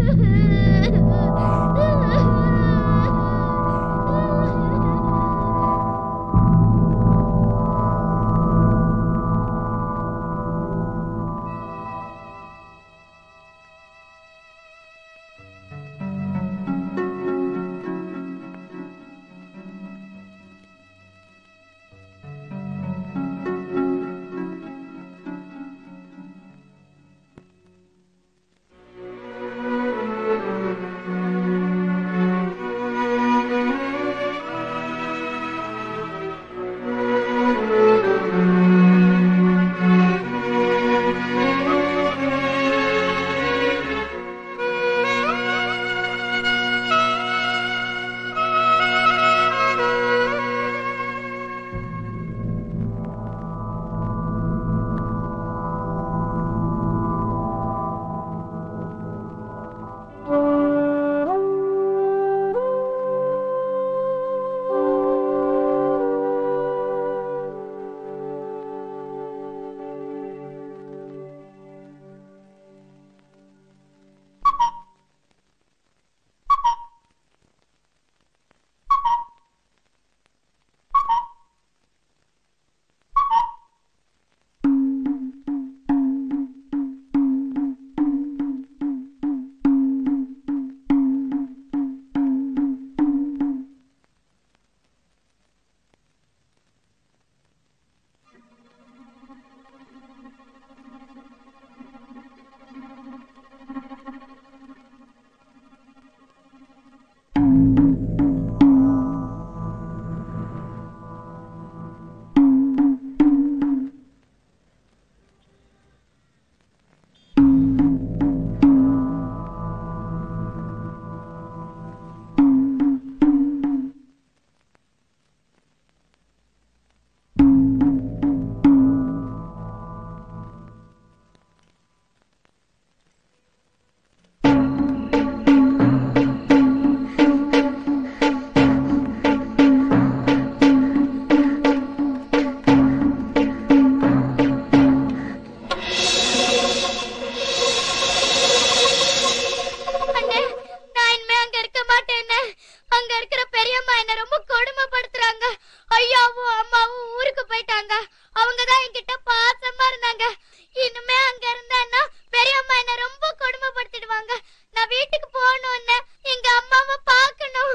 அண்ணே நான் இனிமே அங்க இருக்க மாட்டேன்னு அங்க இருக்கிற பெரியம்மா என்ன ரொம்ப கொடுமைப்படுத்துறாங்க ஐயாவும் அம்மாவும் ஊருக்கு போயிட்டாங்க அவங்க தான் என்கிட்ட பாசமா இருந்தாங்க இனிமே அங்க இருந்தேன்னா பெரியம்மா என்ன ரொம்ப கொடுமைப்படுத்திடுவாங்க நான் வீட்டுக்கு போகணும்னு எங்க அம்மாவை பார்க்கணும்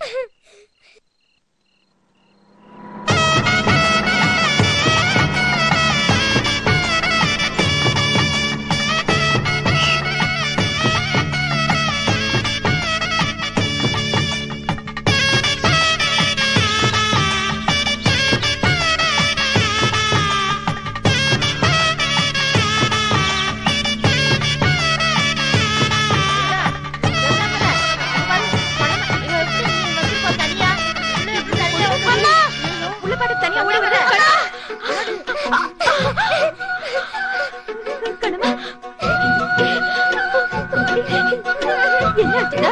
என்னாச்சுடா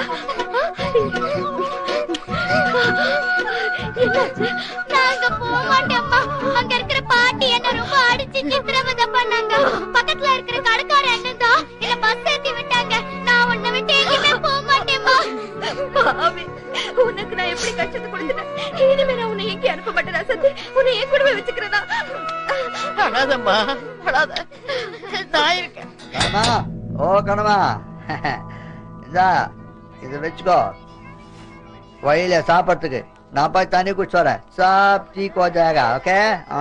என்னாச்சு நான் அங்க போக மாட்டேம்மா அங்க இருக்கிற பாட்டி என்ன ரொம்ப அடிச்சு சித்திரவதை பண்ணாங்க பக்கத்துல இருக்கிற கடைக்கார அண்ணன் தான் என்ன பஸ் ஏத்தி விட்டாங்க நான் உன்னை விட்டு எங்கேயுமே போக மாட்டேம்மா பாவி, உனக்கு நான் எப்படி கஷ்டத்தை கொடுத்துட்டேன் இனிமே நான் உன்னை எங்கே அனுப்ப மாட்டேன் ரசத்து உன்னை என் கூடவே வச்சுக்கிறதா அழாதம்மா அழாத நான் இருக்கேன் கணமா ஓ கணமா இந்தா இது வச்சுக்கோ வழியில சாப்பிட்றதுக்கு நான் போய் தண்ணி குடிச்சு வரேன் சாப் டீக் हो जाएगा ஓகே ஆ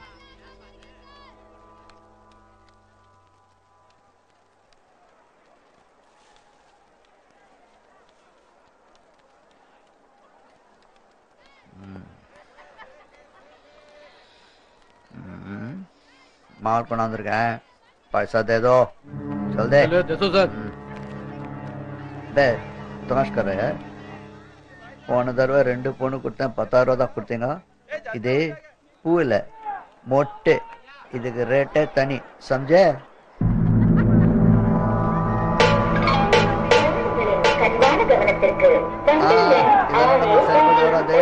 हम्म, माल बना வந்திருக்கேன் पैसा दे दो चल दे चलो दे दो सर டே தமாஷ் கர போன தடவை ரெண்டு பொண்ணு கொடுத்தேன் பத்தாயிரம் ரூபா தான் கொடுத்தீங்க இது பூ இல்ல மொட்டு இதுக்கு ரேட்டே தனி சம்ஜே கண்காண கவனத்திற்கு ஆ, இது சரிப்பட்டு வராது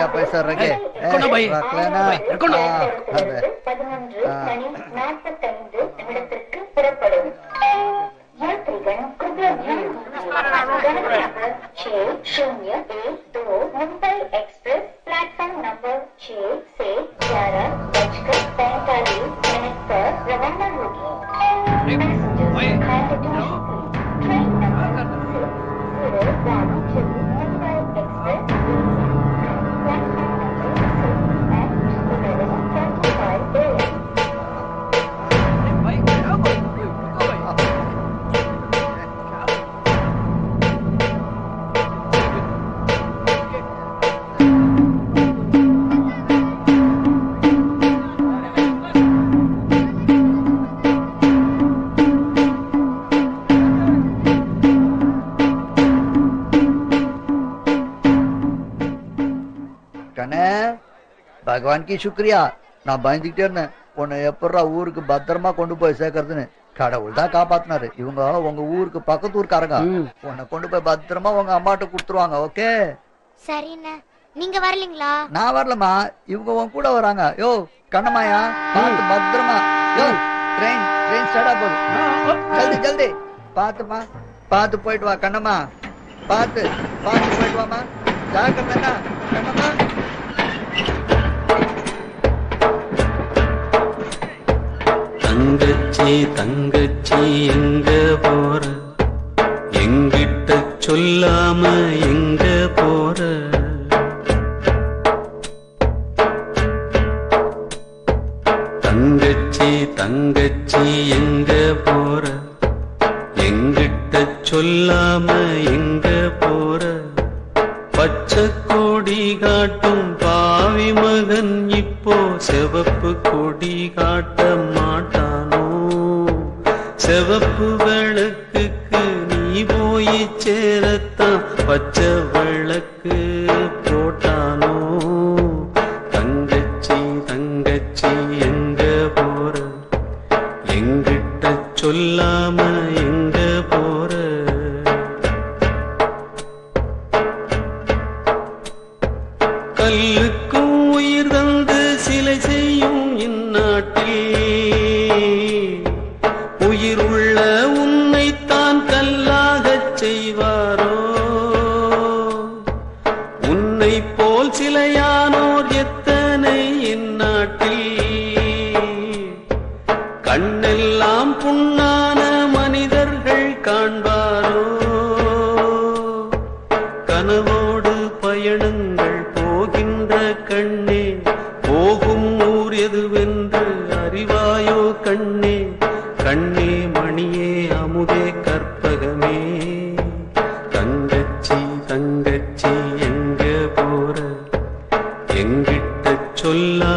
क्या पैसा रखे रखो ना भाई। रख लेना भाई, रखो ना। हाँ, अबे, हाँ। கண்ணே பகவான் கி சுக்ரியா நான் பயந்துகிட்டே இருந்தேன் உன்னை எப்படா ஊருக்கு பத்திரமா கொண்டு போய் சேர்க்கறதுன்னு கடவுள் தான் காப்பாத்தினாரு இவங்க உங்க ஊருக்கு பக்கத்து ஊருக்காரங்க உன்னை கொண்டு போய் பத்திரமா உங்க அம்மாட்ட கொடுத்துருவாங்க ஓகே சரிண்ணே நீங்க வரலீங்களா நான் வரலமா இவங்க உன் கூட வராங்க யோ கண்ணம்மாயா பார்த்து பத்திரமா யோ ட்ரெயின் ட்ரெயின் ஸ்டார்ட் போகுது ஜல்தி ஜல்தி பார்த்துமா பார்த்து போயிட்டு வா கண்ணம்மா பார்த்து பார்த்து போயிட்டு வாமா ஜாக்கிரதைண்ணா கண்ணம்மா தங்கச்சி தங்கச்சி எங்க போற எங்கிட்ட சொல்லாம எங்க போற தங்கச்சி தங்கச்சி எங்க போற எங்கிட்ட சொல்லாம எங்க போற பச்சை கொடி காட்டும் பாவி மகன் இப்போ செவப்பு கொடி காட்ட மாட்டானோ செவப்பு விளக்குக்கு நீ போய் சேரத்தான் பச்சை விளக்கு போட்டானோ தங்கச்சி தங்கச்சி எங்க போற எங்கிட்ட சொல்லாம எங்க போற கல்லுக்கும் உயிர் தந்து சிலை செய்யும் இந்நாட்டில் உயிர் உள்ள உன்னைத்தான் கல்லாகச் செய்வாரோ உன்னை போல் சிலையானோர் எத்தனை இந்நாட்டில் கண்ணெல்லாம் புண்ணான மனிதர்கள் காண்பாரோ கனவோடு பயணங்கள் போகின்ற கண்ணே போகும் ஊர் எதுவென்று அறிவாயோ கண்ணே கண்ணே மணியே அமுதே கற்பகமே தங்கச்சி தங்கச்சி எங்க போற எங்கிட்ட சொல்ல